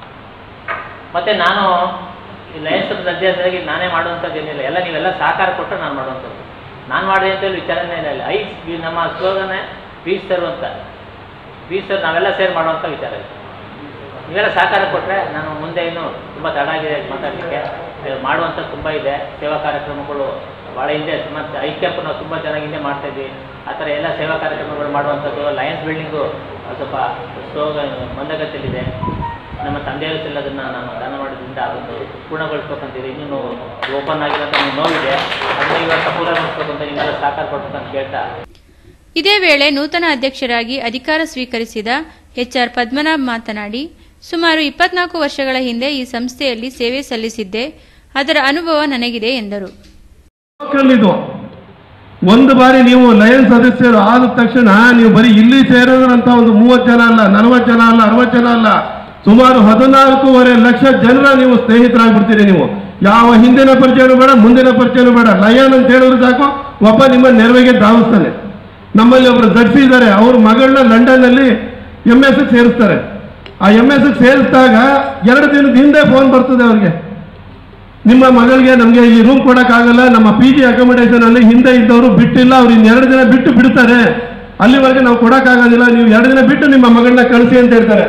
ಮತ್ತೆ ನಾನು ಈ ಲಯನ್ಸ್ ಸಂಸ್ಥೆ ಅಧ್ಯಕ್ಷರಾಗಿ ನಾನೇ ಮಾಡುವಂಥದ್ದು ಏನಿಲ್ಲ ಎಲ್ಲ ನೀವೆಲ್ಲ ಸಹಕಾರ ಕೊಟ್ಟರೆ ನಾನು ಮಾಡುವಂಥದ್ದು ನಾನು ಮಾಡಿದೆ ಅಂತ ಹೇಳಿ ವಿಚಾರನೇ ಇಲ್ಲ ಐ ನಮ್ಮ ಸ್ಲೋಗನೇ ಬೀಚ್ ಸರ್ವ್ ಅಂತ ಬೀಚ್ ಸರ್ವ್ ನಾವೆಲ್ಲ ಸೇರಿ ಮಾಡುವಂಥ ವಿಚಾರ ಇದೆ ನೀವೆಲ್ಲ ಸಹಕಾರ ಕೊಟ್ಟರೆ ನಾನು ಮುಂದೆ ಇನ್ನು ತುಂಬ ತಡ ಆಗಿದೆ ಮಾತಾಡಲಿಕ್ಕೆ ಇದು ಮಾಡುವಂಥದ್ದು ತುಂಬ ಇದೆ ಸೇವಾ ಕಾರ್ಯಕ್ರಮಗಳು ಭಾಳ ಹಿಂದೆ ಮತ್ತು ಐಕ್ಯಪ್ಪ ನಾವು ತುಂಬ ಚೆನ್ನಾಗಿ ಹಿಂದೆ ಮಾಡ್ತಾ ಇದ್ವಿ ಆ ಥರ ಎಲ್ಲ ಸೇವಾ ಕಾರ್ಯಕ್ರಮಗಳು ಮಾಡುವಂಥದ್ದು ಲಯನ್ಸ್ ಬಿಲ್ಡಿಂಗು ಸ್ವಲ್ಪ ಸ್ಲೋ ಮಂದಗತಿಯಲ್ಲಿದೆ ನಮ್ಮ ತಂದೆಯವರು ಸಹ ಅದನ್ನು ನಾನು ದಾನ ಮಾಡೋದ್ರಿಂದ ಅದೊಂದು ಪೂರ್ಣಗೊಳಿಸ್ಬೇಕಂತಿದೆ ಇನ್ನೂ ಓಪನ್ ಆಗಿರೋಂಥ ಒಂದು ನೋವಿದೆ ಅದನ್ನ ಇವಾಗ ಪೂರ್ಣಗೊಳಿಸ್ಬೇಕು ಅಂತ ನಿಮ್ಮೆಲ್ಲ ಸಹಕಾರ ಕೊಡ್ಬೇಕಂತ ಕೇಳ್ತಾ ಇದೇ ವೇಳೆ ನೂತನ ಅಧ್ಯಕ್ಷರಾಗಿ ಅಧಿಕಾರ ಸ್ವೀಕರಿಸಿದ ಎಚ್ಆರ್ ಪದ್ಮನಾಭ್ ಮಾತನಾಡಿ ಸುಮಾರು ಇಪ್ಪತ್ನಾಲ್ಕು ವರ್ಷಗಳ ಹಿಂದೆ ಈ ಸಂಸ್ಥೆಯಲ್ಲಿ ಸೇವೆ ಸಲ್ಲಿಸಿದ್ದೆ ಅದರ ಅನುಭವ ನನಗಿದೆ ಎಂದರು ಇದು ಒಂದು ಬಾರಿ ನೀವು ಲಯನ್ ಸದಸ್ಯರು ಆದ ತಕ್ಷಣ ನೀವು ಬರೀ ಇಲ್ಲಿ ಸೇರೋದ್ರಂತ ಒಂದು ಮೂವತ್ತು ಜನ ಅಲ್ಲ ನಲವತ್ತು ಜನ ಅಲ್ಲ ಅರವತ್ತು ಜನ ಅಲ್ಲ ಸುಮಾರು ಹದಿನಾಲ್ಕೂವರೆ ಲಕ್ಷ ಜನರ ನೀವು ಸ್ನೇಹಿತರಾಗ್ಬಿಡ್ತೀರಿ ನೀವು ಯಾವ ಹಿಂದಿನ ಪರಿಚಯನೂ ಬೇಡ ಮುಂದಿನ ಪರಿಚಯನೂ ಬೇಡ ಲಯನ್ ಅಂತ ಹೇಳಿದ್ರೆ ಸಾಕು ಒಬ್ಬ ನಿಮ್ಮ ನೆರವಿಗೆ ಧಾವಿಸ್ತಾನೆ ನಮ್ಮಲ್ಲಿ ಒಬ್ರು ದರ್ಶಿ ಇದ್ದಾರೆ ಅವ್ರ ಮಗಳನ್ನ ಲಂಡನ್ ಅಲ್ಲಿ ಎಂ ಎಸ್ ಸೇರಿಸ್ತಾರೆ ಆ ಎಂ ಎಸ್ ಸೇರಿಸಿದಾಗ ಎರಡು ದಿನದ ಹಿಂದೆ ಫೋನ್ ಬರ್ತದೆ ಅವ್ರಿಗೆ ನಿಮ್ಮ ಮಗಳಿಗೆ ನಮಗೆ ಈ ರೂಮ್ ಕೊಡಕ್ಕಾಗಲ್ಲ ನಮ್ಮ ಪಿ ಜಿ ಅಕಾಮಿಡೇಷನ್ ಅಲ್ಲಿ ಹಿಂದೆ ಇದ್ದವರು ಬಿಟ್ಟಿಲ್ಲ ಅವ್ರು ಇನ್ನು ಎರಡು ದಿನ ಬಿಟ್ಟು ಬಿಡ್ತಾರೆ ಅಲ್ಲಿವರೆಗೆ ನಾವು ಕೊಡಕ್ಕಾಗೋದಿಲ್ಲ ನೀವು ಎರಡು ದಿನ ಬಿಟ್ಟು ನಿಮ್ಮ ಮಗಳನ್ನ ಕಳಿಸಿ ಅಂತ ಹೇಳ್ತಾರೆ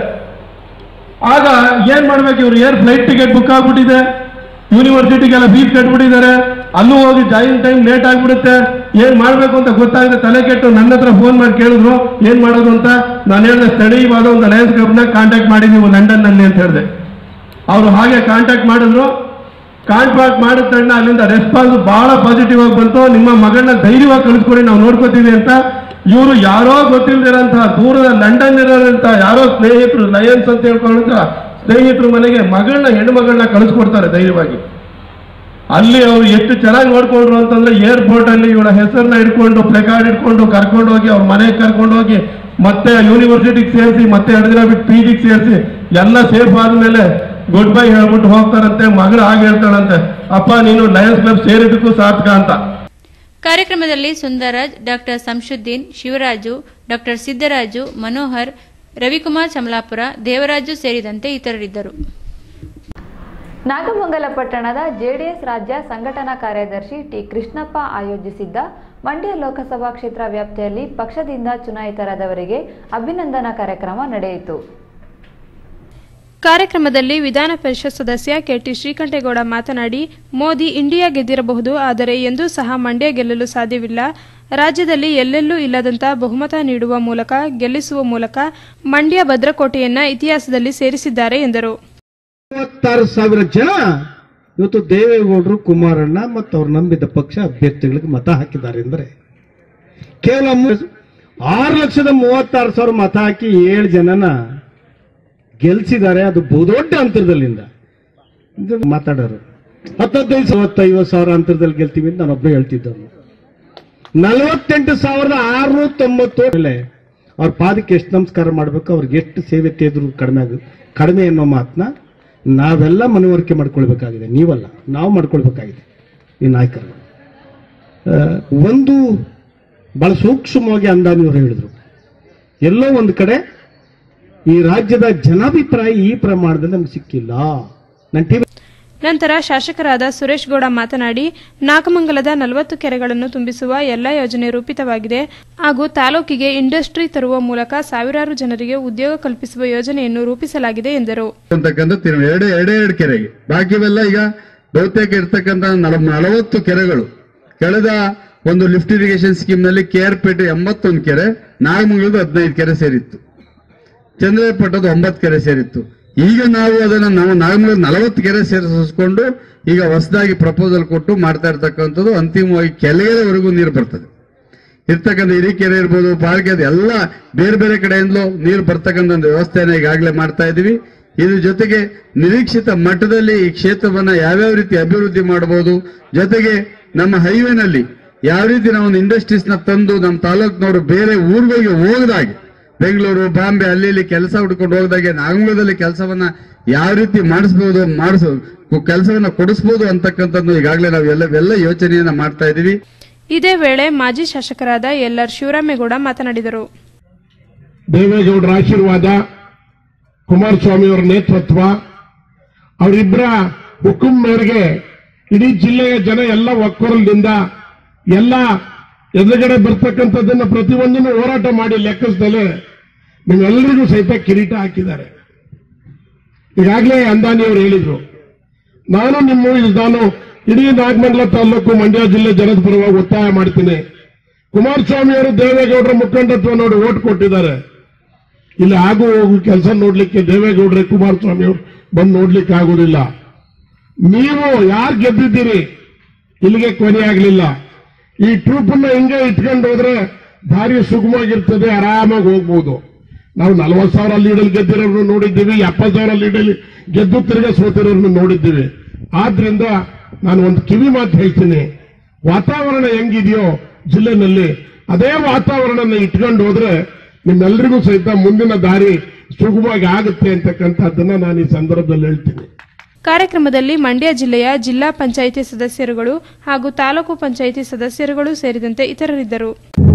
ಆಗ ಏನ್ ಮಾಡ್ಬೇಕು ಇವ್ರು ಏರ್ ಫ್ಲೈಟ್ ಟಿಕೆಟ್ ಬುಕ್ ಆಗ್ಬಿಟ್ಟಿದೆ ಯೂನಿವರ್ಸಿಟಿಗೆಲ್ಲ ಫೀಸ್ ಕಟ್ಬಿಟ್ಟಿದ್ದಾರೆ ಅಲ್ಲೂ ಹೋಗಿ ಜಾಯಿನ್ ಟೈಮ್ ಲೇಟ್ ಆಗ್ಬಿಡುತ್ತೆ ಏನ್ ಮಾಡ್ಬೇಕು ಅಂತ ಗೊತ್ತಾಗದೆ ತಲೆ ಕೆಟ್ಟು ನನ್ನ ಹತ್ರ ಫೋನ್ ಮಾಡಿ ಕೇಳಿದ್ರು ಏನ್ ಮಾಡೋದು ಅಂತ ನಾನು ಹೇಳಿದೆ ಸ್ಥಳೀಯವಾದ ಒಂದು ಅಲಯನ್ಸ್ ಕ್ಲಬ್ನ ಕಾಂಟ್ಯಾಕ್ಟ್ ಮಾಡಿ ನೀವು ಲಂಡನ್ ನಲ್ಲಿ ಅಂತ ಹೇಳಿದೆ ಅವರು ಹಾಗೆ ಕಾಂಟ್ಯಾಕ್ಟ್ ಮಾಡಿದ್ರು ಕಾಂಟ್ಯಾಕ್ಟ್ ಮಾಡಿದ ತಕ್ಷಣ ಅಲ್ಲಿಂದ ರೆಸ್ಪಾನ್ಸ್ ಬಹಳ ಪಾಸಿಟಿವ್ ಆಗಿ ಬಂತು ನಿಮ್ಮ ಮಗಳನ್ನ ಧೈರ್ಯವಾಗಿ ಕಳಿಸ್ಕೊಡಿ ನಾವು ನೋಡ್ಕೋತೀವಿ ಅಂತ ಇವರು ಯಾರೋ ಗೊತ್ತಿಲ್ದಿರಂತಹ ದೂರದ ಲಂಡನ್ ಇರೋಂತ ಯಾರೋ ಸ್ನೇಹಿತರು ಲಯನ್ಸ್ ಅಂತ ಹೇಳ್ಕೊಂಡ ಸ್ನೇಹಿತರು ಮನೆಗೆ ಮಗಳನ್ನ ಹೆಣ್ಣು ಮಗಳನ್ನ ಕಳಿಸ್ಕೊಡ್ತಾರೆ ಧೈರ್ಯವಾಗಿ ಅಲ್ಲಿ ಅವ್ರು ಎಷ್ಟು ಚೆನ್ನಾಗಿ ನೋಡ್ಕೊಂಡ್ರು ಅಂತಂದ್ರೆ ಏರ್ಪೋರ್ಟ್ ಅಲ್ಲಿ ಇವಳ ಹೆಸರನ್ನ ಇಟ್ಕೊಂಡು ಪ್ಲೆಕಾರ್ಡ್ ಇಟ್ಕೊಂಡು ಕರ್ಕೊಂಡು ಹೋಗಿ ಅವ್ರ ಮನೆಗೆ ಕರ್ಕೊಂಡು ಹೋಗಿ ಮತ್ತೆ ಯೂನಿವರ್ಸಿಟಿಗೆ ಸೇರಿಸಿ ಮತ್ತೆ ಎರಡು ದಿನ ಬಿಟ್ಟು ಪಿ ಜಿಗೆ ಸೇರಿಸಿ ಎಲ್ಲ ಸೇಫ್ ಆದ್ಮೇಲೆ ಗುಡ್ ಬೈ ಹೇಳ್ಬಿಟ್ಟು ಹೋಗ್ತಾರಂತೆ ಮಗಳು ಹಾಗೆ ಹೇಳ್ತಾಳಂತೆ ಅಪ್ಪ ನೀನು ಲಯನ್ಸ್ ಕ್ಲಬ್ ಸೇರಿದ್ದಕ್ಕೂ ಸಾರ್ಥಕ ಅಂತ ಕಾರ್ಯಕ್ರಮದಲ್ಲಿ ಸುಂದರರಾಜ್ ಡಾಕ್ಟರ್ ಸಂಶುದ್ದೀನ್ ಶಿವರಾಜು ಡಾಕ್ಟರ್ ಸಿದ್ದರಾಜು ಮನೋಹರ್ ರವಿಕುಮಾರ್ ಚಮಲಾಪುರ ದೇವರಾಜು ಸೇರಿದಂತೆ ಇತರರಿದ್ದರು ನಾಗಮಂಗಲ ಪಟ್ಟಣದ ಜೆಡಿಎಸ್ ರಾಜ್ಯ ಸಂಘಟನಾ ಕಾರ್ಯದರ್ಶಿ ಟಿ ಕೃಷ್ಣಪ್ಪ ಆಯೋಜಿಸಿದ್ದ ಮಂಡ್ಯ ಲೋಕಸಭಾ ಕ್ಷೇತ್ರ ವ್ಯಾಪ್ತಿಯಲ್ಲಿ ಪಕ್ಷದಿಂದ ಚುನಾಯಿತರಾದವರಿಗೆ ಅಭಿನಂದನಾ ಕಾರ್ಯಕ್ರಮ ನಡೆಯಿತು ಕಾರ್ಯಕ್ರಮದಲ್ಲಿ ವಿಧಾನ ಪರಿಷತ್ ಸದಸ್ಯ ಕೆಟಿ ಶ್ರೀಕಂಠೇಗೌಡ ಮಾತನಾಡಿ ಮೋದಿ ಇಂಡಿಯಾ ಗೆದ್ದಿರಬಹುದು ಆದರೆ ಎಂದೂ ಸಹ ಮಂಡ್ಯ ಗೆಲ್ಲಲು ಸಾಧ್ಯವಿಲ್ಲ ರಾಜ್ಯದಲ್ಲಿ ಎಲ್ಲೆಲ್ಲೂ ಇಲ್ಲದಂತ ಬಹುಮತ ನೀಡುವ ಮೂಲಕ ಗೆಲ್ಲಿಸುವ ಮೂಲಕ ಮಂಡ್ಯ ಭದ್ರಕೋಟೆಯನ್ನ ಇತಿಹಾಸದಲ್ಲಿ ಸೇರಿಸಿದ್ದಾರೆ ಎಂದರು ಮೂವತ್ತಾರು ಸಾವಿರ ಜನ ಇವತ್ತು ದೇವೇಗೌಡರು ಕುಮಾರಣ್ಣ ಮತ್ತು ಅವ್ರು ನಂಬಿದ ಪಕ್ಷ ಅಭ್ಯರ್ಥಿಗಳಿಗೆ ಮತ ಹಾಕಿದ್ದಾರೆ ಅಂದರೆ ಕೇವಲ ಮೂ- ಆರು ಲಕ್ಷದ ಮೂವತ್ತಾರು ಸಾವಿರ ಮತ ಹಾಕಿ ಏಳು ಜನನ ಗೆಲ್ಸಿದ್ದಾರೆ ಅದು ಬಹುದೊಡ್ಡ ಅಂತರದಲ್ಲಿಂದ ಇದು ಮಾತಾಡೋರು ಹತ್ತದೈದು ಐವತ್ತು ಸಾವಿರ ಅಂತರದಲ್ಲಿ ಗೆಲ್ತೀವಿ ಅಂತ ನಾನೊಬ್ಬ ಹೇಳ್ತಿದ್ದವನು ನಲವತ್ತೆಂಟು ಸಾವಿರದ ಆರುನೂರ ತೊಂಬತ್ತು ಮೇಲೆ ಅವ್ರ ಪಾದಕ್ಕೆ ಎಷ್ಟು ನಮಸ್ಕಾರ ಮಾಡಬೇಕು ಅವ್ರಿಗೆ ಎಷ್ಟು ಸೇವೆ ತೆಗೆದ್ರು ಕಡಿಮೆ ಆಗ ಕಡಿಮೆ ಅನ್ನೋ ಮಾತನ್ನ ನಾವೆಲ್ಲ ಮನವರಿಕೆ ಮಾಡ್ಕೊಳ್ಬೇಕಾಗಿದೆ ನೀವಲ್ಲ ನಾವು ಮಾಡ್ಕೊಳ್ಬೇಕಾಗಿದೆ ಈ ನಾಯಕರು ಆ, ಒಂದು ಬಹಳ ಸೂಕ್ಷ್ಮವಾಗಿ ಅಂದಾನಿಯವರು ಹೇಳಿದ್ರು ಎಲ್ಲೋ ಒಂದು ಕಡೆ ಈ ರಾಜ್ಯದ ಜನಾಭಿಪ್ರಾಯ ಈ ಪ್ರಮಾಣದಲ್ಲಿ ನಮ್ಗೆ ಸಿಕ್ಕಿಲ್ಲ ನನ್ನ ಟಿವಿ ನಂತರ ಶಾಸಕರಾದ ಸುರೇಶ್ ಗೌಡ ಮಾತನಾಡಿ ನಾಗಮಂಗಲದ ನಲವತ್ತು ಕೆರೆಗಳನ್ನು ತುಂಬಿಸುವ ಎಲ್ಲ ಯೋಜನೆ ರೂಪಿತವಾಗಿದೆ ಹಾಗೂ ತಾಲೂಕಿಗೆ ಇಂಡಸ್ಟ್ರಿ ತರುವ ಮೂಲಕ ಸಾವಿರಾರು ಜನರಿಗೆ ಉದ್ಯೋಗ ಕಲ್ಪಿಸುವ ಯೋಜನೆಯನ್ನು ರೂಪಿಸಲಾಗಿದೆ ಎಂದರು ಅಂತಕ್ಕಂಥ ತೀರ್ಮಾನ ಎರಡೇ ಎರಡೇ ಎರಡು ಕೆರೆಗೆ ಬಾಕಿವೆಲ್ಲ ಈಗ ಬಹುತೇಕ ಇರ್ತಕ್ಕಂಥ ನಲ- ನಲವತ್ತು ಕೆರೆಗಳು ಕಳೆದ ಒಂದು ಲಿಫ್ಟ್ ಇರಿಗೇಷನ್ ಸ್ಕೀಮ್ ನಲ್ಲಿ ಕೆ ಆರ್ ಪೇಟೆ ಎಂಬತ್ತೊಂದು ಕೆರೆ ನಾಗಮಂಗಲದ ಹದಿನೈದು ಕೆರೆ ಸೇರಿತ್ತು ಚಂದ್ರಪಟ್ಟದ ಒಂಬತ್ತು ಕೆರೆ ಸೇರಿತ್ತು ಈಗ ನಾವು ಅದನ್ನ ನಾವು ನಾಗಮಂಗಲ ನಲವತ್ತು ಕೆರೆ ಸೇರಿಸಿಕೊಂಡು ಈಗ ಹೊಸದಾಗಿ ಪ್ರಪೋಸಲ್ ಕೊಟ್ಟು ಮಾಡ್ತಾ ಇರ್ತಕ್ಕಂಥದ್ದು ಅಂತಿಮವಾಗಿ ಕೆಲೆಯವರೆಗೂ ನೀರು ಬರ್ತದೆ ಇರ್ತಕ್ಕಂಥ ಹಿರಿಕೆರೆ ಇರ್ಬೋದು ಪಾರ್ಕೆ ಅದು ಎಲ್ಲ ಬೇರೆ ಬೇರೆ ಕಡೆಯಿಂದಲೂ ನೀರು ಬರ್ತಕ್ಕಂಥ ಒಂದು ವ್ಯವಸ್ಥೆನ ಈಗಾಗಲೇ ಮಾಡ್ತಾ ಇದೀವಿ ಇದ್ರ ಜೊತೆಗೆ ನಿರೀಕ್ಷಿತ ಮಟ್ಟದಲ್ಲಿ ಈ ಕ್ಷೇತ್ರವನ್ನ ಯಾವ್ಯಾವ ರೀತಿ ಅಭಿವೃದ್ಧಿ ಮಾಡಬಹುದು ಜೊತೆಗೆ ನಮ್ಮ ಹೈವೇನಲ್ಲಿ ಯಾವ ರೀತಿ ನಾವು ಒಂದು ಇಂಡಸ್ಟ್ರೀಸ್ ನ ತಂದು ನಮ್ಮ ತಾಲೂಕಿನವರು ಬೇರೆ ಊರುಗಳಿಗೆ ಹೋಗದಾಗೆ ಬೆಂಗಳೂರು ಬಾಂಬೆ ಅಲ್ಲಿ ಇಲ್ಲಿ ಕೆಲಸ ಹುಡ್ಕೊಂಡು ಹೋಗದಾಗೆ ನಾಗಮಂಗಲದಲ್ಲಿ ಕೆಲಸವನ್ನ ಯಾವ ರೀತಿ ಮಾಡಿಸ್ಬೋದು ಮಾಡಿಸ್ ಕೆಲಸವನ್ನ ಕೊಡಿಸ್ಬೋದು ಅಂತಕ್ಕಂಥದ್ದು ಈಗಾಗಲೇ ನಾವು ಎಲ್ಲ ಎಲ್ಲ ಯೋಚನೆಯನ್ನ ಮಾಡ್ತಾ ಇದೀವಿ ಇದೇ ವೇಳೆ ಮಾಜಿ ಶಾಸಕರಾದ ಎಲ್ಆರ್ ಶಿವರಾಮೇಗೌಡ ಮಾತನಾಡಿದರು ದೇವೇಗೌಡರ ಆಶೀರ್ವಾದ ಕುಮಾರಸ್ವಾಮಿ ಅವರ ನೇತೃತ್ವ ಅವರಿಬ್ಬರ ಹುಕುಂ ಮೇರೆಗೆ ಇಡೀ ಜಿಲ್ಲೆಯ ಜನ ಎಲ್ಲ ಒಕ್ಕೊರಲಿನಿಂದ ಎಲ್ಲ ಎದುರುಗಡೆ ಬರ್ತಕ್ಕಂಥದ್ದನ್ನ ಪ್ರತಿಯೊಂದನ್ನು ಹೋರಾಟ ಮಾಡಿ ಲೆಕ್ಕಿಸದಲೆ ನೀವೆಲ್ಲರಿಗೂ ಸಹಿತ ಕಿರೀಟ ಹಾಕಿದ್ದಾರೆ ಈಗಾಗಲೇ ಅಂದಾನಿಯವರು ಹೇಳಿದ್ರು ನಾನು ನಿಮ್ಮ ನಾನು ಇಡೀ ನಾಗಮಂಗಲ ತಾಲೂಕು ಮಂಡ್ಯ ಜಿಲ್ಲೆ ಜನದ ಪರವಾಗಿ ಒತ್ತಾಯ ಮಾಡ್ತೀನಿ ಕುಮಾರಸ್ವಾಮಿ ಅವರು ದೇವೇಗೌಡರ ಮುಖಂಡತ್ವ ನೋಡಿ ಓಟ್ ಕೊಟ್ಟಿದ್ದಾರೆ ಇಲ್ಲಿ ಆಗು ಹೋಗು ಕೆಲಸ ನೋಡ್ಲಿಕ್ಕೆ ದೇವೇಗೌಡರೇ ಕುಮಾರಸ್ವಾಮಿ ಅವರು ಬಂದು ನೋಡ್ಲಿಕ್ಕೆ ಆಗುದಿಲ್ಲ ನೀವು ಯಾರು ಗೆದ್ದಿದ್ದೀರಿ ಇಲ್ಲಿಗೆ ಕೊನೆ ಆಗ್ಲಿಲ್ಲ ಈ ಟ್ರೂಪ್ ಅನ್ನ ಹಿಂಗೆ ಇಟ್ಕೊಂಡು ಹೋದ್ರೆ ದಾರಿ ಸುಗಮವಾಗಿರ್ತದೆ ಆರಾಮಾಗಿ ಹೋಗ್ಬೋದು ನಾವು ನಲವತ್ತು ಸಾವಿರ ಲೀಡಲ್ಲಿ ಗೆದ್ದಿರೋರ್ನು ನೋಡಿದ್ದೀವಿ ಎಪ್ಪತ್ತು ಸಾವಿರ ಲೀಡಲ್ಲಿ ಗೆದ್ದು ತಿರ್ಗ ಸೋತಿರೋರ್ನು ನೋಡಿದ್ದೀವಿ ಆದ್ರಿಂದ ನಾನು ಒಂದು ಕಿವಿ ಮಾತು ಹೇಳ್ತೀನಿ ವಾತಾವರಣ ಹೆಂಗಿದೆಯೋ ಜಿಲ್ಲೆನಲ್ಲಿ ಅದೇ ವಾತಾವರಣನ ಇಟ್ಕೊಂಡು ಹೋದ್ರೆ ನಿಮ್ಮೆಲ್ಲರಿಗೂ ಸಹಿತ ಮುಂದಿನ ದಾರಿ ಸುಗಮವಾಗಿ ಆಗುತ್ತೆ ಅಂತಕ್ಕಂಥದ್ದನ್ನ ನಾನು ಈ ಸಂದರ್ಭದಲ್ಲಿ ಹೇಳ್ತೀನಿ ಕಾರ್ಯಕ್ರಮದಲ್ಲಿ ಮಂಡ್ಯ ಜಿಲ್ಲೆಯ ಜಿಲ್ಲಾ ಪಂಚಾಯಿತಿ ಸದಸ್ಯರುಗಳು ಹಾಗೂ ತಾಲೂಕು ಪಂಚಾಯಿತಿ ಸದಸ್ಯರುಗಳು ಸೇರಿದಂತೆ ಇತರರಿದ್ದರು